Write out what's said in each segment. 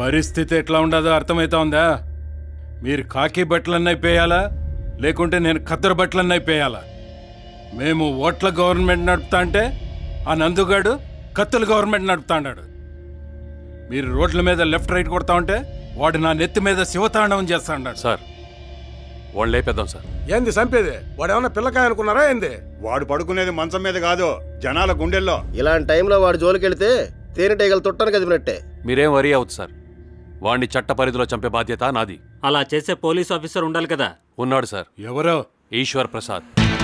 పరిస్థితి ఎట్లా ఉండదో అర్థమైతా ఉందా మీరు కాకి బట్టలన్నీ అయిపోయాలా లేకుంటే నేను ఖద్దరు బట్టలన్నీ అయిపోయాలా మేము ఓట్ల గవర్నమెంట్ నడుపుతా అంటే ఆ నందుగాడు కత్తుల గవర్నమెంట్ నడుపుతా అన్నాడు మీరు రోడ్ల మీద లెఫ్ట్ రైట్ కొడతా ఉంటే వాడు నా నెత్తి మీద శివతాండవం చేస్తా అన్నాడు సార్ వాళ్ళు లేపేద్దాం సార్ ఏంది చంపేది వాడు ఏమన్నా పిల్లకాయ అనుకున్నారా ఏంది వాడు పడుకునేది మంచం మీద కాదు జనాల గుండెల్లో ఇలాంటి టైంలో వాడు జోలికెళ్తే తేనెటీగలు తుట్టానికి కదిపినట్టే మీరేం వరీ అవ్వదు సార్ వాణ్ణి చట్ట పరిధిలో చంపే బాధ్యత నాది అలా చేసే పోలీస్ ఆఫీసర్ ఉండాలి కదా ఉన్నాడు సార్ ఎవరో Eshwar Prasad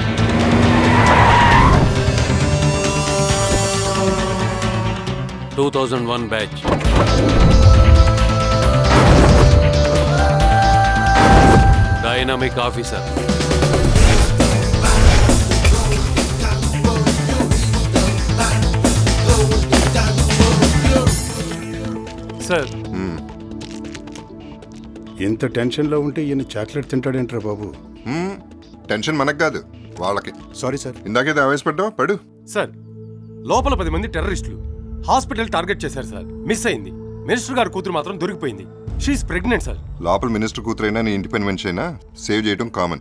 two thousand one batch dynamic officer sir ఎంత టెన్షన్లో ఉంటే ఈయన చాక్లెట్ తింటాడేంట్రా బాబు మ్మ్. టెన్షన్ మనకు కాదు వాళ్ళకి సారీ సార్ ఇందాకేదో ఆవేశపడ్డావు పడు సార్ లోపల పది మంది టెర్రరిస్టులు హాస్పిటల్ టార్గెట్ చేశారు సార్ మిస్ అయింది మినిస్టర్ గారి కూతురు మాత్రం దొరికిపోయింది షీఈ్ ప్రెగ్నెంట్ సార్ లోపల మినిస్టర్ కూతురైనా నీ ఇంటి పని మనిషి అయినా సేవ్ చేయడం కామన్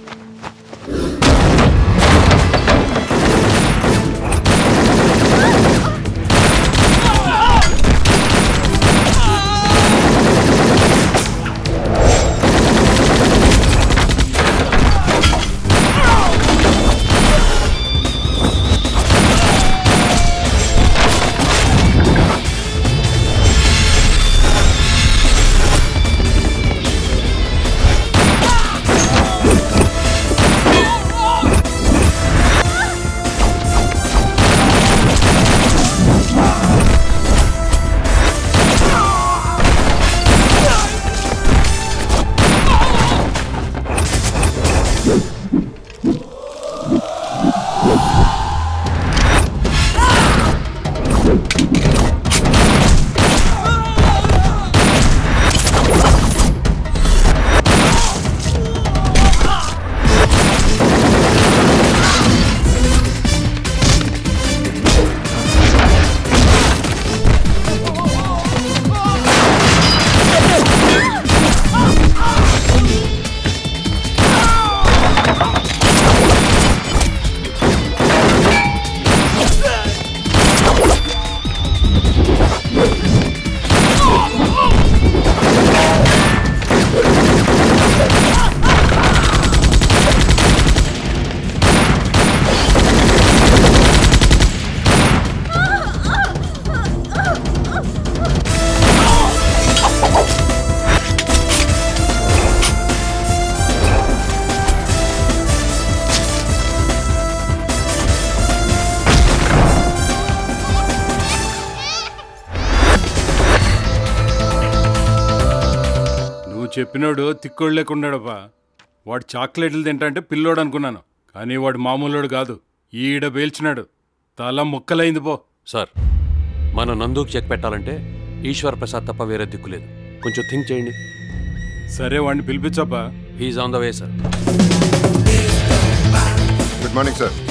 నువ్వు చెప్పినోడు తిక్కోడు లేకున్నాడబ్బా వాడు చాక్లెట్లు తింటంటే పిల్లోడు అనుకున్నాను కానీ వాడు మామూలోడు కాదు ఈడ పేల్చినాడు తల ముక్కలైంది పో సార్ మన నందుకు చెక్ పెట్టాలంటే ఈశ్వర్ ప్రసాద్ తప్ప వేరే దిక్కు లేదు కొంచెం థింక్ చేయండి సరే వాడిని పిలిపించబ్బా he's on the way sir good morning sir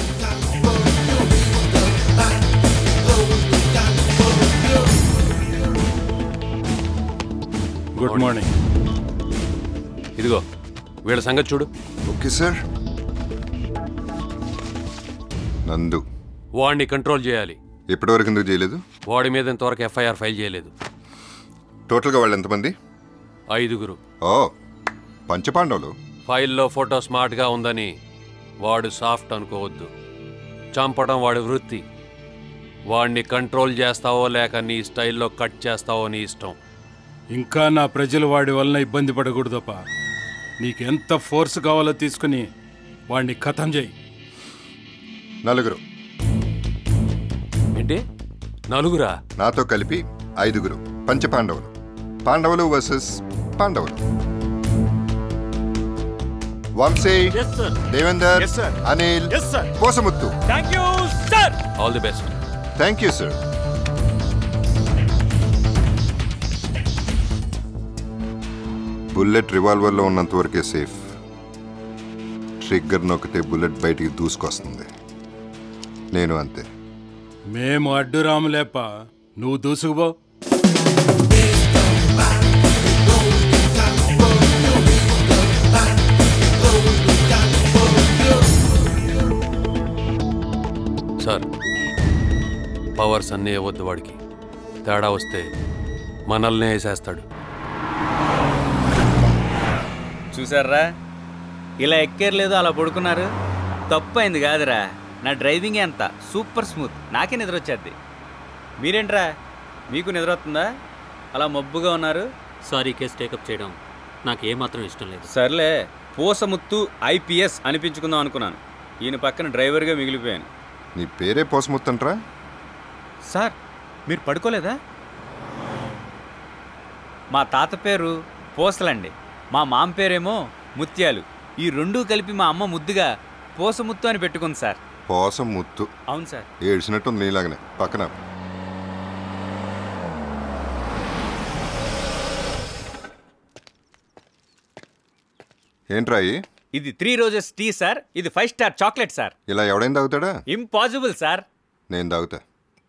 good morning ఇదిగో వీళ్ళ సంగతి చూడు ఓకే సార్ నందు వాడిని కంట్రోల్ చేయాలి ఇప్పటివరకు ఎందుకు చేయలేదు వాడి మీద ఇంతవరకు ఎఫ్ఐఆర్ ఫైల్ చేయలేదు టోటల్గా వాళ్ళు ఎంతమంది ఐదుగురు ఓ పంచపాండవులు ఫైల్లో ఫోటో స్మార్ట్గా ఉందని వాడు సాఫ్ట్ అనుకోవద్దు చంపడం వాడి వృత్తి వాడిని కంట్రోల్ చేస్తావో లేక నీ స్టైల్లో కట్ చేస్తావో నీ ఇష్టం ఇంకా నా ప్రజలు వాడి వలన ఇబ్బంది పడకూడదప్ప నీకెంత ఫోర్స్ కావాలో తీసుకుని వాడిని ఖతం చేయి నలుగురు ఏంటి నలుగురా నాతో కలిపి ఐదుగురు పంచపాండవులు పాండవులు వర్సెస్ పాండవులు Vamsi yes sir Devender Yes, sir. Anil Yes, sir. పోసముత్తు thank you sir all the best thank you sir bullet రివాల్వర్లో ఉన్నంత వరకే సేఫ్ ట్రిగ్గర్ నొక్కితే బుల్లెట్ బయటికి దూసుకొస్తుంది నేను అంతే మేము అడ్డు రాములేప్ప నువ్వు దూసుకుపో సార్ పవర్స్ అన్నీ ఇవ్వద్దు వాడికి తేడా వస్తే మనల్నే వేసేస్తాడు చూసారా ఇలా ఎక్కేర్లేదు అలా పడుకున్నారు తప్పు అయింది కాదురా నా డ్రైవింగ్ ఎంత సూపర్ స్మూత్ నాకే నిద్ర వచ్చేద్ది మీరేంట్రా మీకు నిద్ర వస్తుందా అలా మబ్బుగా ఉన్నారు సారీ కేసు టేకప్ చేయడం నాకు ఏమాత్రం ఇష్టం లేదు సర్లే పూసముత్తు ఐపీఎస్ అనిపించుకుందాం అనుకున్నాను ఈయన పక్కన డ్రైవర్గా మిగిలిపోయాను నీ పేరే పోసముత్తంట్రా సార్ మీరు పడుకోలేదా మా తాత పేరు పూసలండి మా మామ పేరేమో ముత్యాలు ఈ రెండూ కలిపి మా అమ్మ ముద్దుగా పూసముత్తు అని పెట్టుకుంది సార్ పోసం ముత్తు అవును సార్ ఏడ్చినట్టుంది నీలాగనే పక్కన ఏంట్రా ఇయి? ఇది త్రీ రోజెస్ టీ సార్ ఇది ఫైవ్ స్టార్ చాక్లెట్ సార్ ఇలా ఎవడైనా తాగుతాడా ఇంపాసిబుల్ సార్ నేను తాగుతా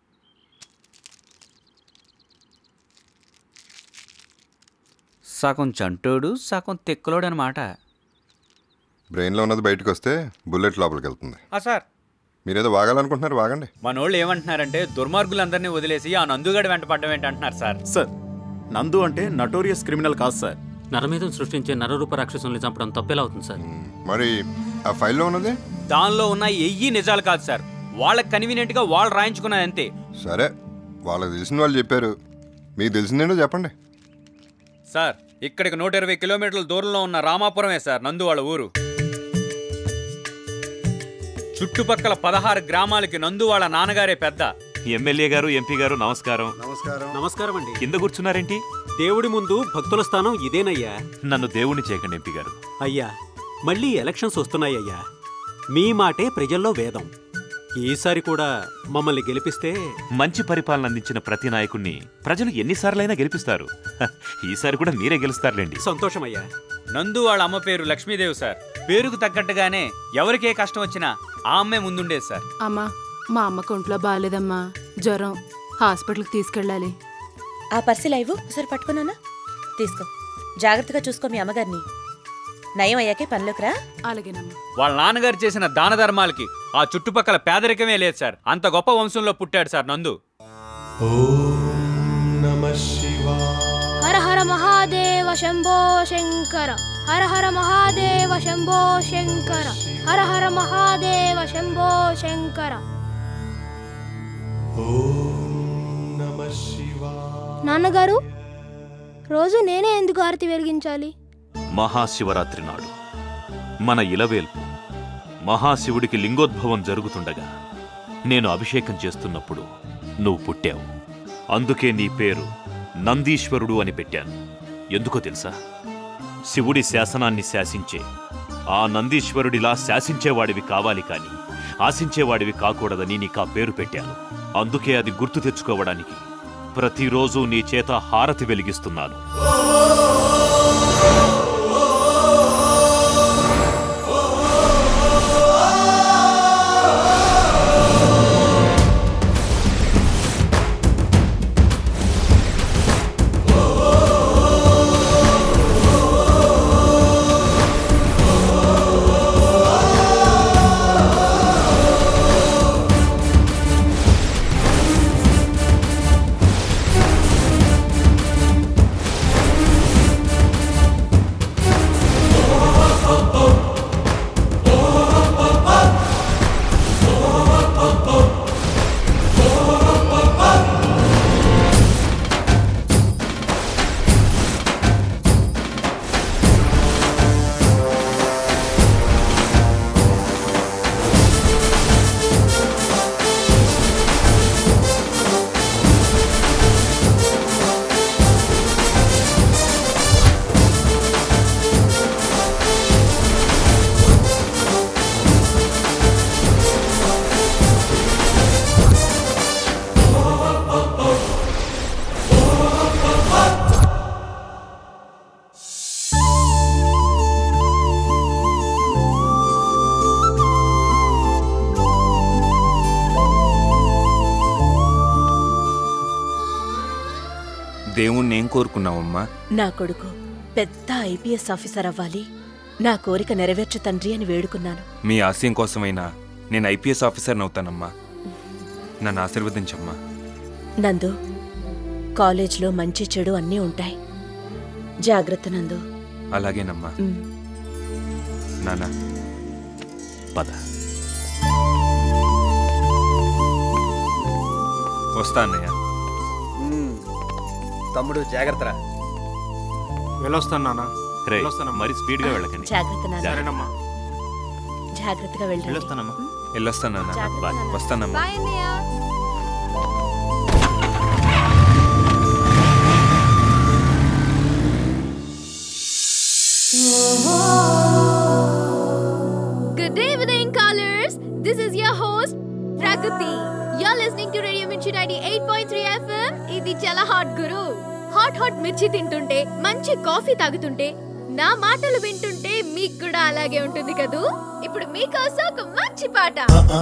సగం చంటోడు సగం తెక్కలోడు అనమాట బ్రెయిన్లో ఉన్నది బయటకు వస్తే బుల్లెట్ లోపలికి వెళ్తుంది సార్ మీరేదో వాగాలనుకుంటున్నారు వాగండి మనోళ్ళు ఏమంటున్నారంటే దుర్మార్గులందరినీ వదిలేసి ఆ నందుగడ వెంట పడ్డం ఏంటంటున్నారు సార్ సార్ నందు అంటే నటోరియస్ క్రిమినల్ కాదు సార్ నరమేధం సృష్టించే నరరూప రాక్షసుల్ని చంపడం తప్పేలా అవుతుంది సార్ మరి ఆ ఫైల్లో ఉన్నది దానిలో ఉన్న ఎయ్యి నిజాలు కాదు సార్ వాళ్ళకి కన్వీనియంట్ గా వాళ్ళు రాయించుకున్నది అంతే సరే వాళ్ళకి తెలిసిన వాళ్ళు చెప్పారు మీకు తెలిసిందేంటో చెప్పండి సార్ ఇక్కడికి నూట ఇరవై కిలోమీటర్ల దూరంలో ఉన్న రామాపురమే సార్ నందు వాళ్ళ ఊరు చుట్టుపక్కల పదహారు గ్రామాలకి నందు వాళ్ళ నాన్నగారే పెద్ద ఎమ్మెల్యే గారు ఎంపీ గారు నమస్కారం నమస్కారం నమస్కారం అండి కింద కూర్చున్నారేంటి దేవుడి ముందు భక్తుల స్థానం ఇదేనయ్యా నన్ను దేవుణ్ణి చేయకండి ఎంపీ గారు అయ్యా మళ్ళీ ఎలక్షన్స్ వస్తున్నాయ్యా మీ మాటే ప్రజల్లో వేదం ఈసారి కూడా మమ్మల్ని గెలిపిస్తే మంచి పరిపాలన అందించిన ప్రతి నాయకుణ్ణి ప్రజలు ఎన్నిసార్లైనా గెలిపిస్తారు హ, ఈసారి కూడా మీరే గెలుస్తారులేండి సంతోషమయ్యా నందు వాళ్ళ అమ్మ పేరు లక్ష్మీదేవి సార్ పేరుకు తగ్గట్టుగానే ఎవరికే కష్టం వచ్చినా ఆ అమ్మే ముందుండేది సార్ అమ్మా మా అమ్మకు ఒంట్లో బాగాలేదమ్మా జ్వరం హాస్పిటల్కి తీసుకెళ్ళాలి ఆ పర్సిల్ ఇవ్వు ఒకసారి పట్టుకున్నానా తీసుకో జాగ్రత్తగా చూసుకో మీ అమ్మగారిని నయం అయ్యాకే పనిలోకి రా అలాగేనమ్మా వాళ్ళ నాన్నగారు చేసిన దాన ధర్మాలకి ఆ చుట్టుపక్కల పేదరికమే లేదు సార్ అంత గొప్ప వంశంలో పుట్టాడు సార్ నందు హర హర మహాదేవ శంభో శంకర హర హర మహాదేవ శంభో శంకర హర హర మహాదేవ శంభో శంకర నాన్నగారు రోజు నేనే ఎందుకు ఆరతి వెలిగించాలి మహాశివరాత్రి నాడు మన ఇలవేల్పు మహాశివుడికి లింగోద్భవం జరుగుతుండగా నేను అభిషేకం చేస్తున్నప్పుడు నువ్వు పుట్టావు అందుకే నీ పేరు నందీశ్వరుడు అని పెట్టాను ఎందుకో తెలుసా శివుడి శాసనాన్ని శాసించే ఆ నందీశ్వరుడిలా శాసించేవాడివి కావాలి కాని ఆశించేవాడివి కాకూడదని నీకు ఆ పేరు పెట్టాను అందుకే అది గుర్తు తెచ్చుకోవడానికి ప్రతిరోజు నీ చేత హారతి వెలిగిస్తున్నాను దేవుణ్ణి ఏం కోరుకున్నావమ్మా నా కొడుకు పెద్ద ఐపీఎస్ ఆఫీసర్ అవ్వాలి నా కోరిక నెరవేర్చు తండ్రి అని వేడుకున్నాను మీ ఆశయం కోసమైనా నేను ఐపీఎస్ ఆఫీసర్ని అవుతానమ్మా నన్ను ఆశీర్వదించమ్మా నందు కాలేజ్లో మంచి చెడు అన్నీ ఉంటాయి జాగ్రత్త నందు అలాగేనమ్మా ఉమ్. నాన్న పద వస్తా అన్నయ్య తమ్ముడు జాగ్రత్తరా వెళ్ళొస్తాను నాన్న రే వెళ్ళొస్తానమ్మా. మరి స్పీడ్గా వెళ్ళకండి జాగ్రత్త నాన్న. సరేనమ్మా జాగ్రత్తగా వెళ్ళండి వెళ్ళొస్తానమ్మా వెళ్ళొస్తాను నాన్న జాగ్రత్త బాయ్. నాన్న. వస్తానమ్మా బాయ్ అన్నయ్య Good evening, callers. This is your host, Pragati. You're listening to Radio Mirchi 98.3 FM. ఇది చాలా హాట్ గురు హాట్ హాట్ మిర్చి తింటుంటే మంచి కాఫీ తాగుతుంటే నా మాటలు వింటుంటే మీకు కూడా అలాగే ఉంటుంది కదూ ఇప్పుడు మీకోసం ఒక మంచి పాట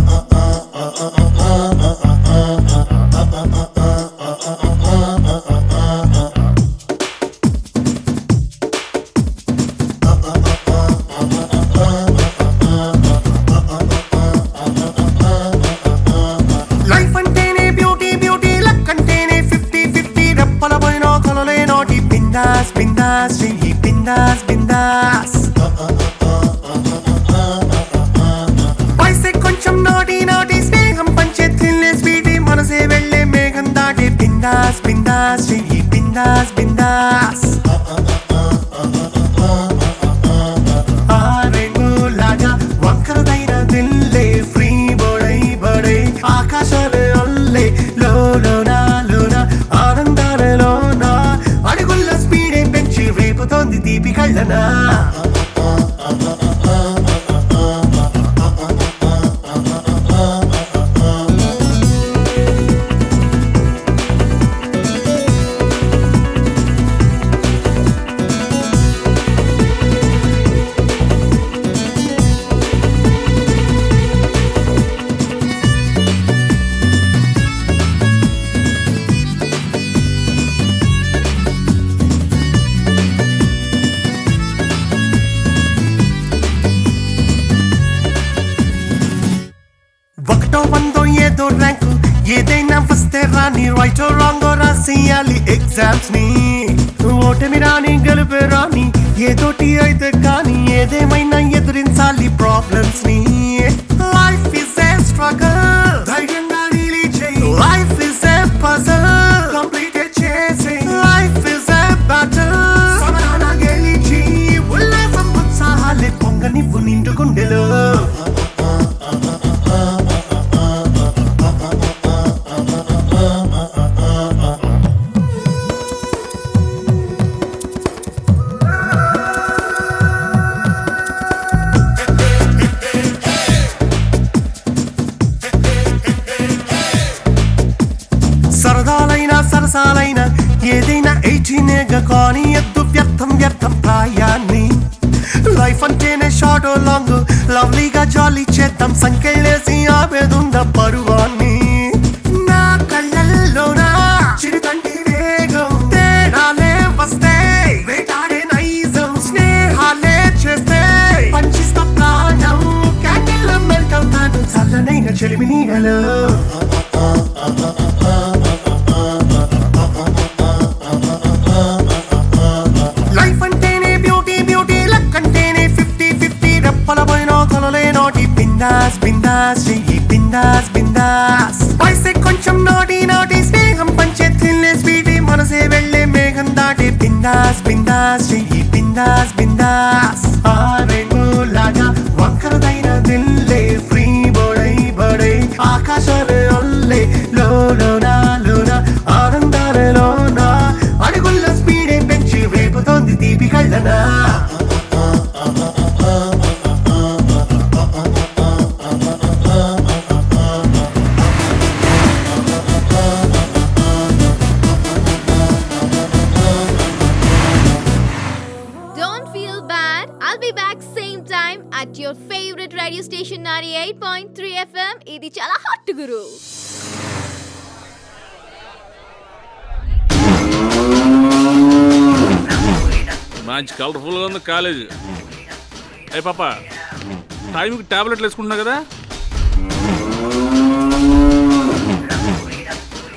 లైఫ్ అంటేనే బ్యూటీ బ్యూటీ లక్ అంటేనే ఫిఫ్టీ ఫిఫ్టీ రెప్పల పోయిన కొలలే నోటి బిందాస్ బిందాస్ చెయ్యి బిందాస్ బిందాస్ వయసే కొంచెం నాటి నాటి స్నేహం పంచే థిల్లే స్వీటీ మనసే వెళ్ళే మేఘం దాటి బిందాస్ బిందాస్ చెయ్యి బిందాస్ బిందాస్ ఆ రేంగులాగా వంకరదైన దిల్లే ఫ్రీ బొడై బొడై ఆకాశాలే అల్లే లోన లోన ఆనందాలలోన అడుగుల స్పీడే పెంచి రేపుతోంది తీపి కళ్ళనా ఒకటో వందో ఏదో ర్యాంకు ఏదైనా వస్తే రాని రైటో రాంగో రాసేయాలి ఎగ్జామ్స్ ని ఓటమి రాని గెలుపే రాని ఏదోటి అయితే కానీ ఏదేమైనా ఎదురించాలి ప్రాబ్లమ్స్ ని లైఫ్ ఇస్ ఏ స్ట్రగల్ ధైర్యంగా డీలీ చేయి life is a puzzle complete చేసే లైఫ్ ఇస్ ఏ బ్యాటిల్ సమాధాన గెలిచి ఉల్లాసం ఉత్సాహాలే పొంగ నివ్వు నిండు గుండెలో సరదాలైన సరసాలైన ఏదైనా ఎయిటీనేగా కానీ ఎద్దు వ్యర్థం వ్యర్థం ప్రాయాన్ని లైఫ్ అంటేనే షార్ట్ లాంగ్ లవ్లీగా జాలీ చేద్దాం సంకెళ్ళేసి ఆపేదుంద పరువాన్ని నా కళ్ళల్లోన చిరుతంటి వేగం తేడాలే వస్తే వేటాడే నైజం స్నేహాలే చేస్తే పంచిస్తా ప్రాణం క్యాండిల్ మెల్ట్ అవుతాను చల్లనైన చెలిమి నీడలో లైఫ్ అంటేనే బ్యూటీ బ్యూటీ లక్ అంటేనే ఫిఫ్టీ ఫిఫ్టీ రెప్పల పోయిన కొలలే నోటి బిందాస్ బిందాస్ చెయ్యి బిందాస్ బిందాస్ వయసే కొంచెం నాటి నాటి స్నేహం పంచే థిల్లే స్వీటీ మనసే వెళ్ళే మేఘం దాటి బిందాస్ బిందాస్ చెయ్యి బిందాస్ బిందాస్ ఆ రేంగులాగా వంకరదైన దిల్లే ఫ్రీ బొడై బొడై ఆకాశాలే అల్లే లోన లోన ఆనందాలలోన అడుగుల స్పీడే పెంచి రేపుతోంది తీపి కళ్ళనా Don't feel bad. I'll be back same time at your favorite radio station 98.3 FM. ఇది చాలా హాట్ గురు మంచి కలర్ఫుల్గా ఉంది కాలేజ్ ఏ పాప టైంకి టాబ్లెట్లు వేసుకుంటున్నా కదా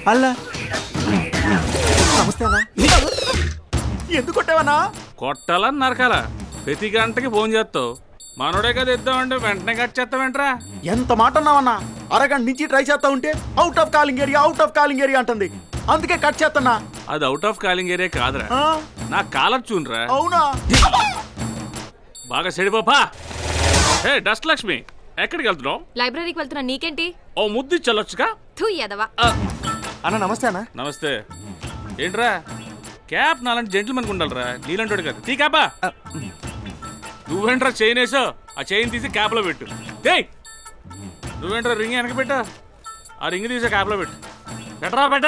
అల్లా నమస్తే అన్నా ఎందుకు కొట్టావన్నా కొట్టాలా నరకాలా ప్రతి గంటకి ఫోన్ చేస్తావు మనోడే కదా ఇద్దామంటే వెంటనే కట్ చేస్తావేంట్రా ఎంత మాట అన్నావన్నా అరగంట నుంచి ట్రై చేస్తా ఉంటే out of calling area out of calling area అంటుంది అందుకే కట్ చేస్తున్నా అది అవుట్ ఆఫ్ కాలింగ్ ఏరియా కాదురా ఆ? నా కాలర్ చూనరా అవునా బాగా సెడిపోపా హే డస్ట్ లక్ష్మి ఎక్కడికి వెళ్తున్నావు లైబ్రరీకి వెళ్తున్నా నీకేంటి ఓ ముద్దు చల్లొచ్చుగా థూ ఎదవా అన్న నమస్తే అన్న నమస్తే ఏంట్రా క్యాప్ నాలాంటి జెంట్లమెన్ ఉండాలిరా నీలంటాడు కదా తీ క్యాపా నువ్వేంట్రా చైన్ వేసో ఆ చైన్ తీసి క్యాప్లో పెట్టు డేయ్ నువ్వేంట్రా రింగ్ వెనక పెట్టా ఆ రింగ్ తీసి క్యాప్లో పెట్టు పెట్టరా పెట్ట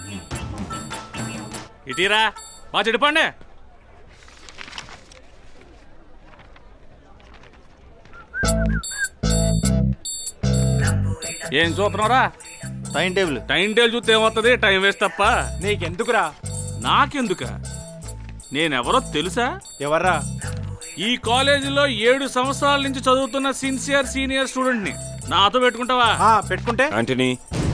ఇటీరా మా చెడిపోండి ఏం చూస్తున్నావురా టైం టేబుల్ టైం టేబుల్ చూస్తే ఏమవుతుంది టైం వేస్ట్ తప్ప నీకెందుకురా నాకెందుక నేనెవరో తెలుసా ఎవర్రా ఈ కాలేజీలో ఏడు సంవత్సరాల నుంచి చదువుతున్న సిన్సియర్ సీనియర్ స్టూడెంట్ ని నాతో పెట్టుకుంటావా పెట్టుకుంటే ఆంటనీ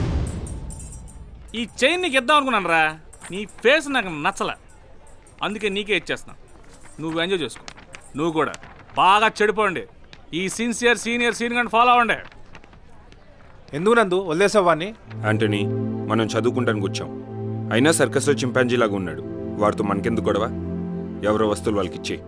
ఈ చైన్ నీకు ఇద్దాం అనుకున్నాను రా నీ ఫేస్ నాకు నచ్చల అందుకే నీకే ఇచ్చేస్తున్నా నువ్వు ఎంజాయ్ చేసుకో నువ్వు కూడా బాగా చెడిపోండి ఈ సిన్సియర్ సీనియర్ సీనియర్ ఫాలో అవ్వండి ఎందుకు నందు వదిలేసావు వాడిని ఆంటనీ మనం చదువుకుంటానికి వచ్చాం అయినా సర్కస్లో చింపాంజీ లాగా ఉన్నాడు వాడితో మనకెందుకు గొడవ ఎవరో వస్తువులు వాళ్ళకి ఇచ్చే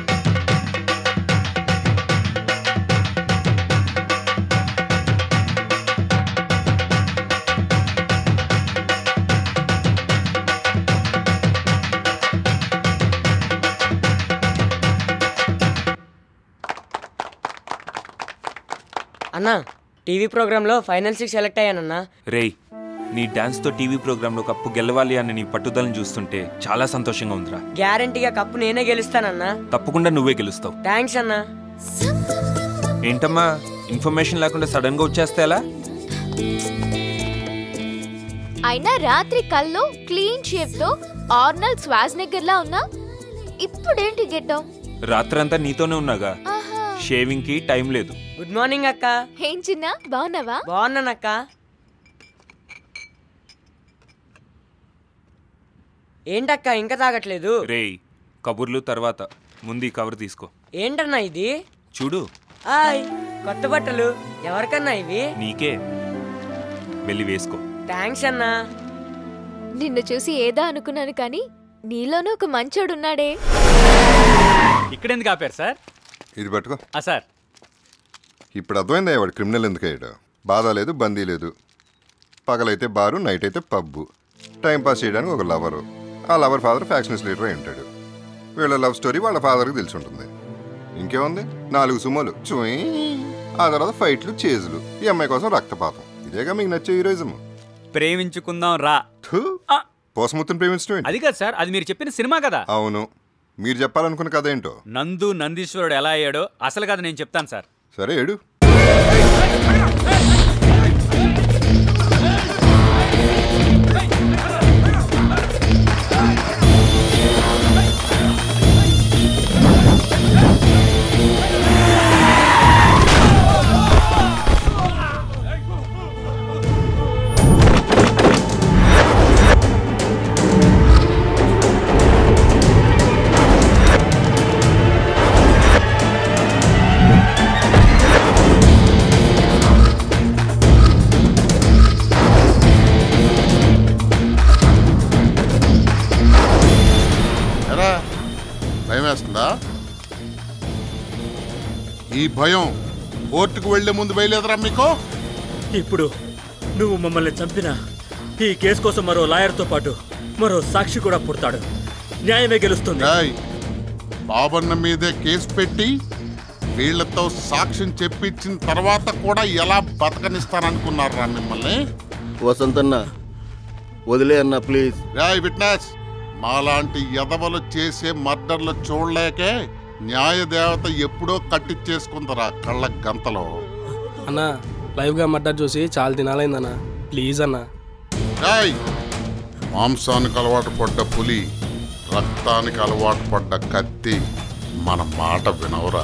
అన్నా టీవీ ప్రోగ్రాంలో ఫైనల్ సిక్స్ సెలెక్ట్ అయ్యానన్నా రేయ్ నీ డాన్స్తో టీవీ ప్రోగ్రాంలో కప్పు గెలవాలి అని నీ పట్టుదలను చూస్తుంటే చాలా సంతోషంగా ఉందిరా గ్యారంటీగా కప్పు నేనే గెలుస్తానన్నా తప్పకుండా నువ్వే గెలుస్తావు థ్యాంక్స్ అన్నా ఏంటమ్మా ఇన్ఫర్మేషన్ లేకుండా సడన్ గా వచ్చేస్తే ఎలా అయినా రాత్రి కల్లో క్లీన్ షేప్ తో ఆర్నల్ స్వాజ్నెగ్గర్ లా ఉన్నా ఇప్పుడేంటి గెడ్డం రాత్రంతా నీతోనే ఉన్నాగా షేవింగ్ కి టైం లేదు గుడ్ మార్నింగ్ అక్క ఏం చిన్న బాగున్నావా బాగున్నానక్క ఏంటక్క ఇంకా తాగట్లేదు రేయ్ కబుర్లు తర్వాత ముందు ఈ కవర్ తీసుకో ఏంటన్నా ఇది చూడు హాయ్ కొత్త బట్టలు ఎవరికన్నా ఇవి నీకే వెళ్ళి వేసుకో థ్యాంక్స్ అన్నా నిన్ను చూసి ఏదో అనుకున్నాను కానీ నీలోనూ ఒక మంచోడున్నాడే ఇక్కడెందుకు ఆపారు సార్ ఇది పట్టుకో ఆ సార్ ఇప్పుడు అర్థమైందా వాడు క్రిమినల్ ఎందుకు అయ్యాడు బాధ లేదు బందీ లేదు పగలైతే బారు నైట్ అయితే పబ్బు టైం పాస్ చేయడానికి ఒక లవరు ఆ లవర్ ఫాదర్ ఫ్యాక్షనిస్ట్ లీడర్ అయి ఉంటాడు వీళ్ళ లవ్ స్టోరీ వాళ్ళ ఫాదర్కి తెలిసి ఉంటుంది ఇంకేముంది నాలుగు సుమలు చూయి ఆ తర్వాత ఫైట్లు చేజులు ఈ అమ్మాయి కోసం రక్తపాతం ఇదేగా మీకు నచ్చే హీరోయిజం ప్రేమించుకుందాం రా పోసముత్తుని ప్రేమించడం ఏంటి? అది కాదు సార్ అది మీరు చెప్పిన సినిమా కదా అవును మీరు చెప్పాలనుకున్న కథ ఏంటో నందు నందీశ్వరుడు ఎలా అయ్యాడో అసలు కథ నేను చెప్తాను సార్ సరే ఏడు ఎరా భయం వేస్తుందా ఈ భయం కోర్టుకు వెళ్లే ముందు బయలుదేరరా మీకు ఇప్పుడు నువ్వు మమ్మల్ని చంపిన ఈ కేసు కోసం మరో లాయర్తో పాటు మరో సాక్షి కూడా పుడతాడు న్యాయమే గెలుస్తుంది ఏయ్, బాబన్న మీదే కేసు పెట్టి వీళ్లతో సాక్ష్యం చెప్పించిన తర్వాత కూడా ఎలా బతకనిస్తాననుకున్నారా మిమ్మల్ని వసంతన్న వదిలే అన్న ప్లీజ్ రాయ్ విట్నెస్ మాలాంటి ఎదవలు చేసే మర్డర్లు చూడలేకే న్యాయదేవత ఎప్పుడో కట్టిచ్చేసుకుందరా కళ్ళ గంతలో అన్నా లైవ్గా మర్డర్ చూసి చాలా దినాలైందన్నా ప్లీజ్ అన్నా రాయ్ మాంసానికి అలవాటు పడ్డ పులి రక్తానికి అలవాటు పడ్డ కత్తి మన మాట వినవరా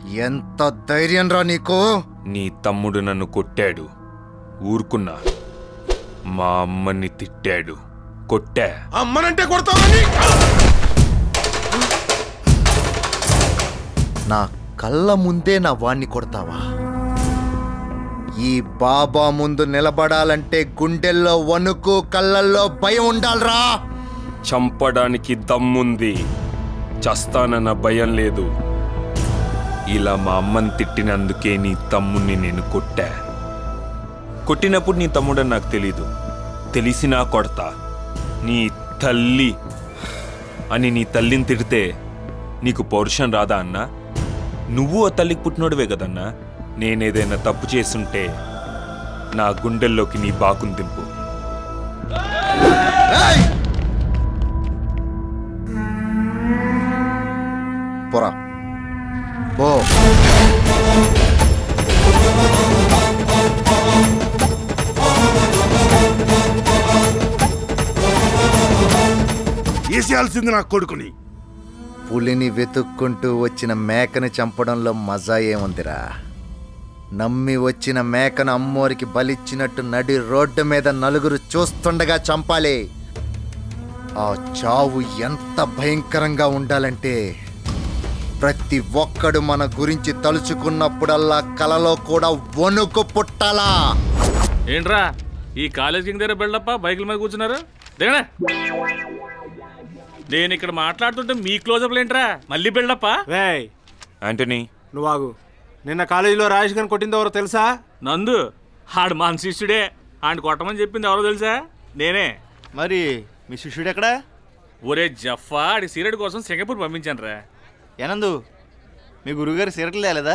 ఎంత ధైర్యం రా నీకు నీ తమ్ముడు నన్ను కొట్టాడు ఊరుకున్నా మా అమ్మని తిట్టాడు కొట్టా అమ్మనంటే కొడతావని నా కళ్ళ ముందే నా వాణ్ణి కొడతావా ఈ బాబా ముందు నిలబడాలంటే గుండెల్లో వణుకు కళ్ళల్లో భయం ఉండాలిరా చంపడానికి దమ్ముంది చస్తానన్న భయం లేదు ఇలా మా అమ్మని తిట్టినందుకే నీ తమ్ముణ్ణి నేను కొట్టా కొట్టినప్పుడు నీ తమ్ముడని నాకు తెలీదు తెలిసినా కొడతా నీ తల్లి అని నీ తల్లిని తిడితే నీకు పౌరుషం రాదా అన్నా నువ్వు ఆ తల్లికి పుట్టినోడివే కదన్నా నేనేదైనా తప్పు చేసుంటే నా గుండెల్లోకి నీ బాకుని దింపు పోరా పో వేసేయాల్సింది నా కొడుకుని పులిని వెతుక్కుంటూ వచ్చిన మేకని చంపడంలో మజా ఏముందిరా నమ్మి వచ్చిన మేకను అమ్మోరికి బలిచ్చినట్టు నడి రోడ్డు మీద నలుగురు చూస్తుండగా చంపాలి ఆ చావు ఎంత భయంకరంగా ఉండాలంటే ప్రతి ఒక్కడు మన గురించి తలుచుకున్నప్పుడల్లా కలలో కూడా వణుకు పుట్టాలా ఏంట్రా ఈ కాలేజ్ కింద దగ్గర బిల్డప్ప బైకుల మీద కూర్చున్నారు దిగనే నేను ఇక్కడ మాట్లాడుతుంటే మీ క్లోజప్లు ఏంట్రా మళ్ళీ బిల్డప్పా రేయ్ ఆంటనీ నువ్వు ఆగు నిన్న కాలేజీలో రాజేష్ గారిని కొట్టింది ఎవరో తెలుసా నందు ఆడు మన శిష్యుడే ఆడు కొట్టమని చెప్పింది ఎవరో తెలుసా నేనే మరి మీ శిష్యుడు ఎక్కడా ఒరే జఫా ఆడి సీరెడ్ కోసం సింగపూర్ పంపించాను రా ఏనందు మీ గురువుగారు సిరకలు తేలేదా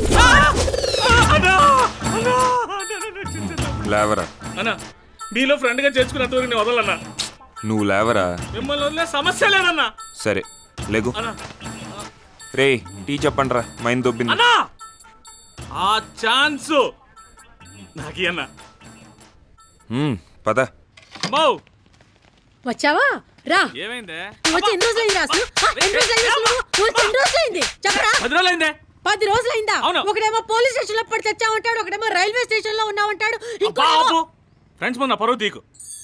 లేవరా అన్నా మీలో ఫ్రెండ్ గా చేర్చుకున్నంత వరకు నేను వదలన్నా నువ్వు లేవరా మిమ్మల్ని వదిలే సమస్య లేదన్నా సరే లేగు అన్నా రే టీ చెప్పండి రా మైండ్ దొబ్బింది అన్నా ఆ ఛాన్స్ నాకు అన్నా మ్మ్, పద మౌ వచ్చావా రా ఏమైందే నువ్వు వచ్చి ఎన్ని రోజులైంది అసలు ఆ, ఎన్ని రోజులైంది అసలు నువ్వు? నువ్వు వచ్చి ఎన్ని రోజులైంది చెప్పరా పది రోజులైందే పది రోజులైందా అవును. ఒకడేమో పోలీస్ స్టేషన్ లో పడి చచ్చామంటాడు ఒకడేమో రైల్వే స్టేషన్ లో ఉన్నామంటాడు ఇంకో బాబు ఫ్రెండ్స్ ముందు నా పరువు తీకు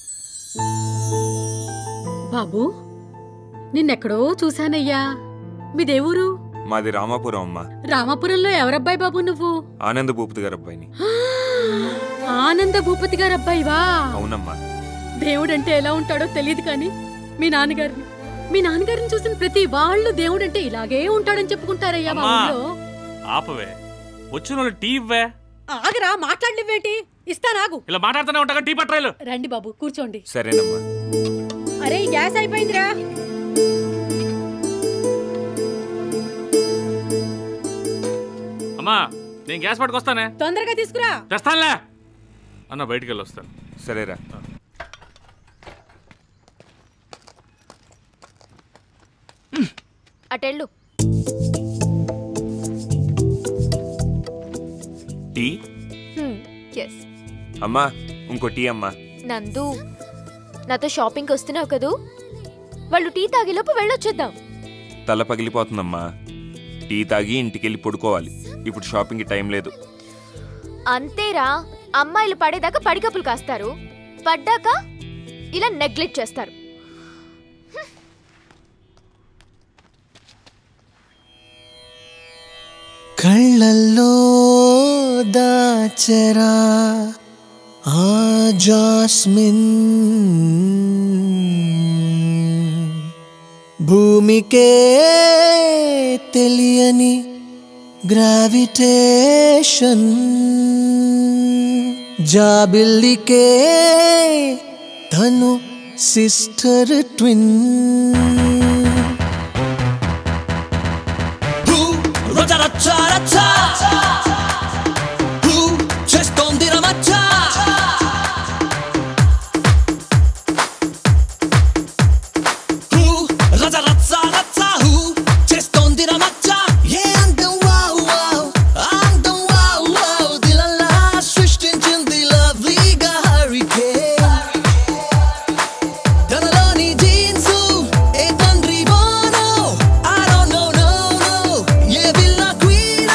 బాబు నిన్నెక్కడో చూశానయ్యా మీదేవూరు మాది రామాపురం అమ్మ రామాపురంలో ఎవరబ్బాయి బాబు నువ్వు ఆనంద భూపతి గారు అబ్బాయిని ఆనంద భూపతి గారు అబ్బాయివా అవునమ్మా దేవుడంటే ఎలా ఉంటాడో తెలియదు కానీ మీ నాన్నగారిని మీ నాన్నగారిని చూసిన ప్రతి వాళ్ళు దేవుడంటే ఇలాగే ఉంటాడని చెప్పుకుంటారయ్యా మా అమ్మా. ఊళ్ళో ఆపవే వచ్చిన వాళ్ళు టీ ఇవ్వే ఆగరా మాట్లాడలేవేంటి ఇస్తానాగు ఇలా మాట్లాడుతూనే ఉంటాగా టీ పట్రాయలు రండి బాబు కూర్చోండి సరేనమ్మా అరే ఈ గ్యాస్ అయిపోయిందిరా అమ్మా నేను గ్యాస్ పట్టుకొస్తానే తొందరగా తీసుకురా తెస్తానులే అన్న బయటికి వెళ్ళి వస్తాను సరేరా అటెళ్ళు టీ ఎస్ అమ్మా ఇంకో టీ అమ్మా నందు నాతో షాపింగ్కి వస్తున్నావు కదూ వాళ్ళు టీ తాగేలోపు వెళ్ళొచ్చేద్దాం తల పగిలిపోతుందమ్మా టీ తాగి ఇంటికెళ్ళి పడుకోవాలి ఇప్పుడు షాపింగ్కి టైం లేదు అంతేరా అమ్మాయిలు పడేదాకా పడికప్పులు కాస్తారు పడ్డాక ఇలా నెగ్లెక్ట్ చేస్తారు కళ్ళల్లో దాచరా ఆ జాస్మిన్ భూమికే తెలియని గ్రావిటేషన్ జాబిల్లికే తను సిస్టర్ ట్విన్ రచ్చ రచ్చ రచ్చ హూ చేస్తోంది రమచ్చ హూ రచ్చ రచ్చ రచ్చ హూ చేస్తోంది రమచ్చ ఏ అందం వావ్ వావ్ అందం వావ్ వావ్ దిలలా సృష్టించింది లవ్లీగా హరికేన్ తనలోని జీన్సు ఏ తండ్రి వానో I don't know, no, no. ఏ విల్ల queen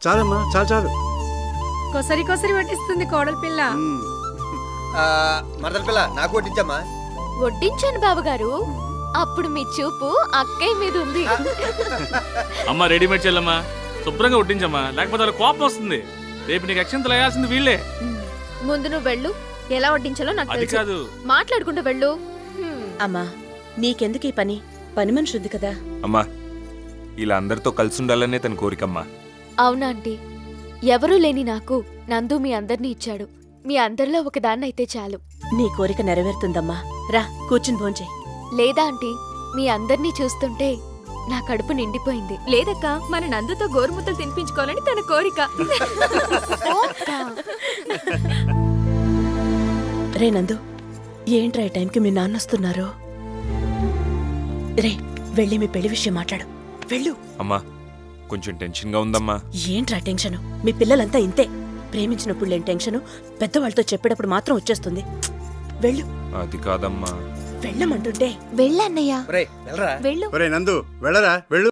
చాలమ్మా చాలు చాలు కొసరి కొసరి పట్టిస్తుంది కోడలి పిల్ల మరదల పిల్ల నాకు వడ్డించమ్మా వడ్డించాను బావగారు అప్పుడు మీ చూపు అక్కయ్య మీద ఉంది అమ్మ రెడీమేడ్ చెల్లమ్మా శుభ్రంగా వడ్డించమ్మా లేకపోతే వాళ్ళ కోపం వస్తుంది రేపు నీకు అక్షంతలు వేయాల్సింది వీళ్ళే ముందు నువ్వు వెళ్ళు ఎలా వడ్డించాలో నాకు అది తెలుసు కాదు. మాట్లాడుకుంటూ వెళ్ళు అమ్మా నీకెందుకు ఈ పని పని మనిషి ఉంది కదా అమ్మా ఇలా అందరితో కలిసి ఉండాలనే తన కోరికమ్మా అవునా ఆంటీ ఎవరూ లేని నాకు నందు మీ అందరినీ ఇచ్చాడు మీ అందరిలో ఒకదాన్ని అయితే చాలు నీ కోరిక నెరవేరుతుందమ్మా రా కూర్చుని భోంచే లేదా ఆంటీ మీ అందరినీ చూస్తుంటే నా కడుపు నిండిపోయింది లేదక్క మన నందుతో గోరుముద్దలు తినిపించుకోవాలని తన కోరిక రే నందు ఏంట్రా ఈ టైంకి మీ నాన్న వస్తున్నారు రే వెళ్ళి మీ పెళ్లి విషయం మాట్లాడు వెళ్ళు అమ్మా కొంచెం టెన్షన్గా ఉందమ్మా ఏంట్రా టెన్షన్ మీ పిల్లలంతా ఇంతే ప్రేమించినప్పుడు లేని టెన్షన్ పెద్దవాళ్ళతో చెప్పేటప్పుడు మాత్రం వచ్చేస్తుంది వెళ్ళు అది కాదమ్మా వెళ్ళమంటుంటే వెళ్ళన్నయ్యా వెళ్ళరా వెళ్ళు ఒరే నందు వెళ్ళరా వెళ్ళు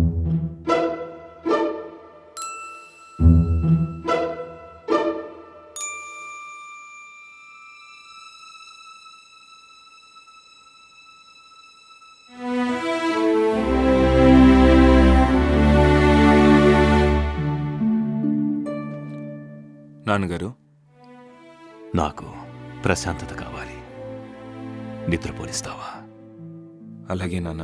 నాన్నగారు నాకు ప్రశాంతత కావాలి నిద్రపోనిస్తావా అలాగే నాన్న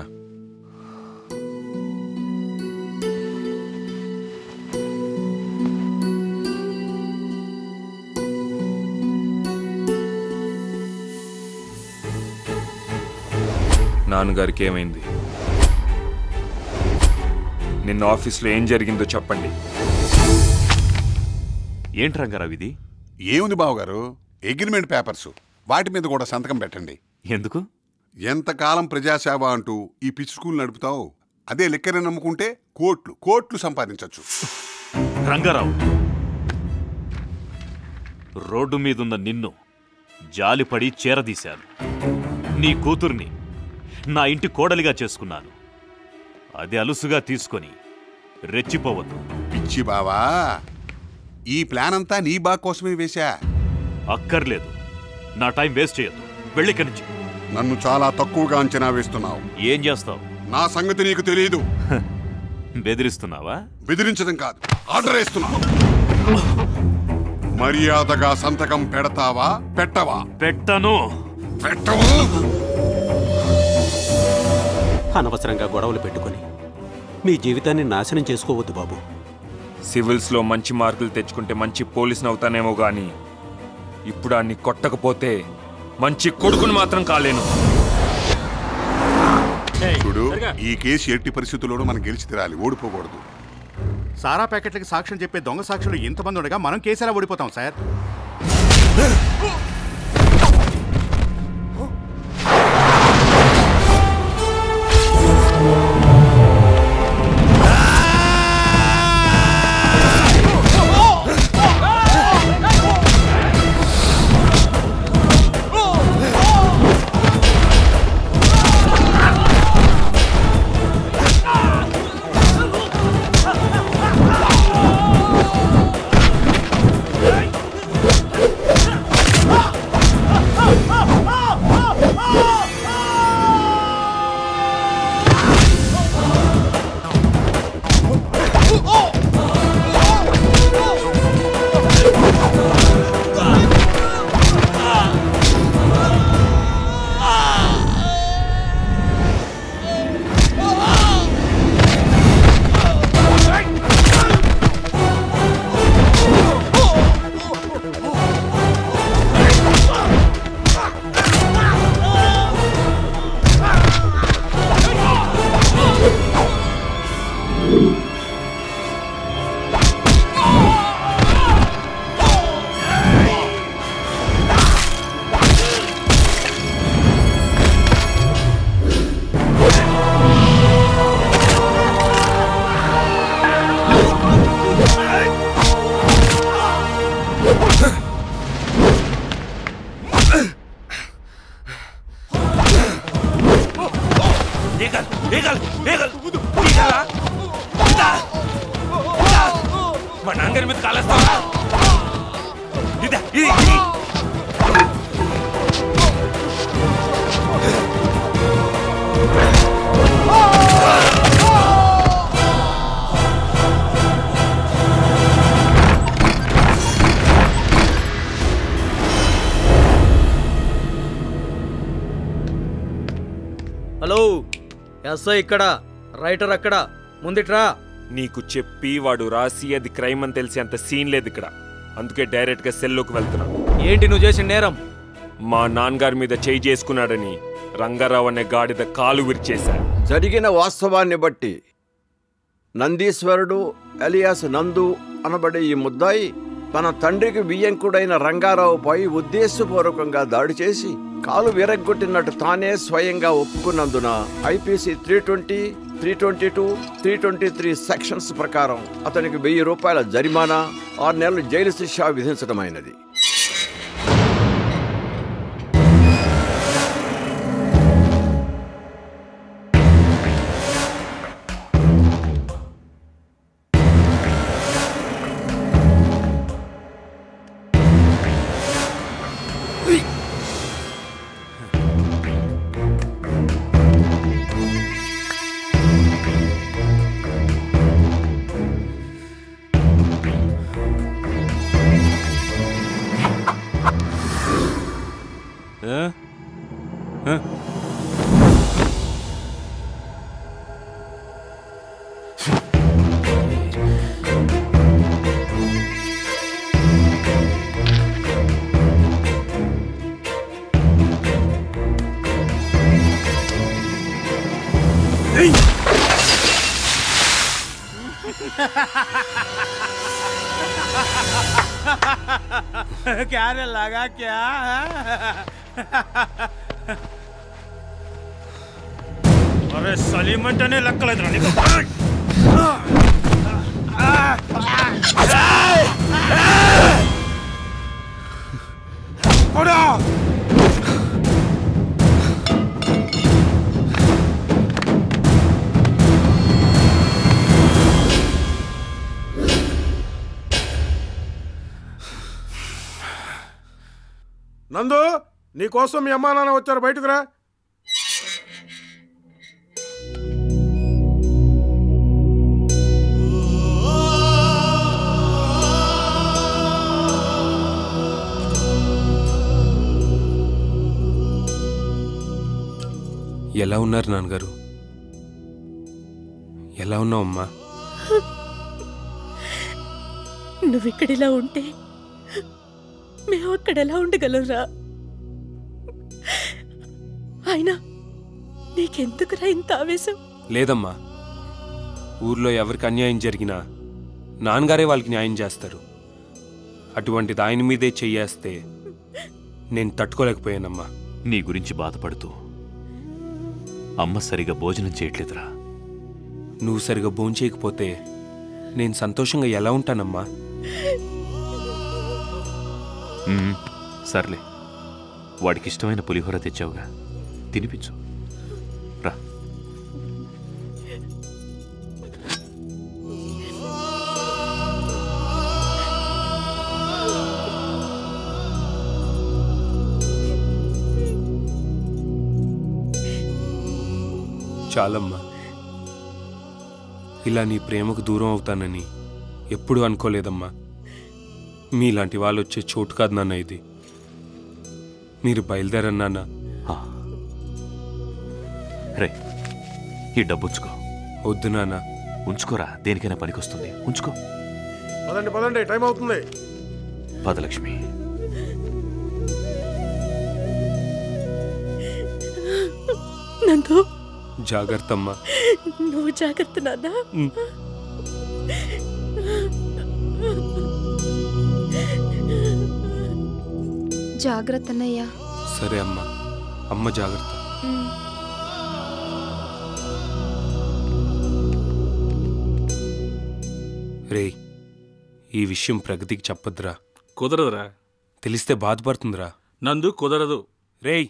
నాన్నగారికి ఏమైంది నిన్న ఆఫీస్లో ఏం జరిగిందో చెప్పండి ఏంటి రంగారావు ఇది ఏముంది బావగారు అగ్రిమెంట్ పేపర్స్ వాటి మీద కూడా సంతకం పెట్టండి ఎందుకు ఎంతకాలం ప్రజాసేవ అంటూ ఈ పిచ్చి స్కూల్ నడుపుతావు అదే లెక్కనే నమ్ముకుంటే కోట్లు కోట్లు సంపాదించవచ్చు రంగారావు రోడ్డు మీదున్న నిన్ను జాలిపడి చేరదీశాను నీ కూతుర్ని నా ఇంటి కోడలిగా చేసుకున్నాను అది అలుసుగా తీసుకొని రెచ్చిపోవద్దు పిచ్చి బావా ఈ ప్లాన్ అంతా నీ బాగా కోసమే వేశా అక్కర్లేదు నా టైం వేస్ట్ చేయొద్దు వెళ్ళిక్కడి నుంచి నన్ను చాలా తక్కువగా అంచనా వేస్తున్నావు ఏం చేస్తావు నా సంగతి నీకు తెలియదు బెదిరిస్తున్నావా బెదిరించడం కాదు ఆర్డర్ వేస్తున్నావు మర్యాదగా సంతకం పెడతావా పెట్టవా పెట్టను పెట్టవు అనవసరంగా గొడవలు పెట్టుకొని మీ జీవితాన్ని నాశనం చేసుకోవద్దు బాబు సివిల్స్లో మంచి మార్కులు తెచ్చుకుంటే మంచి పోలీసుని అవుతానేమో గాని ఇప్పుడు అన్ని కొట్టకపోతే మంచి కొడుకుని మాత్రం కాలేను చూడు ఈ కేసు ఎట్టి పరిస్థితుల్లోనూ మనం గెలిచి తీరాలి ఓడిపోకూడదు సారా ప్యాకెట్లకి సాక్ష్యం చెప్పే దొంగ సాక్షులు ఇంతమంది ఉండగా మనం కేసీలా ఓడిపోతాం సార్ ఏగల్ ఏగల్ ఏగల్ ఈగలా ఇదా ఇదా మా నాన్నగారి మీద కాలేస్తావా ఇదే ఇది ఇది. హలో ఎస్ఐ ఇక్కడ రైటర్ అక్కడ ముందిట్రా నీకు చెప్పి వాడు రాసి అది క్రైమ్ అని తెలిసి అంత సీన్ లేదు ఇక్కడ అందుకే డైరెక్ట్ గా సెల్లోకి వెళ్తున్నా ఏంటి నువ్వు చేసిన నేరం మా నాన్నగారి మీద చేయి చేసుకున్నాడని రంగారావు అనే గాడిద కాలు విరిచేశా జరిగిన వాస్తవాన్ని బట్టి నందీశ్వరుడు ఎలియాస్ నందు అనబడే ఈ ముద్దాయి తన తండ్రికి బియ్యంకుడైన రంగారావుపై ఉద్దేశపూర్వకంగా దాడి చేసి కాలు విరగ్గొట్టినట్టు తానే స్వయంగా ఒప్పుకున్నందున IPC three twenty three twenty two three twenty three sections ప్రకారం అతనికి వెయ్యి రూపాయల జరిమానా ఆరు నెలలు జైలు శిక్ష విధించడమైనది ఆ? ఆ? क्या रे लगा क्या అరే సలీం అంటేనే లెక్కలేదురా నీకు కొడా నందు నీకోసం మీ అమ్మా నాన్న వచ్చారు బయటకు రా ఎలా ఉన్నారు నాన్నగారు ఎలా ఉన్నావు అమ్మా నువ్వు ఇక్కడిలా ఉంటే మేము అక్కడ ఎలా ఉండగలరా అయినా నీకెందుకురా ఇంత ఆవేశం లేదమ్మా ఊర్లో ఎవరికి అన్యాయం జరిగినా నాన్నగారే వాళ్ళకి న్యాయం చేస్తారు అటువంటిది ఆయన మీదే చెయ్యేస్తే నేను తట్టుకోలేకపోయానమ్మా నీ గురించి బాధపడుతూ అమ్మ సరిగా భోజనం చేయట్లేదురా నువ్వు సరిగా భోంచేయకపోతే నేను సంతోషంగా ఎలా ఉంటానమ్మా మ్మ్, సర్లే వాడికి ఇష్టమైన పులిహోర తెచ్చావుగా తినిపించు రా చాలమ్మా ఇలా నీ ప్రేమకు దూరం అవుతానని ఎప్పుడూ అనుకోలేదమ్మా మీలాంటి వాళ్ళు వచ్చే చోటు కాదు నాన్న ఇది మీరు బయలుదేరన్నా నాన్న రే ఈ డబ్బు ఉంచుకో వద్దు నాన్న ఉంచుకోరా దేనికైనా పనికొస్తుంది ఉంచుకో పదండి పదండి టైం అవుతుంది పదలక్ష్మి నందు జాగ్రత్త అమ్మా నువ్వు జాగ్రత్త నాన్న ఉమ్. జాగ్రత్త అన్నయ్యా సరే అమ్మా అమ్మ జాగ్రత్త రేయ్ ఈ విషయం ప్రగతికి చెప్పొద్దురా కుదరదురా తెలిస్తే బాధపడుతుందిరా నందు కుదరదు రేయ్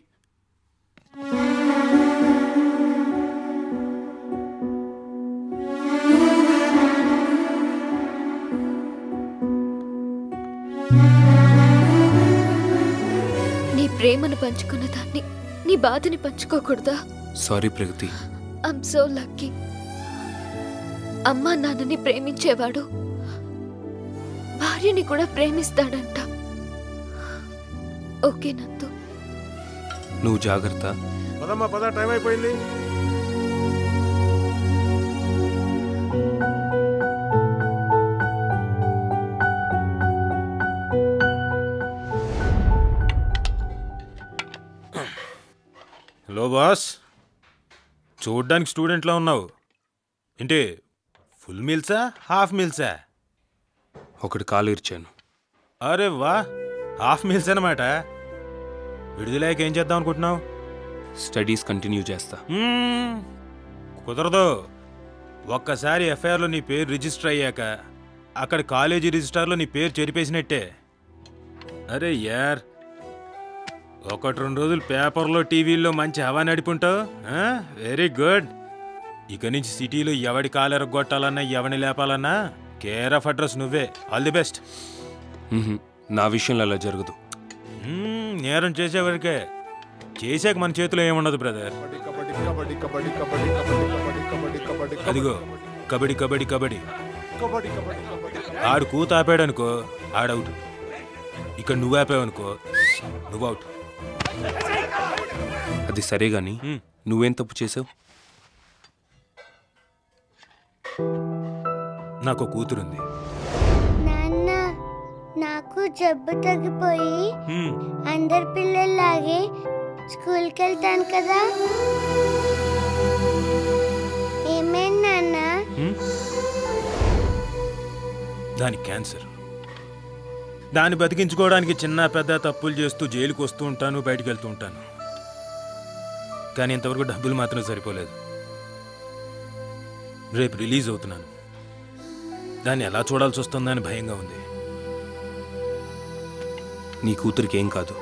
ప్రేమను పంచుకున్న దాన్ని నీ బాధని పంచుకోకూడదా sorry Pragathi I'm so lucky అమ్మా నాన్నని ప్రేమించేవాడు భార్యని కూడా ప్రేమిస్తాడంట ఓకే నందు నువ్వు జాగ్రత్త పదమ్మా పద టైం అయిపోయింది హలో బాస్ చూడ్డానికి స్టూడెంట్లా ఉన్నావు ఏంటి ఫుల్ మీల్సా హాఫ్ మీల్సా ఒకటి కాలు ఇర్చాను అరే వా హాఫ్ మీల్స్ అనమాట విడుదలయ్యాక ఏం చేద్దాం అనుకుంటున్నావు స్టడీస్ కంటిన్యూ చేస్తా మ్మ్. కుదరదు ఒక్కసారి ఎఫ్ఐఆర్లో నీ పేరు రిజిస్టర్ అయ్యాక అక్కడ కాలేజీ రిజిస్టార్లో నీ పేరు చెరిపేసినట్టే అరే యార్ ఒకటి రెండు రోజులు పేపర్లో టీవీల్లో మంచి హవా నడిపుంటావు వెరీ గుడ్ ఇక నుంచి సిటీలో ఎవడి కాలెరగొట్టాలన్నా ఎవని లేపాలన్నా కేర్ ఆఫ్ అడ్రస్ నువ్వే ఆల్ ది బెస్ట్ మ్హూ. నా విషయంలో అలా జరగదు మ్మ్, నేరం చేసేవరకే చేసాక మన చేతిలో ఏముండదు బ్రదర్ కబడ్డీ కబడ్డీ కబడ్డీ కబడ్డీ కబడ్డీ కబడ్డీ కబడ్డీ అదిగో కబడ్డీ కబడ్డీ కబడ్డీ కబడ్డీ కబడ్డీ కబడ్డీ ఆడు కూత ఆపాడనుకో ఆడవుట్ ఇక్కడ నువ్వు ఆపావనుకో నువ్వు అవుట్ అది సరే గాని నువ్వేం తప్పు చేసావు నాకు ఒక కూతురుంది నాన్న నాకు జబ్బు తగ్గిపోయి హ్మ్. అందరి పిల్లల్లాగే స్కూల్కి వెళ్తాను కదా ఏమైంది నాన్న హ్మ్? దానికి క్యాన్సర్ దాన్ని బతికించుకోవడానికి చిన్న పెద్ద తప్పులు చేస్తూ జైలుకి వస్తూ ఉంటాను బయటికి వెళ్తూ ఉంటాను కానీ ఇంతవరకు డబ్బులు మాత్రం సరిపోలేదు రేపు రిలీజ్ అవుతున్నాను దాన్ని ఎలా చూడాల్సి వస్తుందని భయంగా ఉంది నీ కూతురికి ఏం కాదు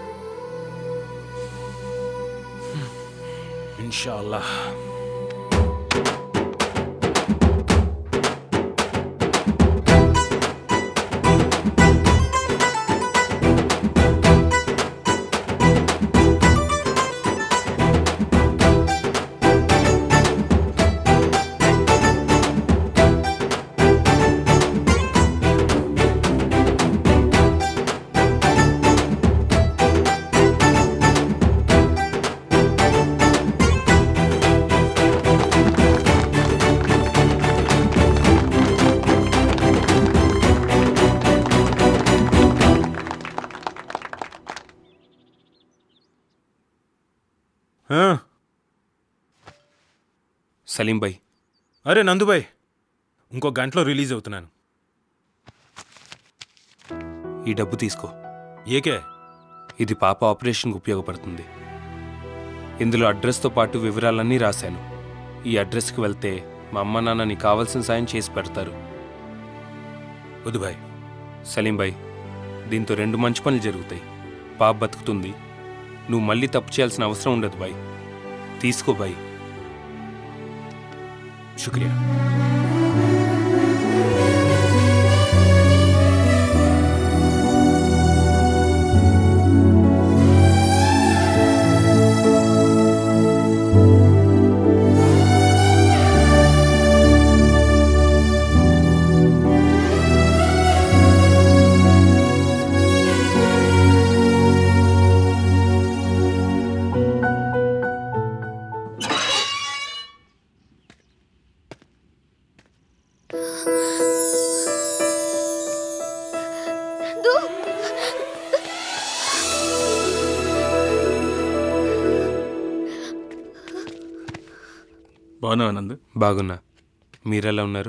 ఇన్షాల్లా ఆ, సలీం భాయ్ అరే నందుబాయ్ ఇంకో గంటలో రిలీజ్ అవుతున్నాను ఈ డబ్బు తీసుకో ఏకే ఇది పాప ఆపరేషన్కి ఉపయోగపడుతుంది ఇందులో అడ్రస్తో పాటు వివరాలన్నీ రాశాను ఈ అడ్రస్కి వెళ్తే మా అమ్మ నాన్న నీకు కావాల్సిన సాయం చేసి పెడతారు వద్దు భాయ్ సలీం భాయ్ దీంతో రెండు మంచి పనులు జరుగుతాయి పాప బతుకుతుంది నువ్వు మళ్ళీ తప్పు చేయాల్సిన అవసరం ఉండదు బాయ్ తీసుకో బాయ్ శుక్రియా నందు బాగున్నావా నందు బాగున్నా మీరెలా ఉన్నారు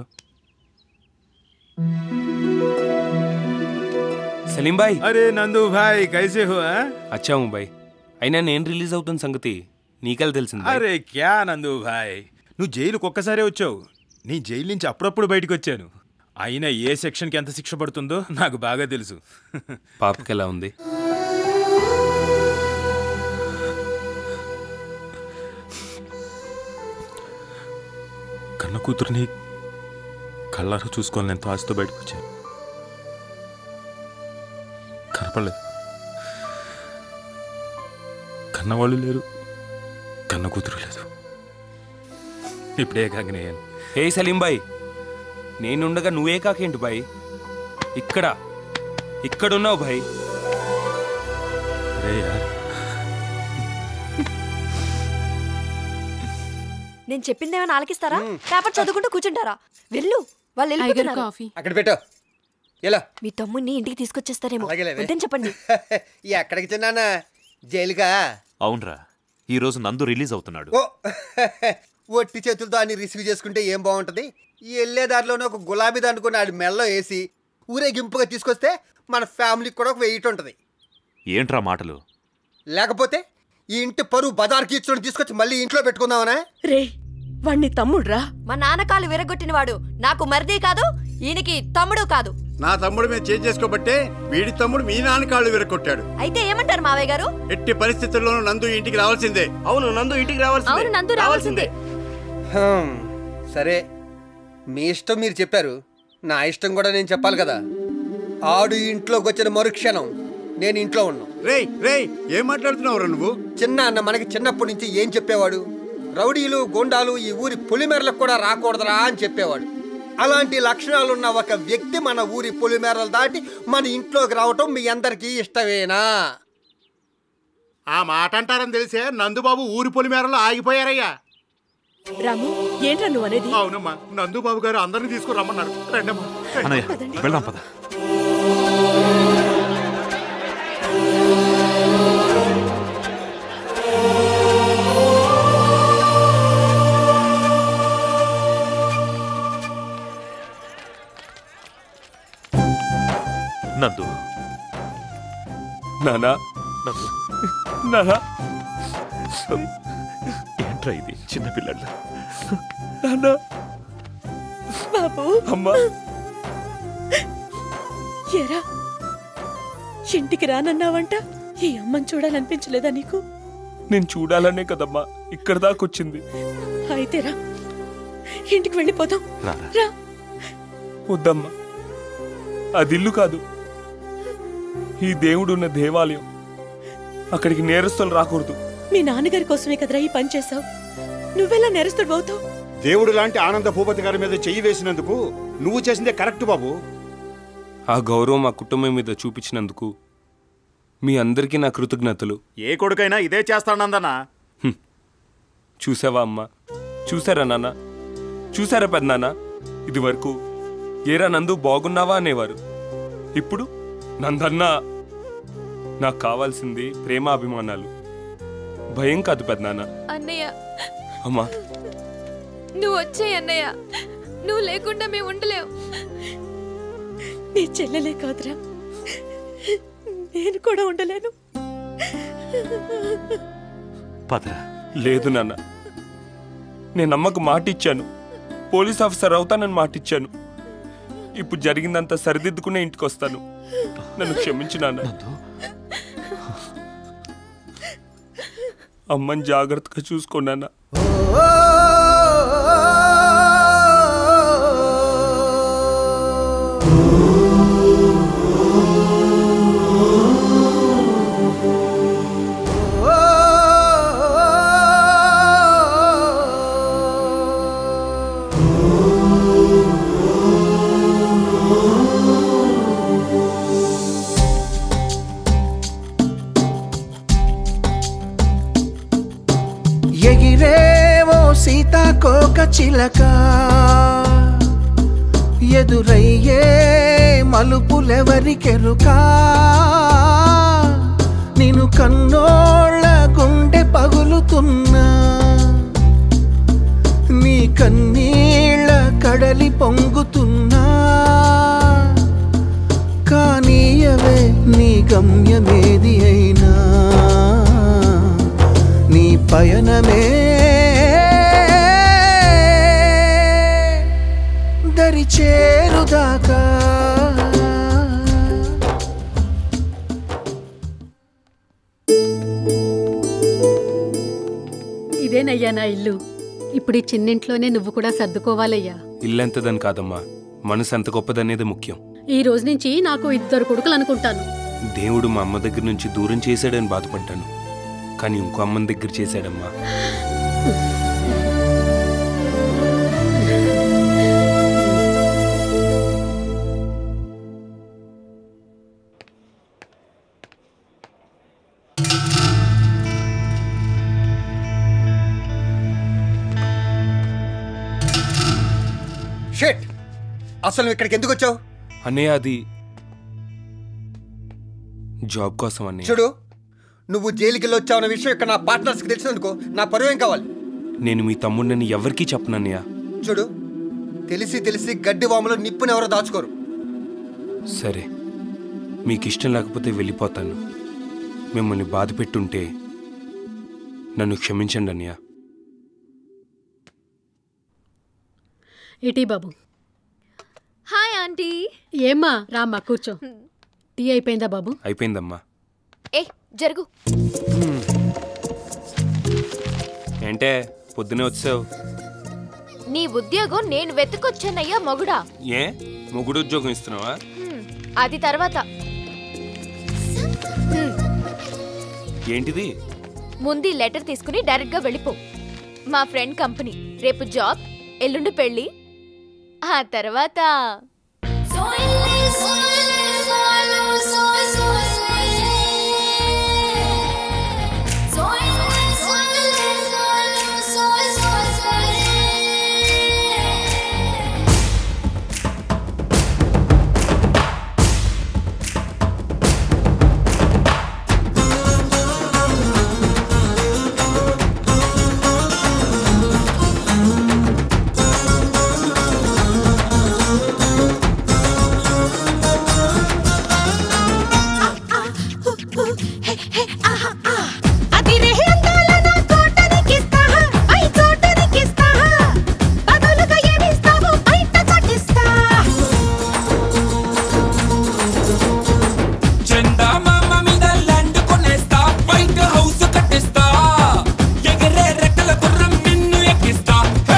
సలీం బాయ్ అరే నందు భాయ్ కైసే హో ఆ? అచ్చాము బాయ్ అయినా నేను రిలీజ్ అవుతున్న సంగతి నీకెలా తెలిసింది బాయ్? అరే క్యా నందు భాయ్ నువ్వు జైలుకు ఒక్కసారే వచ్చావు నీ జైలు నుంచి అప్పుడప్పుడు బయటకు వచ్చాను అయినా ఏ సెక్షన్కి ఎంత శిక్ష పడుతుందో నాకు బాగా తెలుసు పాపకి ఎలా ఉంది కన్న కూతురుని కళ్ళారా చూసుకోవాలని ఎంతో ఆశతో బయటకు వచ్చాను కనపడలేదు కన్నవాళ్ళు లేరు కన్న కూతురు లేదు ఇప్పుడే కాకనేయాలి హే సలీం బాయ్ నేనుండగా నువ్వే కాకేంటి బాయ్ ఇక్కడ ఇక్కడున్నావు బాయ్ రే యార్ నేను చెప్పిందేమైనా ఆలకిస్తారా పేపర్ చదువుకుంటూ కూర్చుంటారా వెళ్ళు వాళ్ళు వెళ్ళిపోతున్నారు అక్కడ పెట్టు ఎలా మీ తమ్ముడిని ఇంటికి తీసుకొచ్చేస్తారేమో అలాగేలేవే. వద్దని చెప్పండి ఎక్కడికి చిన్నానా జైలుగా అవునరా ఈ రోజు నందు రిలీజ్ అవుతున్నాడు ఓ ఒట్టి చేతులతో అన్ని రిసీవ్ చేసుకుంటే ఏం బాగుంటది ఈ వెళ్ళే దారిలోనే ఒక గులాబీ దండుకొని ఆడి మెల్లో వేసి ఊరేగింపుగా తీసుకొస్తే మన ఫ్యామిలీకి కూడా ఒక వెయిట్ ఉంటుంది ఏంట్రా మాటలు లేకపోతే ఈ ఇంటి పరువు బజార్కి ఇచ్చుకొని తీసుకొచ్చి మళ్ళీ ఇంట్లో పెట్టుకుందామనా రే వాణ్ణి తమ్ముడ్రా మా నాన్న కాలు విరగొట్టిన వాడు నాకు మరిది కాదు ఈయనకి తమ్ముడు కాదు నా తమ్ముడు మీద చేంజ్ చేసుకోబట్టే వీడి తమ్ముడు మీ నాన్న కాళ్ళు విరగొట్టాడు అయితే ఏమంటారు మావయ్య గారు ఎట్టి పరిస్థితుల్లోనూ నందు ఇంటికి రావాల్సిందే అవును నందు ఇంటికి అవును నందు రావాల్సిందే హ్మ్, సరే మీ ఇష్టం మీరు చెప్పారు నా ఇష్టం కూడా నేను చెప్పాలి కదా ఆడు ఇంట్లోకి వచ్చిన మరుక్షణం నేను ఇంట్లో ఉన్నాను రే రే ఏం మాట్లాడుతున్నావురా నువ్వు చిన్న అన్న మనకి చిన్నప్పటి నుంచి ఏం చెప్పేవాడు రౌడీలు గోండాలు ఈ ఊరి పొలిమేరలకు కూడా రాకూడదురా అని చెప్పేవాడు అలాంటి లక్షణాలున్న ఒక వ్యక్తి మన ఊరి పొలిమేరలు దాటి మన ఇంట్లోకి రావటం మీ అందరికీ ఇష్టమేనా ఆ మాట అంటారని తెలిసే నందుబాబు ఊరి పొలిమేరలో ఆగిపోయారయ్యా రాము ఏంట్రా నువ్వు అనేది అవునమ్మా నందుబాబు గారు అందరిని తీసుకురమ్మన్నారు రండమ్మా అన్నయ్య వెళ్దాం పద నందు నానా నందు నానా ఏంట్రా ఇది చిన్నపిల్లల నానా బాబు అమ్మా ఎరా ఇంటికి రానన్నావంట ఈ అమ్మని చూడాలనిపించలేదా నీకు నేను చూడాలనే కదమ్మా ఇక్కడ దాకొచ్చింది అయితే రా ఇంటికి వెళ్ళిపోదాం రారా. రా వద్దమ్మా అది ఇల్లు కాదు ఈ దేవుడు ఉన్న దేవాలయం అక్కడికి నేరస్తులు రాకూడదు మీ నాన్నగారి కోసమే కదరా ఈ పని చేసావు నువ్వెలా నేరస్తుడు అవుతావు దేవుడు లాంటి ఆనంద భూపతి గారి మీద చెయ్యి వేసినందుకు నువ్వు చేసిందే కరెక్ట్ బాబు ఆ గౌరవం మా కుటుంబం మీద చూపించినందుకు మీ అందరికీ నా కృతజ్ఞతలు ఏ కొడుకైనా ఇదే చేస్తానందనా చూసావా అమ్మా చూసారా నాన్న చూసారా పెద్దనాన్న ఇది వరకు ఏరా నందు బాగున్నావా అనేవారు ఇప్పుడు నందన్నా నాకు కావాల్సింది ప్రేమ అభిమానాలు భయం కాదు పెద్దనాన్న అన్నయ్య అమ్మా నువ్వు వచ్చే అన్నయ్య నువ్వు లేకుండా మేము ఉండలేవు నీ చెల్లెలే కాదురా నేను కూడా ఉండలేను పదరా లేదు నాన్న నేను అమ్మకు మాట ఇచ్చాను పోలీస్ ఆఫీసర్ అవుతానని మాట ఇచ్చాను ఇప్పుడు జరిగిందంతా సరిదిద్దుకునే ఇంటికి వస్తాను నన్ను క్షమించు నాన్న అమ్మని జాగ్రత్తగా చూసుకోనాన్న ఎగిరేవో సీతాకోక చిలక ఎదురయ్యే మలుపులెవరికెరుకా నేను కన్నోళ్ళ గుండె పగులుతున్నా నీ కన్నీళ్ళ కడలి పొంగుతున్నా కానీయవే నీ గమ్యమేది అయినా నీ పయనమే దరి చేరుదాకా ఇదేనయ్యా నా ఇల్లు ఇప్పుడు ఈ చిన్నింట్లోనే నువ్వు కూడా సర్దుకోవాలయ్యా ఇల్లెంతదని కాదమ్మా మనసు ఎంత గొప్పదనేది ముఖ్యం ఈ రోజు నుంచి నాకు ఇద్దరు కొడుకులు అనుకుంటాను దేవుడు మా అమ్మ దగ్గర నుంచి దూరం చేశాడని బాధపడ్డాను కానీ ఇంకో అమ్మని దగ్గర చేశాడమ్మా షెట్ అసలు నువ్వు ఇక్కడికి ఎందుకు వచ్చావు అన్నయ్య అది జాబ్ కోసం అన్నయ్య చూడు నువ్వు జైలుకి వెళ్ళి వచ్చావు అన్న విషయం ఇక్కడ నా పార్ట్నర్స్కి తెలిసినందుకో నా పరువు ఏం కావాలి నేను మీ తమ్ముడిని ఎవరికీ చెప్పను అన్నయ్య చూడు తెలిసి తెలిసి గడ్డి వాములో నిప్పుని ఎవరో దాచుకోరు సరే మీకు ఇష్టం లేకపోతే వెళ్ళిపోతాను మిమ్మల్ని బాధ పెట్టుంటే నన్ను క్షమించండి అన్నయ్య ఇటీ బాబు హాయ్ ఆంటీ ఏమ్మా రామ్మా కూర్చో టీ అయిపోయిందా బాబు అయిపోయిందమ్మా ఏ జరుగు ఏంటే పొద్దునే వచ్చావు నీ ఉద్యోగం నేను వెతుకొచ్చానయ్యా మొగుడా ఏ మొగుడు ఉద్యోగం ఇస్తున్నావా హ్మ్, అది తర్వాత హ్మ్, ఏంటిది ముందు ఈ లెటర్ తీసుకుని డైరెక్ట్ గా వెళ్ళిపో మా ఫ్రెండ్ కంపెనీ రేపు జాబ్ ఎల్లుండి పెళ్ళి ఆ తర్వాత అది రేహే అందాల నా తోటనికిస్తా ఐ తోటనికిస్తా బదులుగా ఏమిస్తావు బయట చటిస్తా చందా మామ మీద ల్యాండ్ కొనేస్తా వైట్ హౌస్ కట్టిస్తా ఎగరే రెక్కల గుర్రం నిన్ను ఎక్కిస్తా హే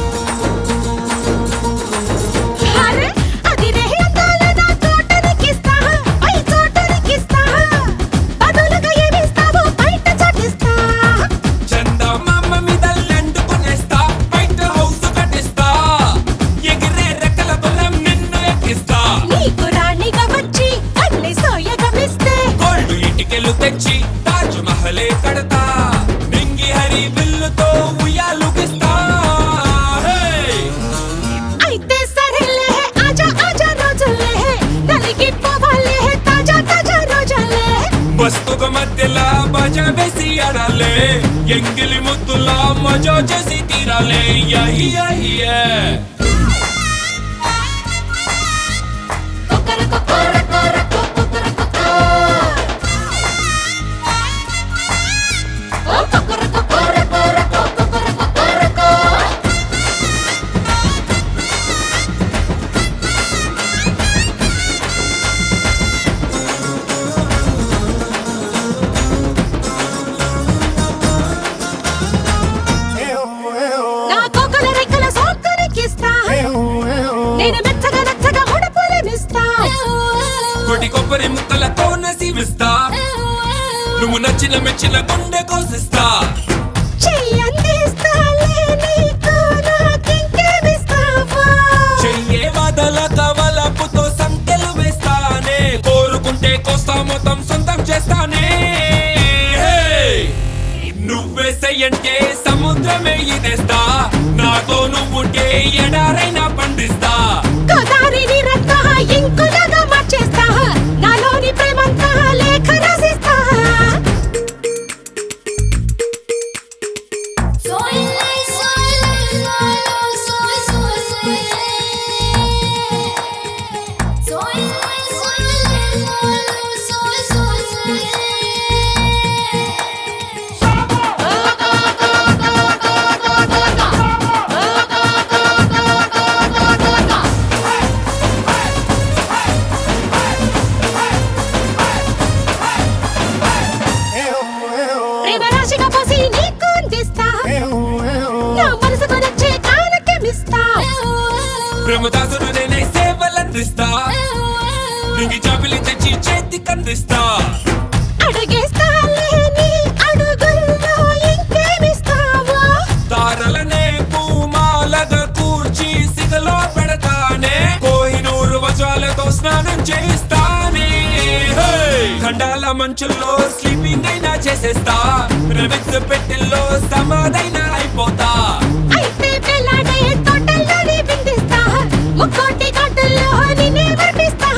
అరే అది రేహే అందాల నా తోటనికిస్తా ఐ తోటనికిస్తా బదులుగా ఏమిస్తావు బయట చటిస్తా చందా మామ మీద ల్యాండ్ కొనేస్తా వైట్ హౌస్ కట్టిస్తా ఎగరే రెక్కల గుర్రం నిన్ను ఎక్కిస్తా నీకు రాణిగా వచ్చి అన్ని సోయగమిస్తే గోల్డ్ ఇటుకెలు తెచ్చి తాజ్ మహలే కడతా నింగి హరి బిల్లుతో ఉయ్యాలుగిస్తా హే అయితే సరేలే ఆజా ఆజా రోజులే నలిగిపోవాలే తాజా తాజా రోజులే వస్తుక మధ్యలా బజా వేసి ఆడాలే ఎంగిలి ముద్దులా మజా చేసి తీరాలే యహి యహి యే. నా కోకల రెక్కల సోకరికిస్తా నేను మెత్తగా నచ్చగా ముడపులనిస్తా కొడి కొబ్బరి ముక్కలతో నసీవిస్తా నువ్వు నచ్చిన మెచ్చిన గుండె కోసిస్తా చెయ్యందిస్తాలే నీకు నాకింకేమిస్తావా చెయ్యే వదల కవలపుతో సంఖ్యలు వేస్తానే కోరుకుంటే కోస్తా మొత్తం సొంతం చేస్తానే హే! నువ్వేసయ్యంటే సముద్రమే ఇదేస్తా నాతో నువ్వుంటే ఎడారైనా పండిస్తా గోదారిని రక్త ఇంకులగా మార్చేస్తా నాలోని ప్రేమంతా లేఖ రాసిస్తా ప్రేమ రాశిగా పోసి నీకు అందిస్తా నా మనసుకు నచ్చే కాలకెమిస్తా ప్రేమదాసుడు నేనే సేవలందిస్తా నింగి చాపిలి తెచ్చి చేతికి అందిస్తా అడుగేస్తాలే నీ అడుగు మంచుల్లో స్లీపింగ్ అయినా చేసేస్తా రిమిక్స్ పెట్టెల్లో సమాధైనా అయిపోతా అయితే పెళ్ళాడే తోటల్లోనే బిందిస్తా ముక్కోటి కాటుల్లో నిన్నే వర్పిస్తా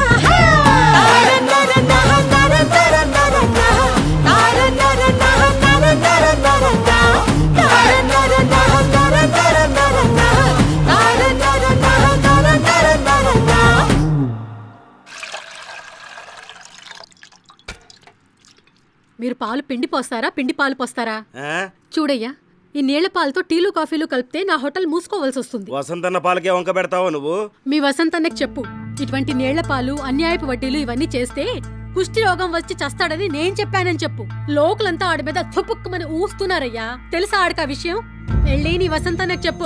మీరు పాలు పిండి పోస్తారా పిండి పాలు పోస్తారా చూడయ్యా ఈ నీళ్ల పాలతో టీలు కాఫీలు కలిపితే నా హోటల్ మూసుకోవాల్సి వస్తుంది వసంతన్న పాలకే వంక పెడతావా నువ్వు మీ వసంత్ అన్నకి చెప్పు ఇటువంటి నీళ్ల పాలు అన్యాయపు వడ్డీలు ఇవన్నీ చేస్తే కుష్టి రోగం వచ్చి చస్తాడని నేను చెప్పానని చెప్పు లోకులంతా ఆడి మీద తుపుక్కుమని ఊస్తున్నారయ్యా తెలుసా ఆడికి ఆ విషయం వెళ్ళి నీ వసంత్ అన్నకి చెప్పు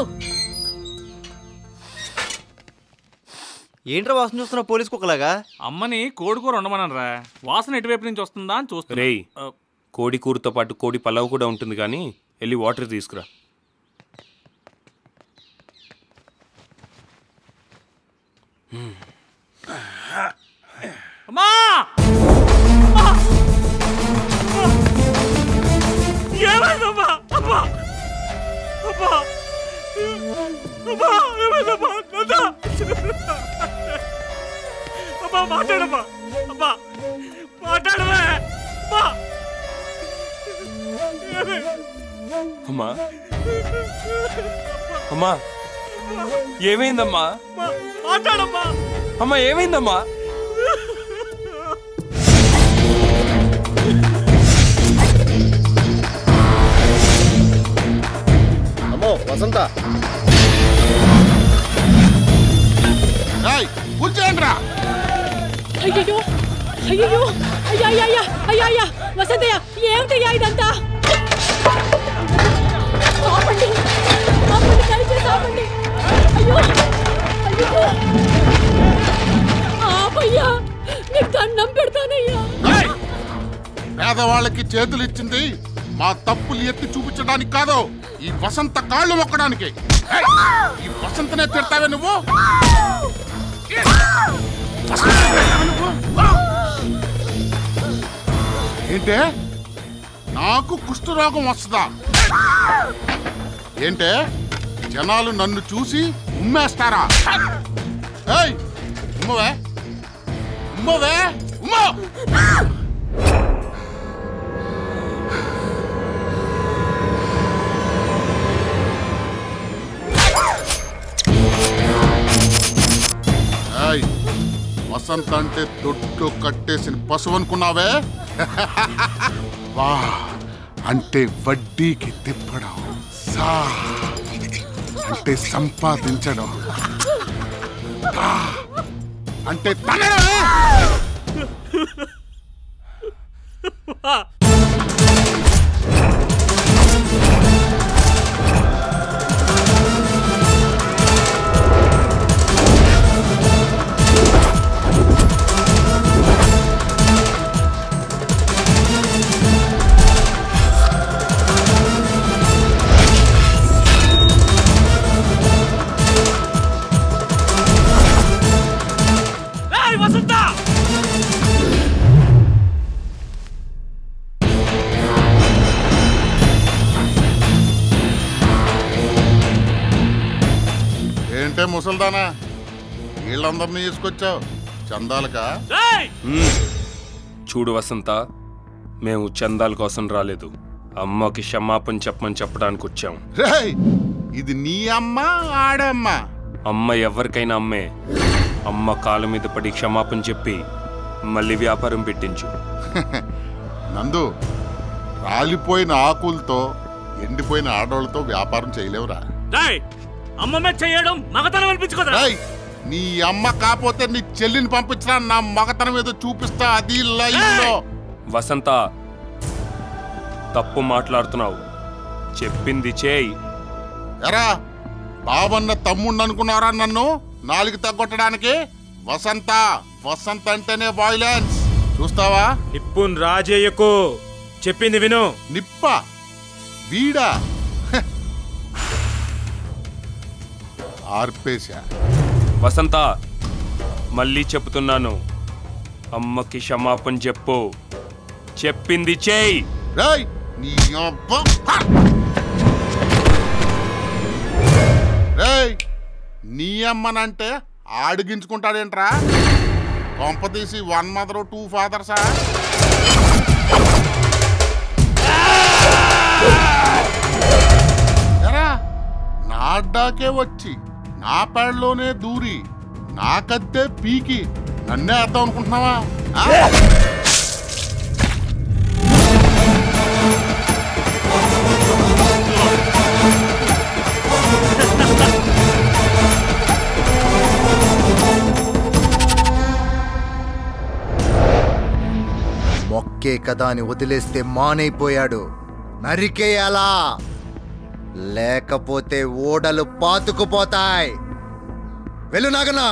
ఏంట్రా వాసన చూస్తున్నావు పోలీస్ కుక్కలాగా అమ్మని కోడికూర ఉండమనరా వాసన ఎటువైపు నుంచి వస్తుందా అని చూస్తున్నా రేయ్ కోడి కూరతో పాటు కోడి పలావ్ కూడా ఉంటుంది కానీ వెళ్ళి వాటర్ తీసుకురా అమ్మా అమ్మా! ఏమైందమ్మా అమ్మా అమ్మా అమ్మా ఏమైందమ్మా నందా అమ్మా మాట్లాడమ్మా అమ్మా మాట్లాడవే అమ్మా అమ్మా అమ్మా ఏమైందమ్మా మాట్లాడమ్మా అమ్మా ఏమైందమ్మా అమ్మో వసంత కూర్చోండ్రా అయ్యో అయ్యో అయ్యా అయ్యా అయ్యా అయ్యా వసంతయ్య ఏమిటయ్యా ఇదంతా ఆపండి ఆపండి దయచేసి ఆపండి అయ్యో అయ్యో ఆపయ్యా నీకు దండం పెడతానయ్యా పేదవాళ్ళకి చేతులు ఇచ్చింది మా తప్పులు ఎత్తి చూపించడానికి కాదు ఈ వసంత కాళ్ళు మొక్కడానికి ఏయ్, ఈ వసంతనే తిడతావే నువ్వు వసంతనే తిడతావే నువ్వు? ఏంటే నాకు కుష్ఠరోగం వస్తుందా ఏంటే జనాలు నన్ను చూసి ఉమ్మేస్తారా ఏయ్ ఉమ్మవే ఉమ్మవే ఉమ్మో ఏయ్, వసంత అంటే దొడ్లో కట్టేసిన పశువు అనుకున్నావే వా అంటే వడ్డీకి తిప్పడం సా అంటే సంపాదించడం తా అంటే తనడమే ఏయ్ వసంత ఏంటే ముసల్దానా వీళ్ళందరినీ తీసుకొచ్చావు చందాలకా మ్మ్. చూడు వసంత మేము చందాల కోసం రాలేదు అమ్మకి క్షమాపణ చెప్పమని చెప్పడానికి వచ్చాం రేయ్ ఇది నీ అమ్మ ఆడమ్మ అమ్మ ఎవరికైనా అమ్మే అమ్మ కాళ్ళ మీద పడి క్షమాపణ చెప్పి మళ్ళీ వ్యాపారం పెట్టించు నందు రాలిపోయిన ఆకులతో ఎండిపోయిన ఆడోళ్ళతో వ్యాపారం చేయలేవురా రేయ్ అమ్మమ్మ చేయడం మగతనం అనిపించుకోదా రేయ్, నీ అమ్మ కాకపోతే నీ చెల్లిని పంపించరా నా మగతనం ఏదో చూపిస్తా అది లైవ్లో వసంత తప్పు మాట్లాడుతున్నావు చెప్పింది చేయి ఎరా బాబన్న తమ్ముడు అనుకున్నారా నన్ను నాలుగు తగ్గొట్టడానికి వసంత వసంత అంటేనే వాయిలెన్స్ చూస్తావా నిప్పున్ రాజేయకు చెప్పింది విను నిప్ప వీడా హ. ఆర్పేశా వసంత మళ్ళీ చెప్తున్నాను అమ్మకి క్షమాపణ చెప్పు చెప్పింది చేయి రేయ్ నీ అబ్బ రేయ్ నీ అమ్మనంటే ఆడిగించుకుంటాడేంట్రా కొంప తీసి వన్ మదర్ టూ ఫాదర్సా ఎరా నా అడ్డాకే వచ్చి నా పేడలోనే దూరి నా కద్దే పీకి నన్నే అర్థం అనుకుంటున్నావా ఆ? మొక్కే కదా అని వదిలేస్తే మానైపోయాడు నరికేయాలా లేకపోతే ఓడలు పాతుకుపోతాయి వెళ్ళు నాగనా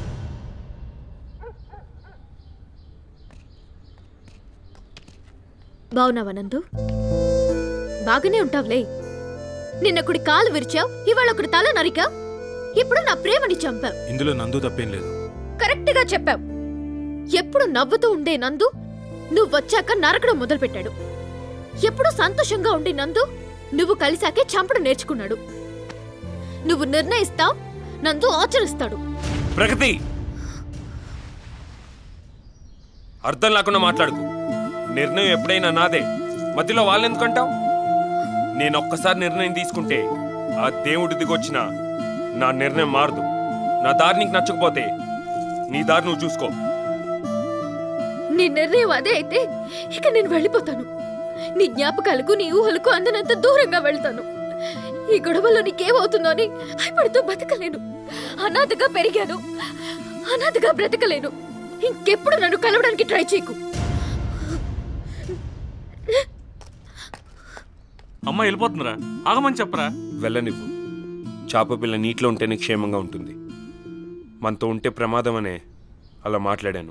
బావున్నావా నందు బాగానే ఉంటావులే నిన్నొకడి కాలు విరిచావు ఇవాళ ఒకటి తల నరికావు ఇప్పుడు నా ప్రేమని చంపావు ఇందులో నందు తప్పేం లేదు కరెక్ట్ గా చెప్పావు ఎప్పుడు నవ్వుతూ ఉండే నందు నువ్వు వచ్చాక నరకడం మొదలుపెట్టాడు ఎప్పుడు సంతోషంగా ఉండే నందు నువ్వు కలిసాకే చంపడం నేర్చుకున్నాడు నువ్వు నిర్ణయిస్తావు నందు ఆచరిస్తాడు ప్రగతి అర్థం లేకుండా మాట్లాడుకు నిర్ణయం ఎప్పుడైనా నాదే మధ్యలో వాళ్ళెందుకంటావు నేను ఒక్కసారి నిర్ణయం తీసుకుంటే ఆ దేవుడి దిగొచ్చిన నా నిర్ణయం మారదు నా దారి నీకు నచ్చకపోతే నీ దారి నువ్వు చూసుకో నీ నిర్ణయం అదే అయితే ఇక నేను వెళ్ళిపోతాను నీ జ్ఞాపకాలకు నీ ఊహలకు అందనంత దూరంగా వెళ్తాను ఈ గొడవలో నీకేమవుతుందో అని భయపడుతూ బతకలేను అనాథగా పెరిగాను అనాథగా బ్రతకలేను ఇంకెప్పుడు నన్ను కలవడానికి ట్రై చేయకు అమ్మ వెళ్ళిపోతుందిరా ఆగమని చెప్పరా వెళ్ళనివ్వు చాప పిల్ల నీటిలో ఉంటేనే క్షేమంగా ఉంటుంది మనతో ఉంటే ప్రమాదం అనే అలా మాట్లాడాను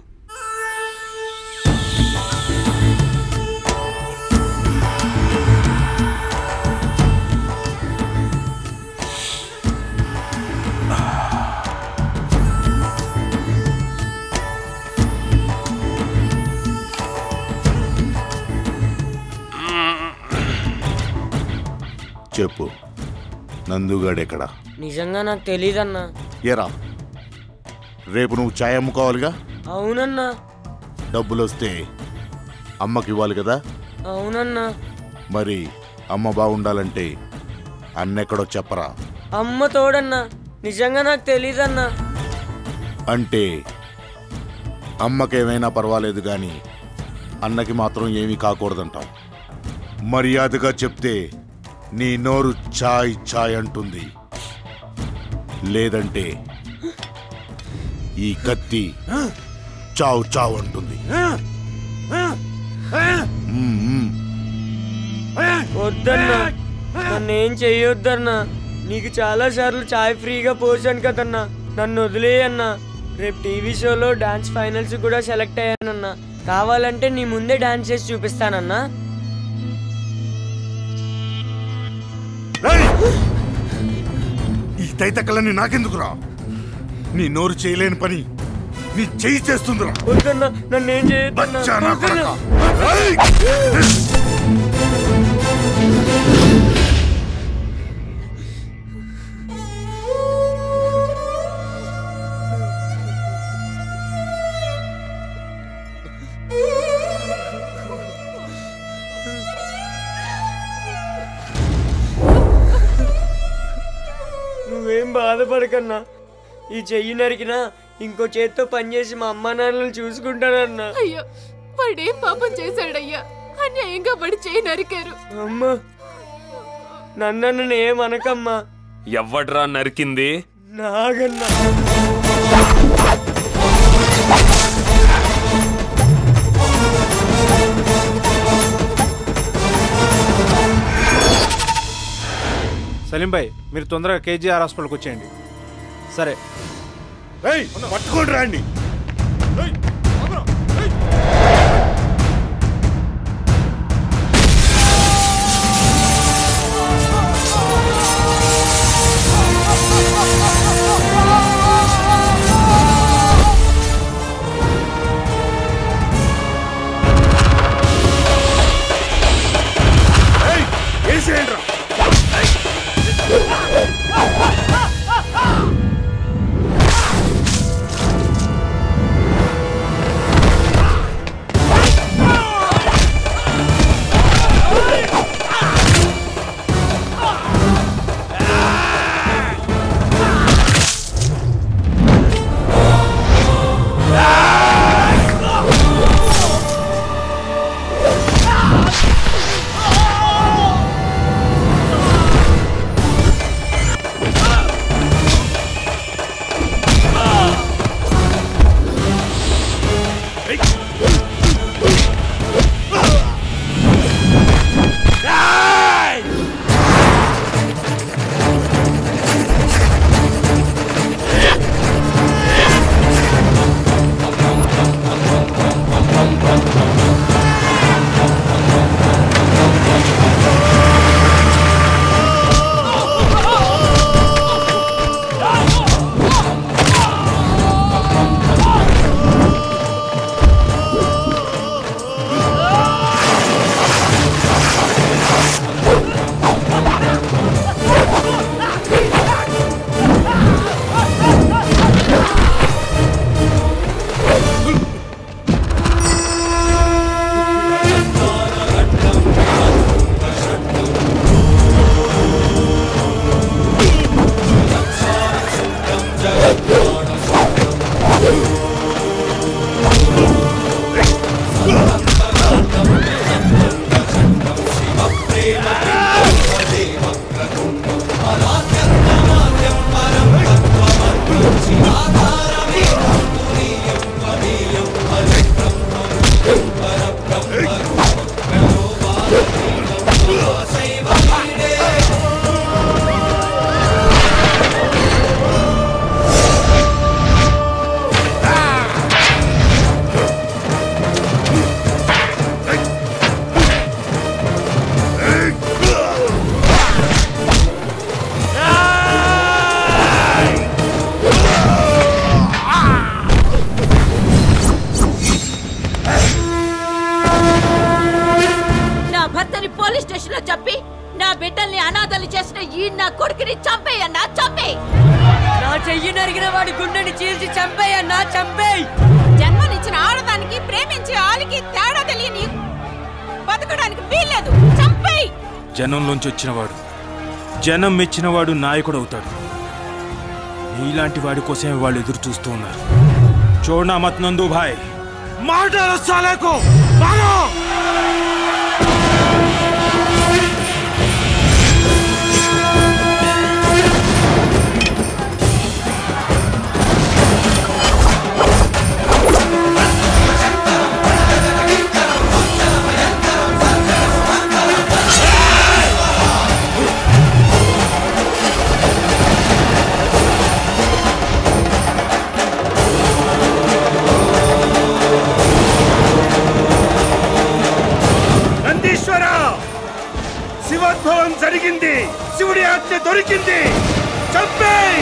చెప్పు నందుగాడెక్కడ నిజంగా నాకు తెలీదన్నా ఏరా రేపు నువ్వు ఛాయ్ అమ్ముకోవాలిగా అవునన్నా డబ్బులు వస్తే అమ్మకి ఇవ్వాలి కదా అవునన్నా మరి అమ్మ బాగుండాలంటే అన్నెక్కడో చెప్పరా అమ్మ తోడన్నా నిజంగా నాకు తెలీదన్నా అంటే అమ్మకేమైనా పర్వాలేదు కానీ అన్నకి మాత్రం ఏమీ కాకూడదంటావు మర్యాదగా చెప్తే నీ నోరు ఛాయ్ ఛాయ్ అంటుంది లేదంటే ఈ కత్తి చావు చావు అంటుంది మ్మ్, మ్మ్. వద్దన్నా నన్నేం చెయ్యొద్దన్నా నీకు చాలా సార్లు చాయ్ ఫ్రీగా పోసాను కదన్నా నన్ను వదిలేయన్నా రేపు టీవీ షోలో డాన్స్ ఫైనల్స్ కూడా సెలెక్ట్ అయ్యానన్నా కావాలంటే నీ ముందే డాన్స్ చేసి చూపిస్తానన్నా ఈ తైతక్కలని నాకెందుకురా నీ నోరు చేయలేని పని నీ చెయ్యి చేస్తుందిరా వద్దన్నా నన్నేం చేయొద్దన్నా బచ్చా నా కొడకా. నువ్వేం బాధపడకన్నా ఈ చెయ్యి నరికినా ఇంకో చేత్తో పనిచేసి మా అమ్మా నాన్నలు చూసుకుంటానన్నా అయ్యో వాడేం పాపం చేశాడయ్యా అన్యాయంగా వాడి చేయి నరికారు అమ్మా నన్ను నన్ను ఏమనకమ్మా ఎవ్వడ్రా నరికింది నాగన్నా సలీం భాయ్ మీరు తొందరగా కేజీఆర్ హాస్పిటల్కి వచ్చేయండి సరే పట్టుకోండి రండి ఆ చెయ్యి నరిగిన వాడి గుండెని చీల్చి చంపేయన్నా చంపేయ్ జన్మనిచ్చిన ఆడదానికి ప్రేమించే ఆలికి తేడా తెలియని బతకడానికి వీల్లేదు చంపేయ్ జనంలోంచి వచ్చినవాడు జనం మెచ్చినవాడు నాయకుడు అవుతాడు నీలాంటి వాడి కోసమే వాళ్ళు ఎదురు చూస్తూ ఉన్నారు చూడనా మత్ నందు భాయ్ మాటలు సాలేకో మారో నందీశ్వర శివోద్భవం జరిగింది శివుడి ఆజ్ఞ దొరికింది చంపేయ్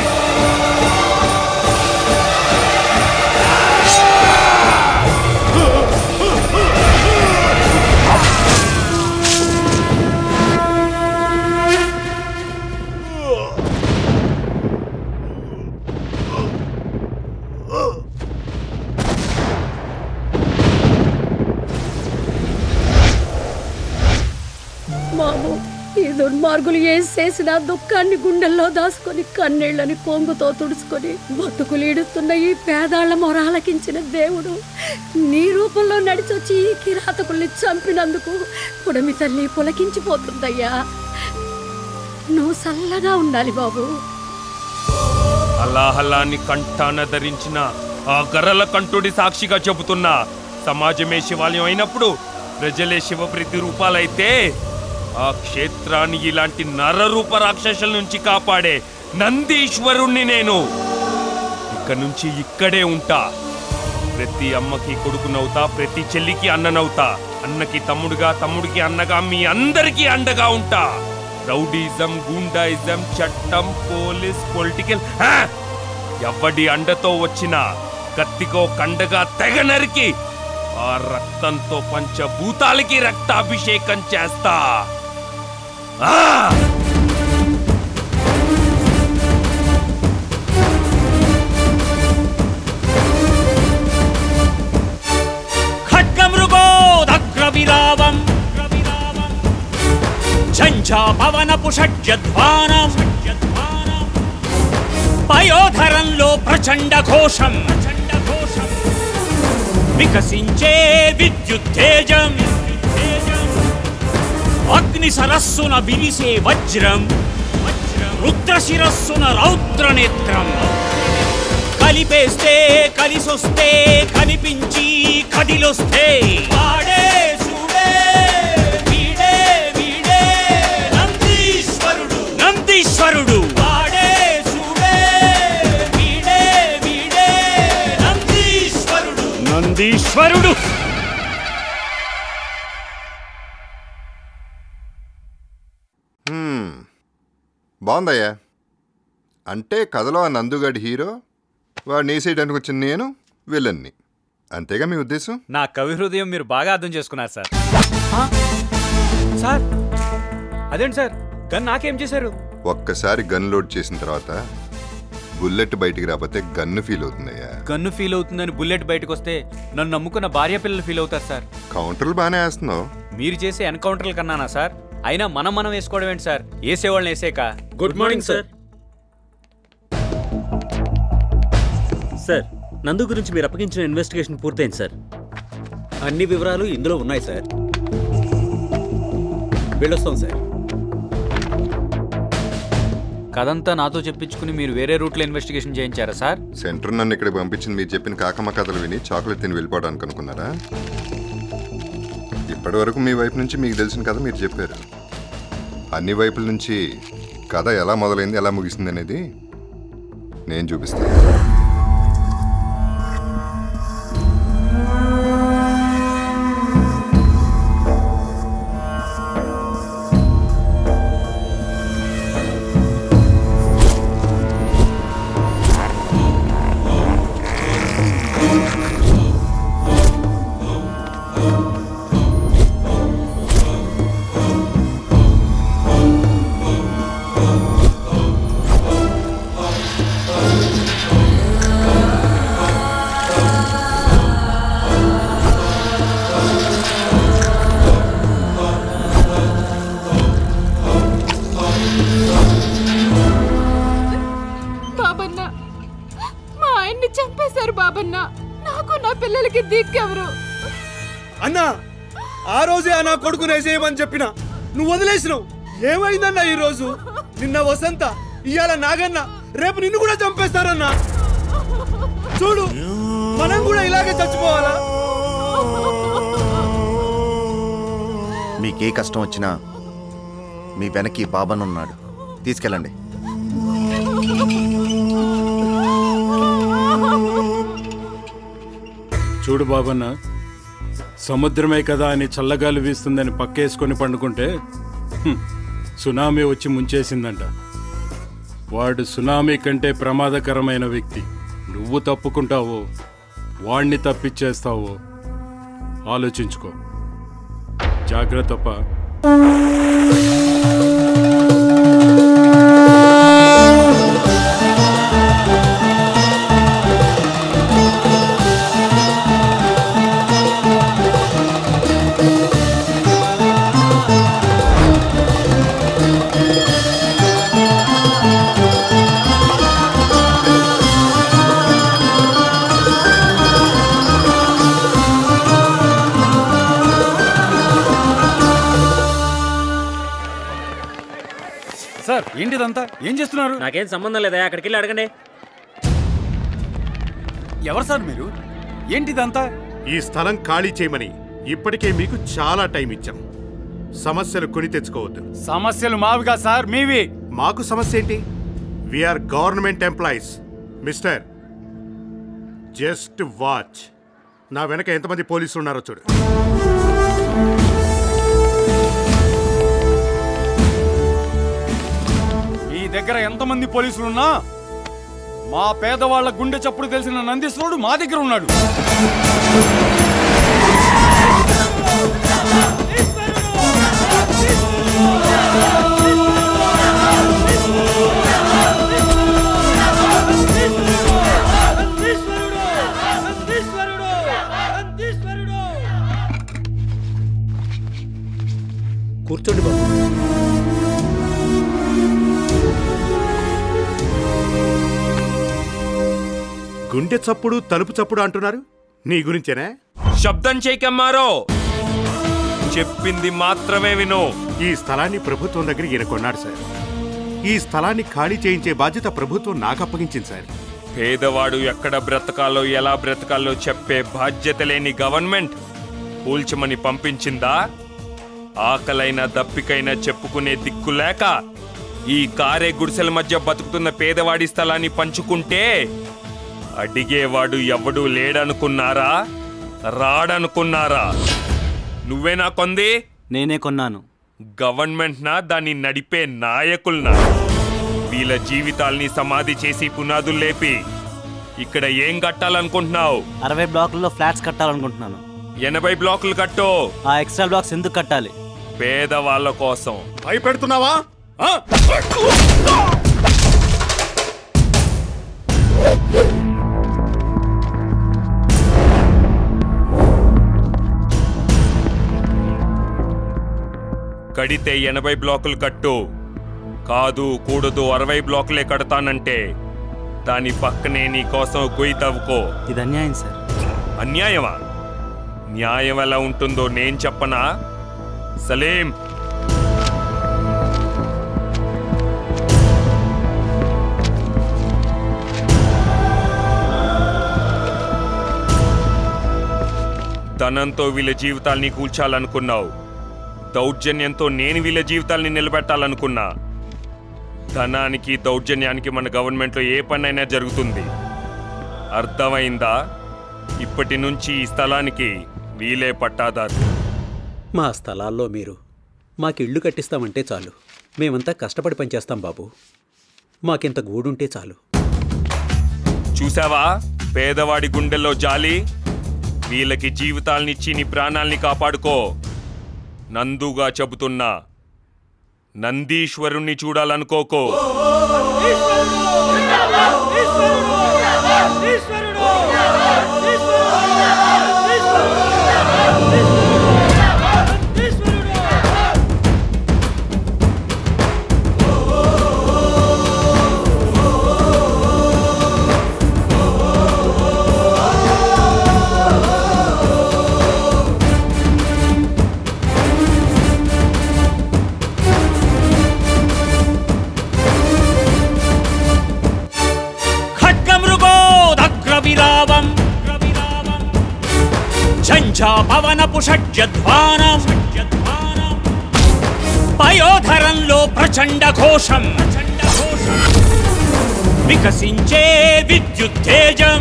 మాము ఈ దుర్మార్గులు ఏం చేసిన దుఃఖాన్ని గుండెల్లో దాచుకొని కన్నీళ్ళని కొంగుతో తుడుచుకొని బతుకులు ఈడుతున్న ఈ పేదాళ్ల మొరాలకించిన దేవుడు నీ రూపంలో నడిచొచ్చి ఈ కిరాతకుల్ని చంపినందుకు పుడమి తల్లి పులకించిపోతుందయ్యా నువ్వు చల్లగా ఉండాలి బాబు అల్లాహల్లాన్ని కంఠాన ధరించిన ఆ గర్రల కంఠుడి సాక్షిగా చెబుతున్నా సమాజమే శివాలయం అయినప్పుడు ప్రజలే శివప్రీతి రూపాలైతే ఆ క్షేత్రాన్ని ఇలాంటి నరరూప రాక్షసుల నుంచి కాపాడే నందీశ్వరుణ్ణి నేను ఇక నుంచి ఇక్కడే ఉంటా ప్రతి అమ్మకి కొడుకునవుతా ప్రతి చెల్లికి అన్ననవుతా అన్నకి తమ్ముడుగా తమ్ముడికి అన్నగా మీ అందరికీ అండగా ఉంటా రౌడీజం గూండాయిజం చట్టం పోలీస్ పొలిటికల్ ఎవడి అండతో వచ్చిన కత్తికో కండగా తెగ నరికి ఆ రక్తంతో పంచభూతాలకి రక్తాభిషేకం చేస్తా ఆ! ఖడ్గమృగోదగ్రవిరావం ఝంఝా పవనపు షడ్జధ్వానం పయోధరంలో ప్రచండ ఘోషం వికసించే విద్యుత్తేజం అగ్ని సరస్సున విరిసే వజ్రం రుద్ర శిరస్సున రౌద్ర నేత్రం కలిపేస్తే కలిసొస్తే కనిపించి కదిలొస్తే వాడే చూడే వీడే వీడే నందీశ్వరుడు నందీశ్వరుడు వాడే చూడే వీడే వీడే నందీశ్వరుడు నందీశ్వరుడు హ్మ్. బాగుందయ్యా అంటే కథలో ఆ నందుగాడి హీరో వాడిని వేసేయడానికి వచ్చిన నేను విలన్ని అంతేగా మీ ఉద్దేశం నా కవి హృదయం మీరు బాగా అర్థం చేసుకున్నారు సార్ సార్ అదేంటి సార్ గన్ నాకేం చేశారు ఒక్కసారి గన్ లోడ్ చేసిన తర్వాత బుల్లెట్ బయటికి రాకపోతే గన్ను ఫీల్ అవుతుందయ్యా గన్ను ఫీల్ అవుతుందని బుల్లెట్ బయటకు వస్తే నన్ను నమ్ముకున్న భార్య పిల్లలు ఫీల్ అవుతారు సార్ కౌంటర్లు బాగానే వేస్తున్నావు మీరు చేసే ఎన్కౌంటర్ల కన్నానా సార్ అయినా మనం మనం వేసుకోవడం ఏంటి సార్ వేసేవాళ్ళని వేసేక good morning sir sir Nandu గురించి మీరు అప్పగించిన ఇన్వెస్టిగేషన్ పూర్తయింది సార్ అన్ని వివరాలు ఇందులో ఉన్నాయి సార్ వెళ్ళొస్తాం సార్ కథంతా నాతో చెప్పించుకుని మీరు వేరే రూట్లో ఇన్వెస్టిగేషన్ చేయించారా సార్ సెంటర్ నన్ను ఇక్కడికి పంపించింది మీరు చెప్పిన కాకమ్మ కథలు విని చాక్లెట్ తిని వెళ్ళిపోవడానికి అనుకున్నారా ఇప్పటి వరకు మీ వైపు నుంచి మీకు తెలిసిన కథ మీరు చెప్పారు అన్ని వైపుల నుంచి కథ ఎలా మొదలైంది ఎలా ముగిసింది అనేది నేను చూపిస్తాను Oh వాడిని చంపేశారు బాబన్న నాకు నా పిల్లలకి దిక్కెవరు అన్నా ఆ రోజే ఆ నా కొడుకుని వేసేయమని చెప్పిన నువ్వు వదిలేసినావు ఏమైందన్నా ఈ రోజు నిన్న వసంత ఇవాళ నాగన్న రేపు నిన్ను కూడా చంపేస్తారన్నా చూడు మనం కూడా ఇలాగే చచ్చిపోవాలా మీకే కష్టం వచ్చినా మీ వెనక్కి బాబన్ ఉన్నాడు తీసుకెళ్ళండి చూడు బాబన్న సముద్రమే కదా అని చల్లగాలి వీస్తుందని పక్కేసుకొని పండుకుంటే హ్మ్, సునామీ వచ్చి ముంచేసిందంట వాడు సునామీ కంటే ప్రమాదకరమైన వ్యక్తి నువ్వు తప్పుకుంటావో వాణ్ణి తప్పిచ్చేస్తావో ఆలోచించుకో జాగ్రత్తప్ప సార్ ఏంటిదంతా ఏం చేస్తున్నారు నాకేం సంబంధం లేదా అక్కడికి వెళ్ళి అడగండి ఎవరు సార్ మీరు ఏంటిదంతా ఈ స్థలం ఖాళీ చేయమని ఇప్పటికే మీకు చాలా టైం ఇచ్చాం సమస్యలు కొని తెచ్చుకోవద్దు సమస్యలు మావిగా సార్ మీవి మాకు సమస్య ఏంటి we're government employees mister just watch నా వెనక ఎంతమంది పోలీసులు ఉన్నారో చూడు మీ దగ్గర ఎంతమంది పోలీసులున్నా మా పేదవాళ్ల గుండె చప్పుడు తెలిసిన నందీశ్వరుడు మా దగ్గర ఉన్నాడు కూర్చోండి బాబు గుండె చప్పుడు తలుపు చప్పుడు అంటున్నారు నీ గురించేనా శబ్దం చేయకమ్మారో చెప్పింది మాత్రమే విను ఈ స్థలాన్ని ప్రభుత్వం దగ్గర ఈయన కొన్నాడు సార్ ఈ స్థలాన్ని ఖాళీ చేయించే బాధ్యత ప్రభుత్వం నాకు అప్పగించింది సార్ పేదవాడు ఎక్కడ బ్రతకాలో ఎలా బ్రతకాలో చెప్పే బాధ్యత లేని గవర్నమెంట్ కూల్చమని పంపించిందా ఆకలైన దప్పికైనా చెప్పుకునే దిక్కు లేక ఈ కారే గుడిసెల మధ్య బతుకుతున్న పేదవాడి స్థలాన్ని పంచుకుంటే అడిగేవాడు ఎవడూ లేడనుకున్నారా రాడనుకున్నారా నువ్వేనా కొంది నేనే కొన్నాను గవర్నమెంట్ నా దాన్ని నడిపే నాయకుల్నా వీళ్ళ జీవితాల్ని సమాధి చేసి పునాదులు లేపి ఇక్కడ ఏం కట్టాలనుకుంటున్నావు అరవై బ్లాకుల్లో ఫ్లాట్స్ కట్టాలనుకుంటున్నాను ఎనభై బ్లాకులు కట్టు ఆ ఎక్స్ట్రా బ్లాక్స్ ఎందుకు కట్టాలి పేదవాళ్ళ కోసం భయపెడుతున్నావా కడితే ఎనభై బ్లాకులు కట్టు కాదు కూడదు అరవై బ్లాకులే కడతానంటే దాని పక్కనే నీ కోసం గొయ్యి తవ్వుకో ఇది అన్యాయం సార్ అన్యాయమా న్యాయం ఎలా ఉంటుందో నేను చెప్పనా సలీం ధనంతో వీళ్ళ జీవితాల్ని కూల్చాలనుకున్నావు దౌర్జన్యంతో నేను వీళ్ళ జీవితాల్ని నిలబెట్టాలనుకున్నా ధనానికి దౌర్జన్యానికి మన గవర్నమెంట్లో ఏ పనైనా జరుగుతుంది అర్థమైందా ఇప్పటి నుంచి ఈ స్థలానికి వీలే పట్టాదారు మా స్థలాల్లో మీరు మాకు ఇళ్ళు కట్టిస్తామంటే చాలు మేమంతా కష్టపడి పనిచేస్తాం బాబు మాకింత గూడుంటే చాలు చూసావా పేదవాడి గుండెల్లో జాలి వీళ్ళకి జీవితాల్నిచ్చి నీ ప్రాణాల్ని కాపాడుకో నందుగా చెబుతున్నా నందీశ్వరుణ్ణి చూడాలనుకోకో ఉగ్రవిరావం ఝంఝా పవనపు షడ్జధ్వానం పయోధరంలో ప్రచండ ఘోషం వికసించే విద్యుత్తేజం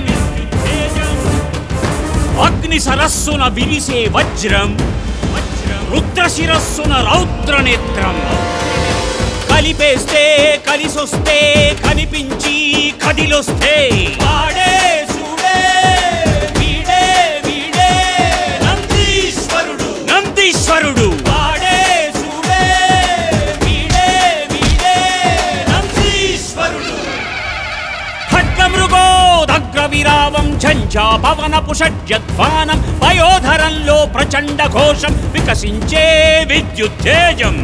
అగ్ని సరస్సున విరిసే వజ్రం రుద్ర శిరస్సున రౌద్ర నేత్రం కలిపేస్తే కలిసొస్తే కనిపించి కదిలొస్తే వాడే చూడే వీడే వీడే నందీశ్వరుడు నందీశ్వరుడు వాడే చూడే వీడే వీడే నందీశ్వరుడు ఖడ్గమృగోదగ్ర విరావం ఝంఝా పవనపు షడ్జధ్వానం పయోధరంలో ప్రచండ ఘోషం వికసించే విద్యుత్తేజం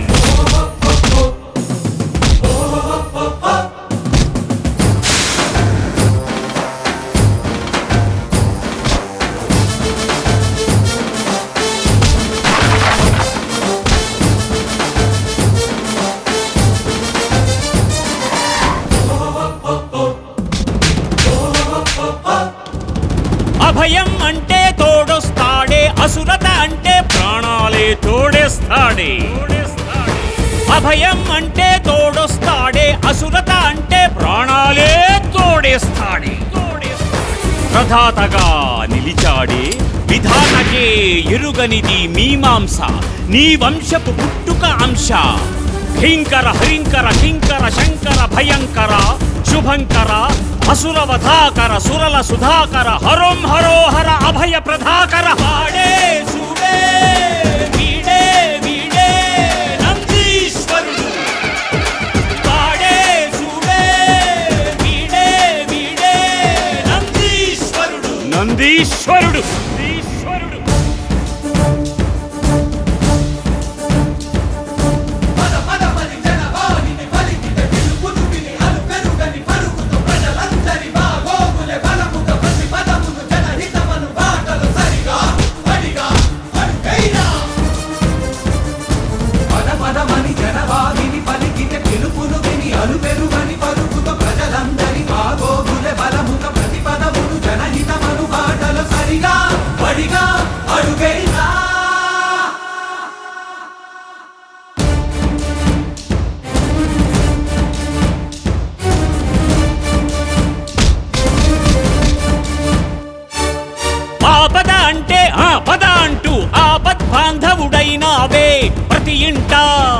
అభయం అంటే తోడొస్తాడే అసురత అంటే ప్రాణాలే తోడేస్తాడే అభయం అంటే తోడొస్తాడే అసురత అంటే ప్రాణాలే తోడేస్తాడే ప్రధాతగా నిలిచాడే విధానకే ఎరుగనిది మీమాంస నీ వంశపు పుట్టుక అంశ హింకర హరింకర కింకర శంకర భయంకర శుభంకర అసురవధాకర సురల సుధాకర హరోం హరోహర అభయ ప్రధాకర వాడే చూడే వీడే వీడే నందీశ్వరుడు వాడే చూడే వీడే వీడే నందీశ్వరుడు నందీశ్వరుడు నందీశ్వరుడు పదమని జనవాదిని పలికిన పిలుపును విని అలుపెరుగని పలుకుతో ప్రజలందరి బాగోగులే బలముత ప్రతి పదమును జనహితమను బాటలు సరిగా వడిగా అడుగైనా ఆపద అంటే ఆపద అంటూ ఆపద్ బాంధవుడైనావే ప్రతి ఇంట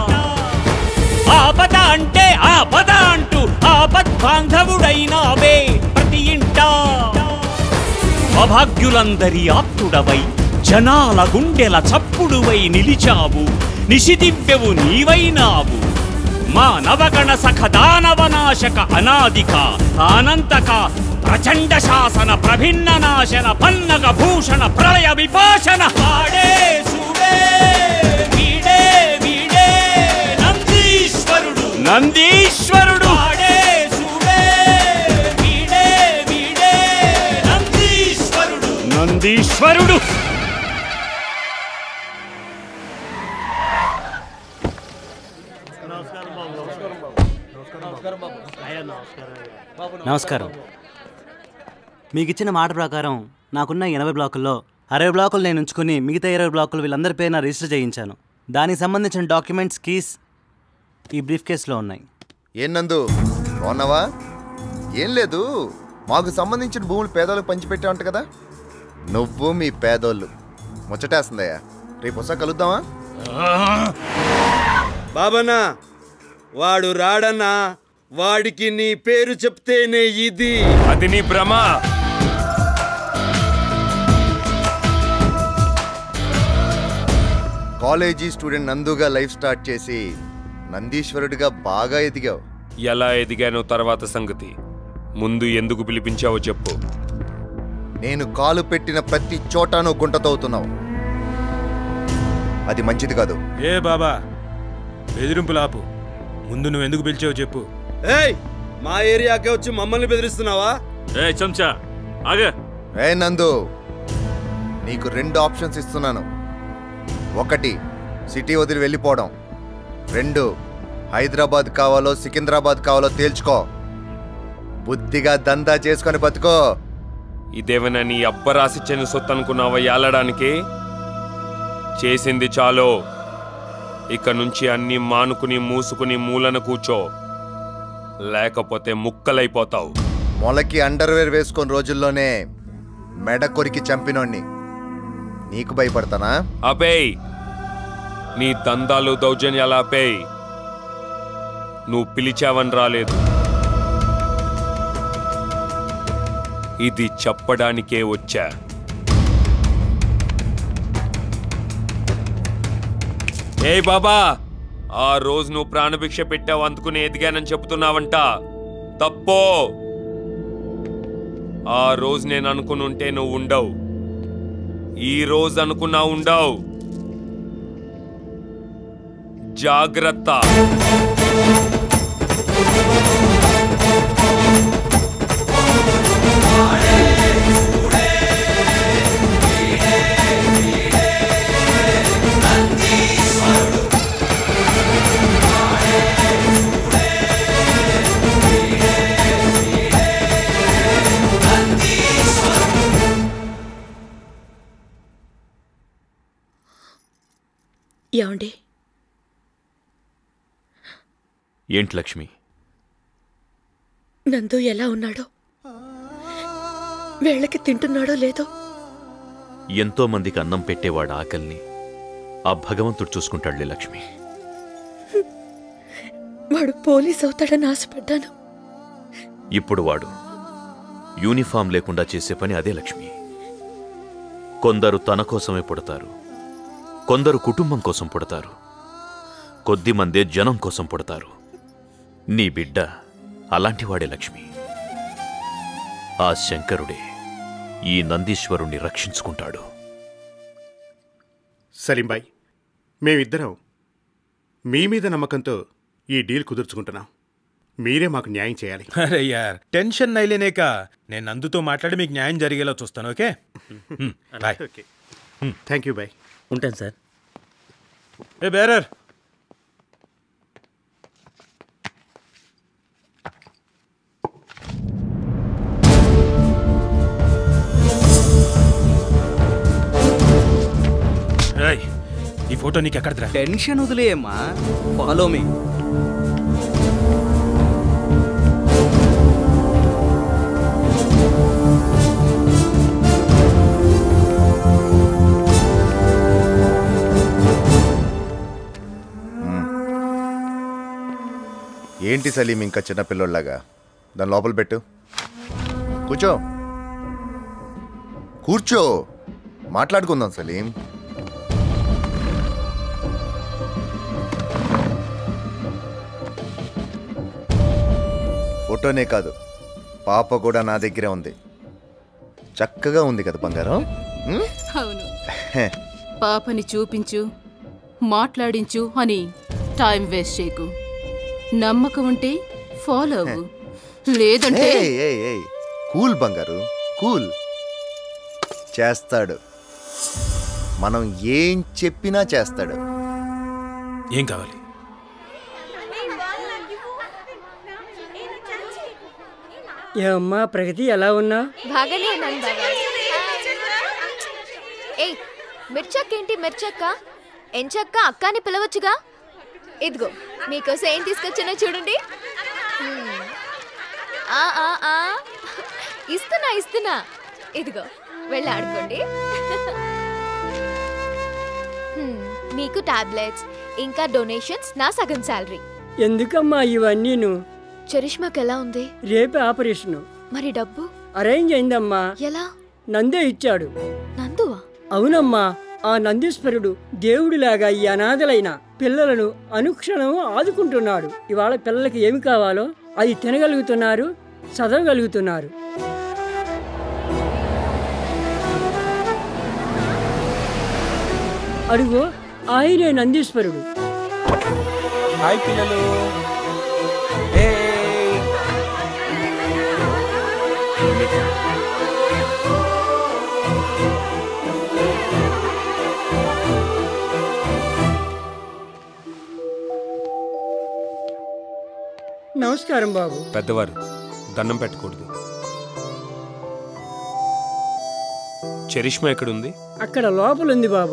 ఆపద అంటే ఆపద అంటూ ఆపద్ బాంధవుడైనావే ప్రతి ఇంట అభాగ్యులందరి ఆప్తుడవై జనాల గుండెల చప్పుడువై నిలిచావు నిశిదివ్యవు నీవైనావు మా నవగణ సఖ దానవనాశక అనాదిక అనంతక ప్రచండ శాసన ప్రభిన్న నాశన పన్నగ భూషణ ప్రళయ విపాశన వాడే చూడే వీడే వీడే నందీశ్వరుడు నందీశ్వరుడు వాడే చూడే వీడే వీడే నందీశ్వరుడు నందీశ్వరుడు నమస్కారం మీకు ఇచ్చిన మాట ప్రకారం నాకున్న ఎనభై బ్లాకుల్లో అరవై బ్లాకులు నేను ఉంచుకుని మిగతా ఇరవై బ్లాకులు వీళ్ళందరి పేరున రిజిస్టర్ చేయించాను దానికి సంబంధించిన డాక్యుమెంట్స్ కీస్ ఈ బ్రీఫ్ కేసులో ఉన్నాయి ఏం నందు బాగున్నావా ఏం లేదు మాకు సంబంధించిన భూములు పేదోళ్ళకి పంచిపెట్టావంట కదా నువ్వు మీ పేదోళ్ళు ముచ్చటేస్తుందయ్యా రేపు వస్తా కలుద్దామా బాబన్నా వాడు రాడన్నా వాడికి నీ పేరు చెప్తేనే ఇది అది నీ భ్రమ కాలేజీ స్టూడెంట్ నందుగా లైఫ్ స్టార్ట్ చేసి నందీశ్వరుడిగా బాగా ఎదిగావు ఎలా ఎదిగానో తర్వాత సంగతి ముందు ఎందుకు పిలిపించావో చెప్పు నేను కాలు పెట్టిన ప్రతి చోటాను గుంటతవుతున్నావు అది మంచిది కాదు ఏ బాబా బెదిరింపులాపు ముందు నువ్వు ఎందుకు పిలిచావు చెప్పు ఏయ్ మా ఏరియాకే వచ్చి మమ్మల్ని బెదిరిస్తున్నావా ఏ చెంచా ఆగే ఏ నందు నీకు రెండు ఆప్షన్స్ ఇస్తున్నాను ఒకటి సిటీ వదిలి వెళ్ళిపోవడం రెండు హైదరాబాద్ కావాలో సికింద్రాబాద్ కావాలో తేల్చుకో బుద్ధిగా దందా చేసుకొని బతుకో ఇదేమైనా నీ అబ్బరాసిచ్చిన సొత్తు అనుకున్నావా ఏలడానికి చేసింది చాలో ఇక నుంచి అన్ని మానుకుని మూసుకుని మూలన కూర్చో లేకపోతే ముక్కలైపోతావు మొలకి అండర్వేర్ వేసుకొని రోజుల్లోనే మెడ కొరికి చంపినోణ్ణి నీకు భయపడతానా అపేయ్ నీ దందాలు దౌర్జన్యాలు ఆపేయ్ నువ్వు పిలిచావని రాలేదు ఇది చెప్పడానికే వచ్చా ఏ బాబా ఆ రోజు నువ్వు ప్రాణభిక్ష పెట్టావు అందుకుని ఎదిగానని చెబుతున్నావంట తప్పో ఆ రోజు నేను అనుకుని ఉంటే నువ్వు ఉండవు ఈ రోజు అనుకున్నా ఉండవు జాగ్రత్త ఏమండి ఏంటి లక్ష్మి నందు ఎలా ఉన్నాడో వేళ్ళకి తింటున్నాడో లేదో ఎంతో మందికి అన్నం పెట్టేవాడు ఆకలిని ఆ భగవంతుడు చూసుకుంటాడులే లక్ష్మి వాడు పోలీస్ అవుతాడని ఆశపడ్డాను ఇప్పుడు వాడు యూనిఫామ్ లేకుండా చేసే పని అదే లక్ష్మి కొందరు తన కోసమే పుడతారు కొందరు కుటుంబం కోసం పుడతారు కొద్ది మందే జనం కోసం పుడతారు నీ బిడ్డ అలాంటివాడే లక్ష్మి ఆ శంకరుడే ఈ నందీశ్వరుణ్ణి రక్షించుకుంటాడు సలీంబాయ్ మేమిద్దరం మీ మీద నమ్మకంతో ఈ డీల్ కుదుర్చుకుంటున్నాం మీరే మాకు న్యాయం చేయాలి అరే యార్ టెన్షన్ నైలేనేక నేను నందుతో మాట్లాడి మీకు న్యాయం జరిగేలా చూస్తాను okay hmm, bye okay thank you bye ఉంటాను సార్ ఏ బేరర్ ఏయ్, ఈ ఫోటో నీకు ఎక్కడదిరా టెన్షన్ వదిలేయమ్మా ఫాలో మీ ఏంటి సలీం ఇంకా చిన్నపిల్లోళ్ళలాగా దాని లోపల పెట్టు కూర్చో కూర్చో మాట్లాడుకుందాం సలీం ఫోటోనే కాదు పాప కూడా నా దగ్గరే ఉంది చక్కగా ఉంది కదా బంగారం ఉం? అవును హే, పాపని చూపించు మాట్లాడించు అని టైం వేస్ట్ చేయకు నమ్మకం ఉంటే ఫాలో అవ్వు లేదంటే ఏయ్, ఏయ్, ఏయ్, కూల్ బంగారు కూల్ చేస్తాడు మనం ఏం చెప్పినా చేస్తాడు ఏం కావాలి ఏమ్మా ప్రగతి ఎలా ఉన్నా బాగానే ఉన్నాను బాబా ఏయ్ మిర్చక్క ఏంటి మిర్చక్క ఎంచక్క అక్క అని పిలవచ్చుగా ఇదిగో మీకోసం ఏం తీసుకొచ్చానో చూడండి హ్మ్. ఆ, ఆ, ఆ. ఇస్తున్నా ఇస్తున్నా ఇదిగో వెళ్ళి ఆడుకోండి హ్మ్. మీకు టాబ్లెట్స్ ఇంకా డొనేషన్స్ నా సగం శాలరీ ఎందుకమ్మా ఇవన్నీను చరిష్మాకి ఎలా ఉంది రేపే ఆపరేషను మరి డబ్బు అరేంజ్ అయిందమ్మా ఎలా నందే ఇచ్చాడు నందువా అవునమ్మా ఆ నందీశ్వరుడు దేవుడిలాగా ఈ అనాథలైన పిల్లలను అనుక్షణం ఆదుకుంటున్నాడు ఇవాళ పిల్లలకి ఏమి కావాలో అది తినగలుగుతున్నారు చదవగలుగుతున్నారు అడుగు ఆయనే నందీశ్వరుడు హాయ్ పిల్లలు నమస్కారం బాబు పెద్దవారు దండం పెట్టకూడదు చరిష్మా ఎక్కడుంది అక్కడ లోపల ఉంది బాబు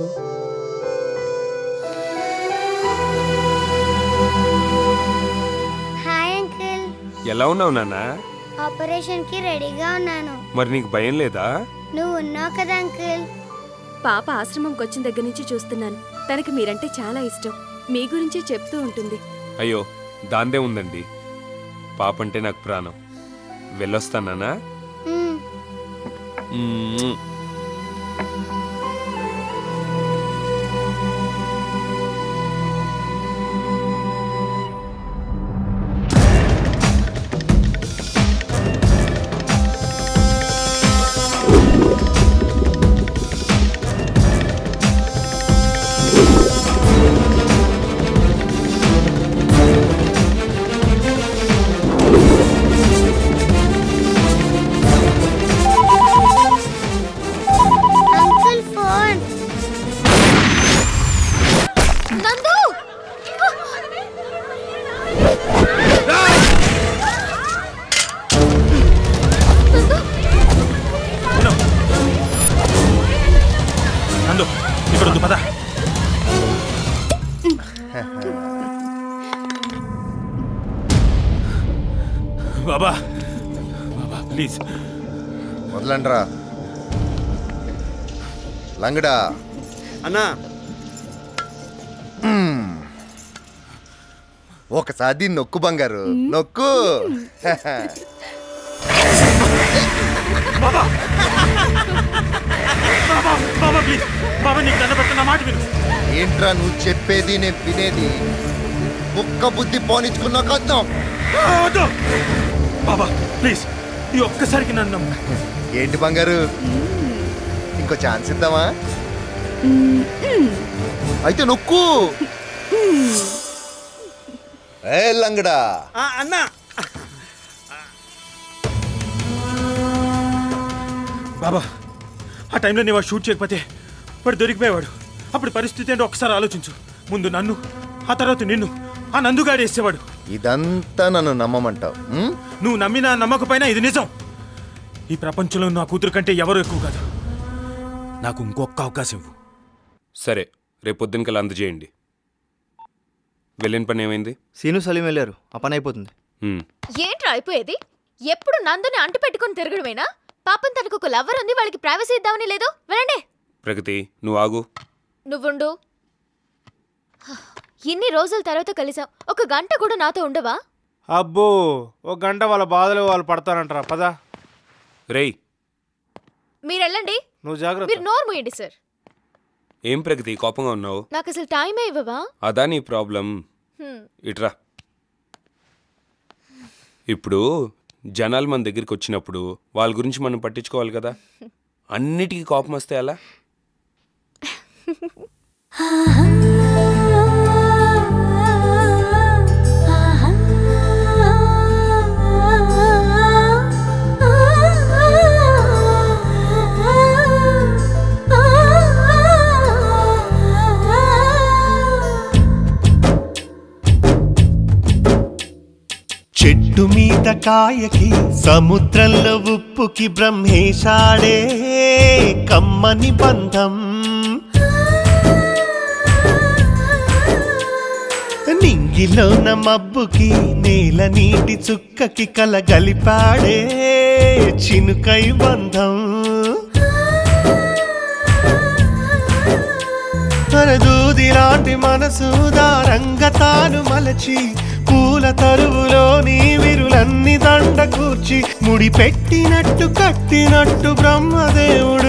హాయ్ అంకుల్ ఎలా ఉన్నావు నాన్న ఆపరేషన్ కి రెడీగా ఉన్నాను మరి నీకు భయం లేదా నువ్వు ఉన్నావు కదా అంకుల్ పాప ఆశ్రమంకి వచ్చిన దగ్గర నుంచి చూస్తున్నాను తనకి మీరంటే చాలా ఇష్టం మీ గురించే చెప్తూ ఉంటుంది అయ్యో దాందే ఉందండి పాప అంటే నాకు ప్రాణం వెళ్ళొస్తానా మ్మ్. అంకుల్ ఫోన్ నందు నందు ఇక్కడ వద్దు పద బాబా బాబా ప్లీజ్ వదలండ్రా లంగడా అన్నా ఒకసారి నొక్కు బంగారు నొక్కు బాబా బాబా ప్లీజ్ బాబా నీకు దండ పెట్టిన మాట విను ఏంట్రా నువ్వు చెప్పేది నేను వినేది కుక్క బుద్ధి పోనిచ్చుకున్నా కద్దాం ఆ, వద్దు బాబా ప్లీజ్ ఈ ఒక్కసారికి నన్ను నమ్ము. ఏంటి బంగారు ఇంకో ఛాన్స్ ఇద్దామా అయితే నొక్కు ఏ లంగడా ఆ, అన్నా బాబా ఆ టైంలో నేను వాడు షూట్ చేయకపోతే వాడు దొరికిపోయేవాడు అప్పుడు పరిస్థితి ఏంటో ఒకసారి ఆలోచించు ముందు నన్ను ఆ తర్వాత నిన్ను ఆ నందుగాడు వేసేవాడు ఇదంతా నన్ను నమ్మమంటావు ఉం? నువ్వు నమ్మినా నమ్మకపోయినా ఇది నిజం ఈ ప్రపంచంలో నా కూతురు కంటే ఎవరు ఎక్కువ కాదు నాకు ఇంకొక అవకాశం ఇవ్వు సరే రేపు పొద్దునకల్లా అందజేయండి వెళ్ళిన పని ఏమైంది సీను సలీం వెళ్ళారు ఆ పని అయిపోతుంది హ్మ్. ఏంట్రా అయిపోయేది ఎప్పుడు నందుని అంటు పెట్టుకుని తిరగడమేనా పాపం తనకు ఒక లవ్వర్ ఉంది వాళ్ళకి ప్రైవసీ ఇద్దామని లేదు వెళ్ళండి ప్రగతి నువ్వు ఆగు నువ్వుండు ఇన్ని రోజుల తర్వాత కలిసాం ఒక గంట కూడా నాతో ఉండవా అబ్బో ఒక గంట వాళ్ళ బాధలు వాళ్ళు పడతారంటారా పదా రేయ్ మీరు వెళ్ళండి నువ్వు జాగ్రత్త మీరు నోరు మూయండి సార్ ఏం ప్రగతి కోపంగా ఉన్నావు నాకు అసలు టైమే ఇవ్వవా అదా నీ ప్రాబ్లం హ్మ్. ఇట్రా ఇప్పుడు జనాలు మన దగ్గరికి వచ్చినప్పుడు వాళ్ళ గురించి మనం పట్టించుకోవాలి కదా అన్నిటికీ కోపం వస్తే ఎలా చెట్టు మీద కాయకి సముద్రంలో ఉప్పుకి బ్రహ్మేశాడే కమ్మని బంధం నింగిలోన మబ్బుకి నేల నీటి చుక్కకి కలగలిపాడే చినుకై బంధం దూది లాంటి మనసు దారంగా తాను మలచి పూల తరువులోని విరులన్నీ దండ కూర్చి ముడి పెట్టినట్టు కట్టినట్టు బ్రహ్మదేవుడు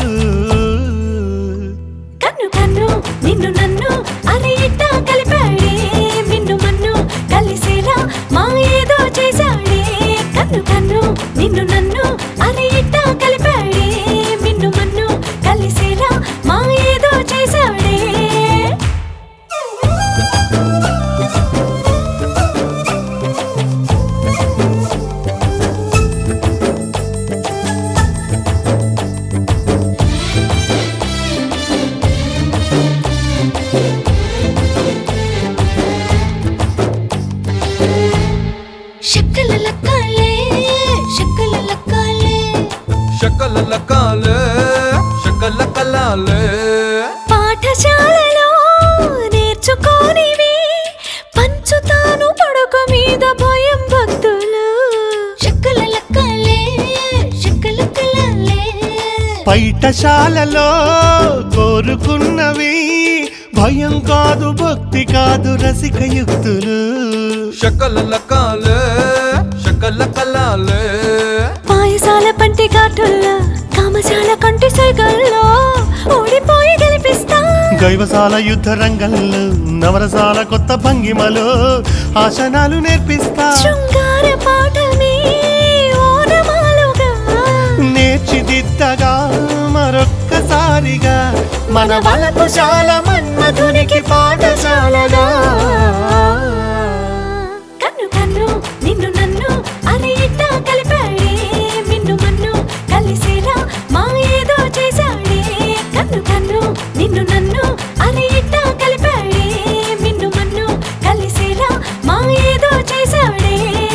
కన్ను కన్ను నిన్ను నన్ను అరే ఇట్టా కలిపాడే మిన్ను మన్ను కలిసేలా మా ఏదో చేశాడే కన్ను కన్ను నిన్ను నన్ను అరే ఇట్టా కలిపాడే మిన్ను మన్ను కలిసేలా మా ఏదో చేశాడే షక్కల లక్కాలే షక్కల లక్కాలే షక్కల లక్కాలే పైటశాలలో కోరుకున్నవి భయం కాదు భక్తి కాదు రసిక యుక్తులు షకలలకాలే షకలకలాలే పాయసాల పంటి ఘాటుల్లో కామశాల కంటి సైగల్లో ఓడిపోయి గెలిపిస్తా గైవసాల యుద్ధ రంగంలో నవరసాల కొత్త భంగిమలో ఆసనాలు నేర్పిస్తా శృంగార పాఠమే ఓనమాలుగా నేర్చిదిద్దగా మరొక్కసారిగా మన వలపు శాల మన్మధునికి పాఠశాలగా కన్ను కన్ను నిన్ను నన్ను అరే ఇట్టా కలిపాడే మిన్ను మన్ను కలిసేలా మా ఏదో చేశాడే కన్ను కన్ను నిన్ను నన్ను అరే ఇట్టా కలిపాడే మిన్ను మన్ను కలిసేలా మా ఏదో చేశాడే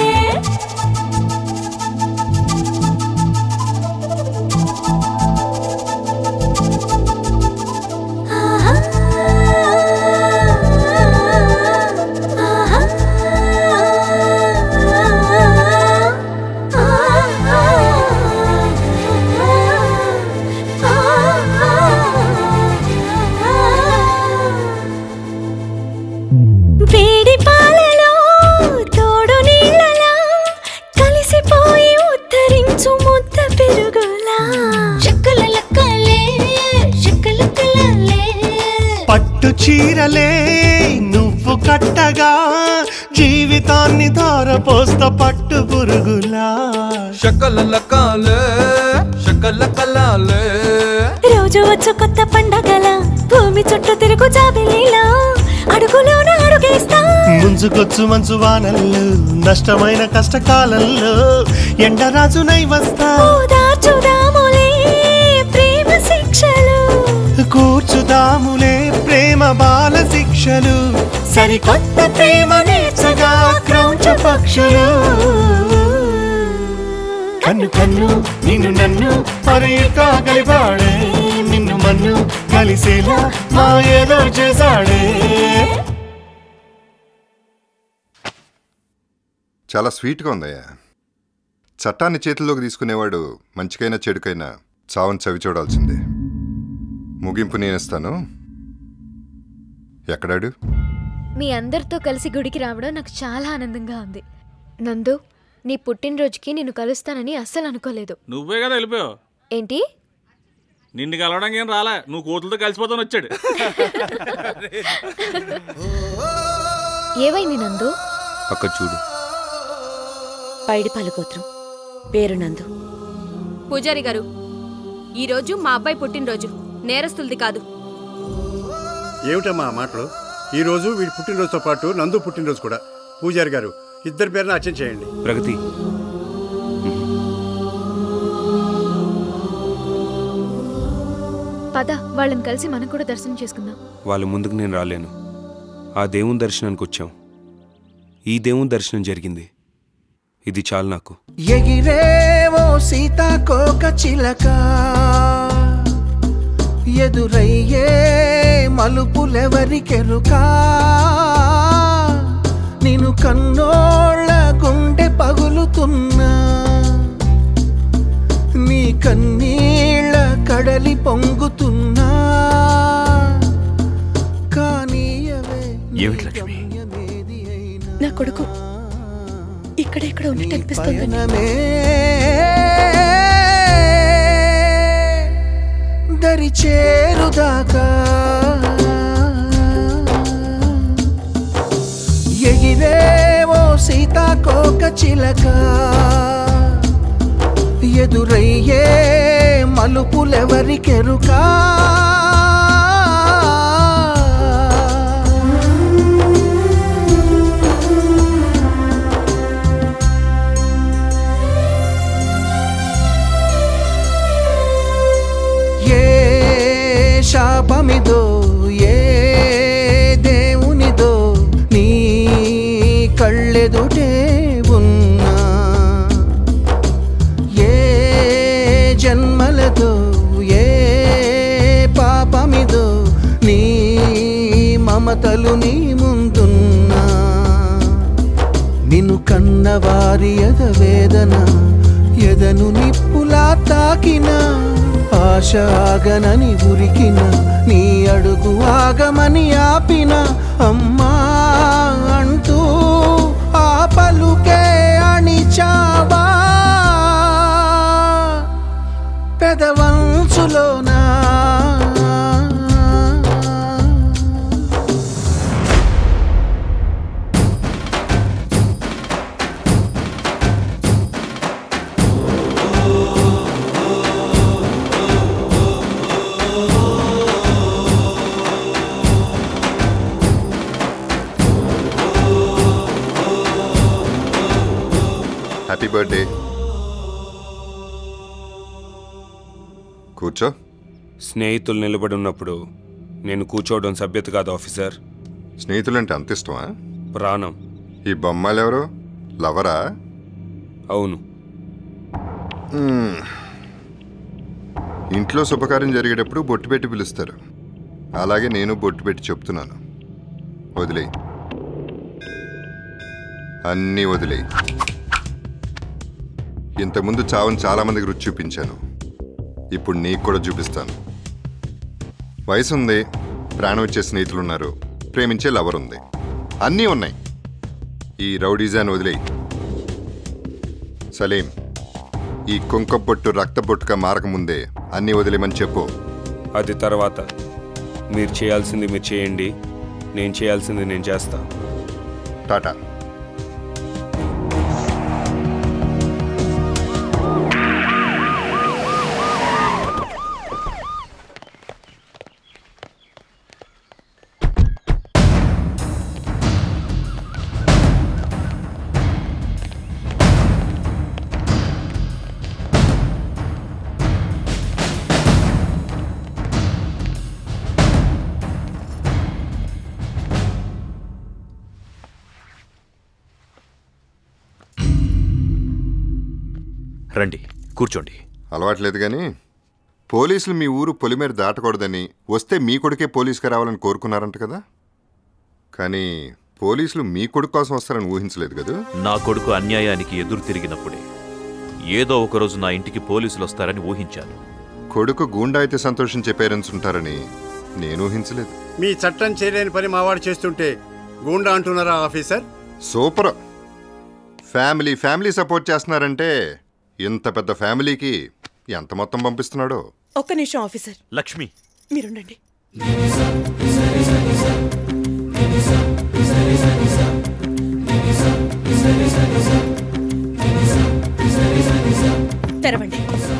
వేడి పాలలో తోడు నీళ్ళలా కలిసిపోయి ఉద్ధరించు ముద్ద పెరుగులా చెక్కల లక్కలే చెక్కల కలలే పట్టు చీరలే నువ్వు కట్టగా జీవితాన్ని ధారపోస్త పట్టు పురుగులా షకలలకాలే షకలకలాలే రోజు వచ్చు కొత్త పండగల భూమి చుట్టూ తిరుగు జాబిలీలా అడుగులోన అడుగేస్తా ముంచుకొచ్చు మంచు వానల్లో నష్టమైన కష్టకాలంలో ఎండరాజునై వస్తా ఓదార్చుదాములే ప్రేమ శిక్షలు కూర్చుదాములే ప్రేమ బాల శిక్షలు సరికొత్త ప్రేమ నేర్చగా క్రౌంచ పక్షులు కన్ను కన్ను నిన్ను నన్ను పరీకా కలిపాడే నిన్ను మన్ను కలిసేలా మా ఏదో చేశాడే చాలా స్వీట్గా ఉందయ్యా చట్టాన్ని చేతుల్లోకి తీసుకునేవాడు మంచికైనా చెడుకైనా చావుని చవి చూడాల్సిందే ముగింపు నేనిస్తాను ఎక్కడాడు మీ అందరితో కలిసి గుడికి రావడం నాకు చాలా ఆనందంగా ఉంది నందు నీ పుట్టినరోజుకి నిన్ను కలుస్తానని అస్సలు అనుకోలేదు నువ్వే కదా వెళ్ళిపోయావు ఏంటి నిన్ను కలవడానికి ఏం రాలే నువ్వు కోతులతో కలిసిపోతాను వచ్చాడు ఏవైంది నందు అక్క చూడు పైడిపాల గోత్రం పేరు నందు పూజారి గారు ఈరోజు మా అబ్బాయి పుట్టినరోజు నేరస్తులది కాదు ఏమిటమ్మా ఆ మాటలు ఈ రోజు వీడి పుట్టినరోజుతో పాటు నందు పుట్టినరోజు కూడా పూజారి గారు ఇద్దరి పేరున అర్చన చేయండి ప్రగతి పద వాళ్ళని కలిసి మనం కూడా దర్శనం చేసుకుందాం వాళ్ళ ముందుకు నేను రాలేను ఆ దేవుని దర్శనానికి వచ్చాం ఈ దేవుని దర్శనం జరిగింది ఇది చాలు నాకు ఎగిరేవో సీతాకోక చిలక ఎదురయ్యే మలుపులెవరికెరుకా నేను కన్నోళ్ళ గుండె పగులుతున్నా నీ కన్నీళ్ళ కడలి పొంగుతున్నా కానీ అవే ఏమిటి లక్ష్మి నా కొడుకు ఇక్కడెక్కడ ఉన్నట్టు అనిపిస్తుంది పయనమే దరి చేరుదాకా ఎగిరేవో సీతాకోక చిలక ఎదురయ్యే మలుపులెవరికెరుకా ఏ శాపమిదో ఏ దేవునిదో నీ కళ్ళెదుటే ఉన్నా ఏ జన్మలదో ఏ పాపమిదో నీ మమతలు నీ ముందున్నా నిన్ను కన్నవారి ఎద వేదన ఎదను నిప్పులా తాకిన ఆ ఆశ ఆగనని ఉరికిన నీ అడుగు ఆగమని ఆపిన అమ్మా అంటూ ఆ పలుకే అణిచావా పెదవంచులోనా హ్యాపీ బర్త్డే కూర్చో స్నేహితులు నిలబడి ఉన్నప్పుడు నేను కూర్చోవడం సభ్యత కాదు ఆఫీసర్ స్నేహితులంటే అంత ఇష్టమా ప్రాణం ఈ బొమ్మలు ఎవరు లవరా అవును మ్మ్. ఇంట్లో శుభకార్యం జరిగేటప్పుడు బొట్టు పెట్టి పిలుస్తారు అలాగే నేను బొట్టు పెట్టి చెప్తున్నాను వదిలేయి అన్నీ వదిలేయి ఇంతకుముందు చావుని చాలామందికి రుచి చూపించాను ఇప్పుడు నీకు కూడా చూపిస్తాను వయసు ఉంది ప్రాణం ఇచ్చే స్నేహితులు ఉన్నారు ప్రేమించే లవర్ ఉంది అన్నీ ఉన్నాయి ఈ రౌడీజాన్ వదిలేయి సలీం ఈ కుంక బొట్టు రక్త బొట్టుగా మారకముందే అన్నీ వదిలేమని చెప్పు అది తర్వాత మీరు చేయాల్సింది మీరు చేయండి నేను చేయాల్సింది నేను చేస్తా టాటా రండి కూర్చోండి అలవాట్లేదు కానీ పోలీసులు మీ ఊరు పొలిమేర దాటకూడదని వస్తే మీ కొడుకే పోలీసుగా రావాలని కోరుకున్నారంట కదా కానీ పోలీసులు మీ కొడుకు కోసం వస్తారని ఊహించలేదు కదా నా కొడుకు అన్యాయానికి ఎదురు తిరిగినప్పుడే ఏదో ఒకరోజు నా ఇంటికి పోలీసులు వస్తారని ఊహించాను కొడుకు గూండా అయితే సంతోషించే పేరెంట్స్ ఉంటారని నేను ఊహించలేదు మీ చట్టం చేయలేని పని మావాడు చేస్తుంటే గూండా అంటున్నారా officer super family family support చేస్తున్నారంటే ఇంత పెద్ద ఫ్యామిలీకి ఎంత మొత్తం పంపిస్తున్నాడో ఒక్క నిమిషం ఆఫీసర్ లక్ష్మి మీరుండండి తెరవండి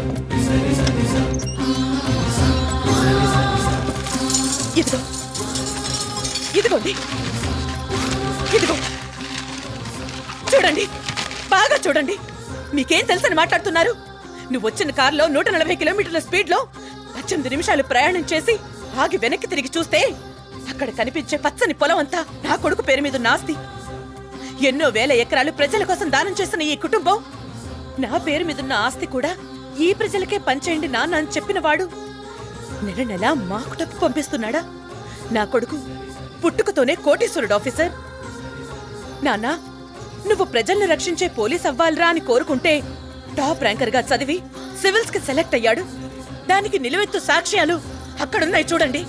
ఇదిగో ఇదిగోండి ఇదిగో చూడండి బాగా చూడండి మీకేం తెలుసని మాట్లాడుతున్నారు నువ్వు వచ్చిన కారులో నూట నలభై కిలోమీటర్ల స్పీడ్ లో పద్దెనిమిది నిమిషాలు ప్రయాణం చేసి ఆగి వెనక్కి తిరిగి చూస్తే అక్కడ కనిపించే పచ్చని పొలం అంతా నా కొడుకు పేరు మీద ఉన్న ఆస్తి ఎన్నో వేల ఎకరాలు ప్రజల కోసం దానం చేసిన ఈ కుటుంబం నా పేరు మీదున్న ఆస్తి కూడా ఈ ప్రజలకే పంచేయండి నాన్న అని చెప్పిన వాడు నెల నెల మాకు డబ్బు పంపిస్తున్నాడా నా కొడుకు పుట్టుకతోనే కోటీశ్వరుడు ఆఫీసర్ నాన్నా నువ్వు ప్రజల్ని రక్షించే పోలీస్ అవ్వాలిరా అని కోరుకుంటే టాప్ ర్యాంకర్ గా చదివి సివిల్స్ కి సెలెక్ట్ అయ్యాడు దానికి నిలువెత్తు సాక్ష్యాలు అక్కడున్నాయి చూడండి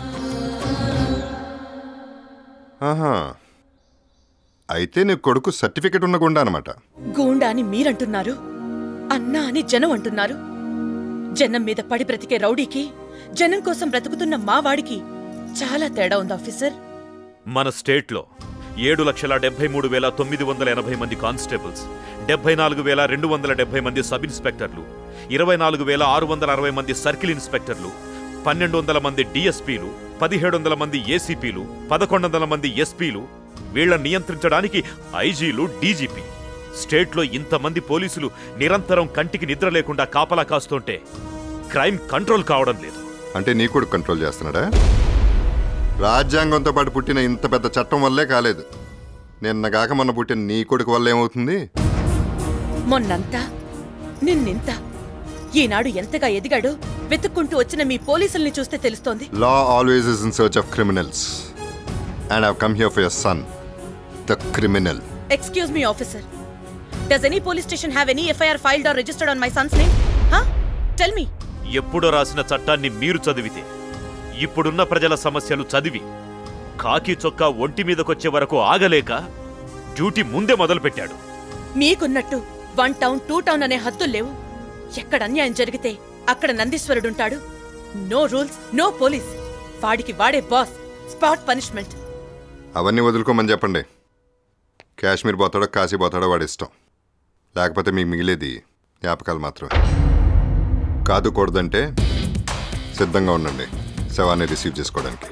ఆహా అయితే నీ కొడుకు సర్టిఫికెట్ ఉన్న గుండా అనమాట గూండా అని మీరంటున్నారు అన్నా అని జనం అంటున్నారు జనం మీద పడి బ్రతికే రౌడీకి జనం కోసం బ్రతుకుతున్న మా వాడికి చాలా తేడా ఉంది ఆఫీసర్ మన స్టేట్లో ఏడు లక్షల డెబ్బై మూడు వేల తొమ్మిది వందల ఎనభై మంది కానిస్టేబుల్స్ డెబ్బై నాలుగు వేల రెండు వందల డెబ్బై మంది సబ్ ఇన్స్పెక్టర్లు ఇరవై నాలుగు వేల ఆరు వందల అరవై మంది సర్కిల్ ఇన్స్పెక్టర్లు పన్నెండు వందల మంది డిఎస్పీలు పదిహేడు వందల మంది ఏసీపీలు పదకొండు వందల మంది ఎస్పీలు వీళ్ళని నియంత్రించడానికి ఐజీలు డీజీపీ స్టేట్లో ఇంతమంది పోలీసులు నిరంతరం కంటికి నిద్ర లేకుండా కాపలా కాస్తుంటే క్రైమ్ కంట్రోల్ కావడం లేదు అంటే నీ కొడుకు కంట్రోల్ చేస్తున్నాడా రాజ్యాంగంతో పాటు పుట్టిన ఇంత పెద్ద చట్టం వల్లే కాలేదు నిన్నగాక మొన్న పుట్టిన నీ కొడుకు వల్ల ఏమవుతుంది మొన్నంతా నిన్నింత ఈనాడు ఎంతగా ఎదిగాడో వెతుక్కుంటూ వచ్చిన మీ పోలీసుల్ని చూస్తే తెలుస్తోంది law always is in search of criminals and have come here for your son the criminal excuse me officer does any police station have any FIR filed or registered on my son's name హా tell me ఎప్పుడో రాసిన చట్టాన్ని మీరు చదివితే ఇప్పుడున్న ప్రజల సమస్యలు చదివి కాకి చొక్కా ఒంటి మీదకొచ్చే వరకు ఆగలేక డ్యూటీ ముందే మొదలుపెట్టాడు మీకున్నట్టు వన్ టౌన్ టూ టౌన్ అనే హద్దులు లేవు ఎక్కడ అన్యాయం జరిగితే అక్కడ నందీశ్వరుడుంటాడు నో రూల్స్ నో పోలీస్ వాడికి వాడే బాస్ స్పాట్ పనిష్మెంట్ అవన్నీ వదులుకోమని చెప్పండి కాశ్మీర్ పోతాడో కాశీ పోతాడో వాడి ఇష్టం లేకపోతే మీకు మిగిలేది జ్ఞాపకాలు మాత్రమే కాదు కూడదంటే సిద్ధంగా ఉండండి శవాన్ని రిసీవ్ చేసుకోవడానికి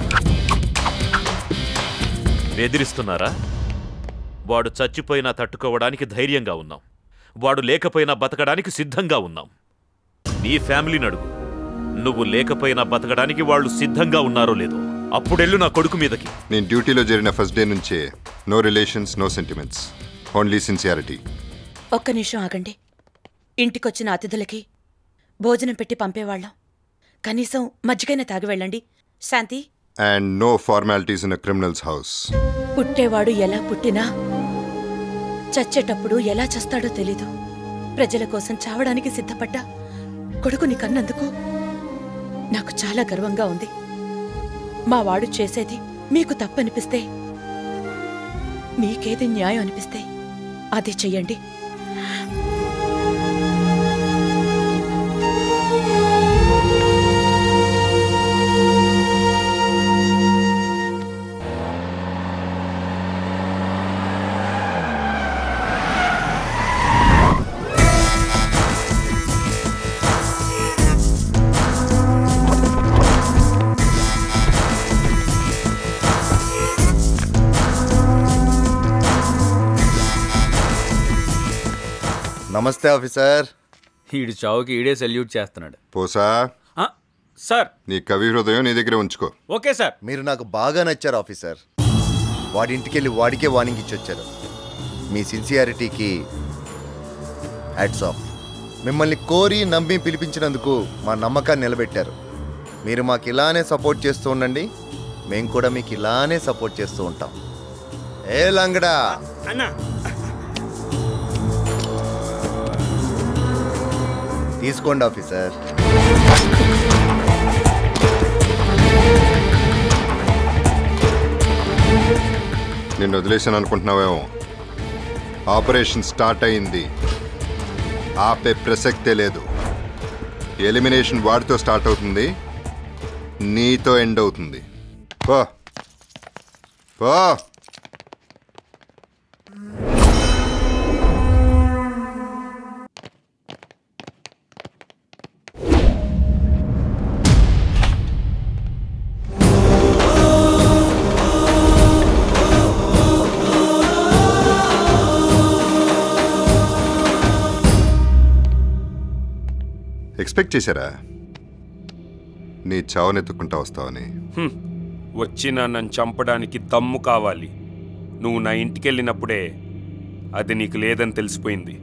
బెదిరిస్తున్నారా వాడు చచ్చిపోయినా తట్టుకోవడానికి ధైర్యంగా ఉన్నాం వాడు లేకపోయినా బతకడానికి సిద్ధంగా ఉన్నాం నీ ఫ్యామిలీని అడుగు నువ్వు లేకపోయినా బతకడానికి వాళ్ళు సిద్ధంగా ఉన్నారో లేదో అప్పుడెళ్ళు నా కొడుకు మీదకి నేను డ్యూటీలో చేరిన ఫస్ట్ డే నుంచే no relations no sentiments only sincerity ఒక్క నిమిషం ఆగండి ఇంటికొచ్చిన అతిథులకి భోజనం పెట్టి పంపేవాళ్ళం కనీసం మజ్జిగైనా తాగి వెళ్ళండి Shanthi and no formalities in a criminals house పుట్టేవాడు ఎలా పుట్టినా చచ్చేటప్పుడు ఎలా చస్తాడో తెలీదు ప్రజల కోసం చావడానికి సిద్ధపడ్డా కొడుకుని కన్నందుకు నాకు చాలా గర్వంగా ఉంది మా వాడు చేసేది మీకు తప్పనిపిస్తే మీకేది న్యాయం అనిపిస్తే అదే చెయ్యండి నమస్తే ఆఫీసర్ ఈడు చావుకి ఈడే సెల్యూట్ చేస్తున్నాడు పోసా సార్ నీ కవి హృదయం నీ దగ్గర ఉంచుకో ఓకే సార్ మీరు నాకు బాగా నచ్చారు ఆఫీసర్ వాడి ఇంటికెళ్ళి వాడికే వార్నింగ్ ఇచ్చి వచ్చారు మీ సిన్సియారిటీకి హ్యాట్స్ ఆఫ్ మిమ్మల్ని కోరి నమ్మి పిలిపించినందుకు మా నమ్మకాన్ని నిలబెట్టారు మీరు మాకు ఇలానే సపోర్ట్ చేస్తూ ఉండండి మేము కూడా మీకు ఇలానే సపోర్ట్ చేస్తూ ఉంటాం ఏ లంగడా అన్నా తీసుకోండి ఆఫీసర్ నిన్ను వదిలేసాను అనుకుంటున్నావేమో ఆపరేషన్ స్టార్ట్ అయింది ఆపే ప్రసక్తే లేదు ఎలిమినేషన్ వాడితో స్టార్ట్ అవుతుంది నీతో ఎండ్ అవుతుంది పో పో ఎక్స్పెక్ట్ చేశారా నీ చావునెత్తుకుంటా వస్తావని హ్మ్. వచ్చిన నన్ను చంపడానికి దమ్ము కావాలి నువ్వు నా ఇంటికెళ్ళినప్పుడే అది నీకు లేదని తెలిసిపోయింది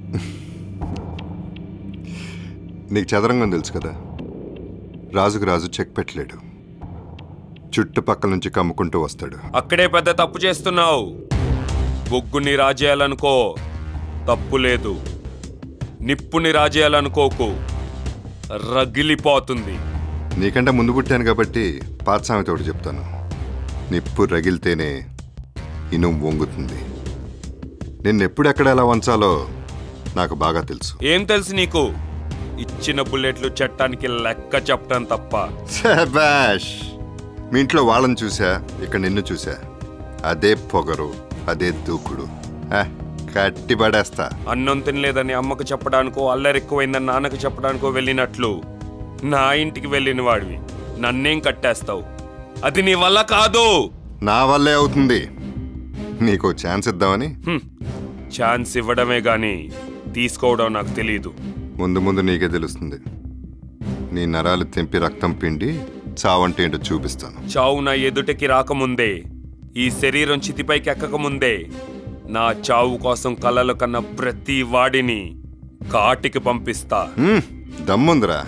నీకు చదరంగం తెలుసు కదా రాజుకు రాజు చెక్ పెట్టలేడు చుట్టుపక్కల నుంచి కమ్ముకుంటూ వస్తాడు అక్కడే పెద్ద తప్పు చేస్తున్నావు బొగ్గుని రాజేయాలనుకో తప్పు లేదు నిప్పుని రాజేయాలనుకోకు రగిలిపోతుంది నీకంటే ముందు పుట్టాను కాబట్టి పాత సామెత ఒకటి చెప్తాను నిప్పు రగిలితేనే ఇనుం వంగుతుంది నిన్నెప్పుడు ఎక్కడ ఎలా వంచాలో నాకు బాగా తెలుసు ఏం తెలుసు నీకు ఇచ్చిన బుల్లెట్లు చట్టానికి లెక్క చెప్పడం తప్ప శభాష్ మీ ఇంట్లో వాళ్ళని చూసా ఇక్కడ నిన్ను చూసా అదే పొగరు అదే దూకుడు ఆ, కట్టి పడేస్తా అన్నం తినలేదని అమ్మకు చెప్పడానికో అల్లరెక్కువైందని నాన్నకు చెప్పడానికో వెళ్ళినట్లు నా ఇంటికి వెళ్ళిన వాడివి నన్నేం కట్టేస్తావు అది నీ వల్ల కాదు నా వల్లే అవుతుంది నీకు ఛాన్స్ ఇద్దామని హ్మ్. ఛాన్స్ ఇవ్వడమే గాని తీసుకోవడం నాకు తెలియదు ముందు ముందు నీకే తెలుస్తుంది నీ నరాలు తెంపి రక్తం పిండి చావంటే ఏంటో చూపిస్తాను చావు నా ఎదుటికి రాకముందే ఈ శరీరం చితిపైకి ఎక్కకముందే నా చావు కోసం కలలు కన్న ప్రతి వాడిని కాటికి పంపిస్తా హ్మ్, దమ్ముందిరా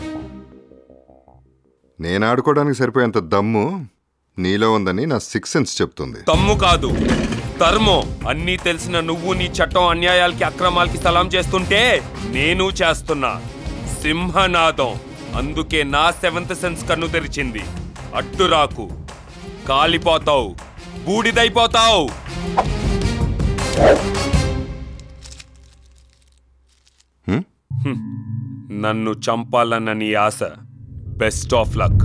నేను ఆడుకోవడానికి సరిపోయేంత దమ్ము నీలో ఉందని నా సిక్స్ సెన్స్ చెప్తుంది తమ్ము కాదు ధర్మం అన్నీ తెలిసిన నువ్వు నీ చట్టం అన్యాయాలకి అక్రమాలకి సలాం చేస్తుంటే నేను చేస్తున్నా సింహనాదం అందుకే నా సెవెంత్ సెన్స్ కన్ను తెరిచింది అడ్డు రాకు కాలిపోతావు బూడిదైపోతావు హ్మ్? హ్మ్. నన్ను చంపాలన్న నీ ఆశ బెస్ట్ ఆఫ్ లక్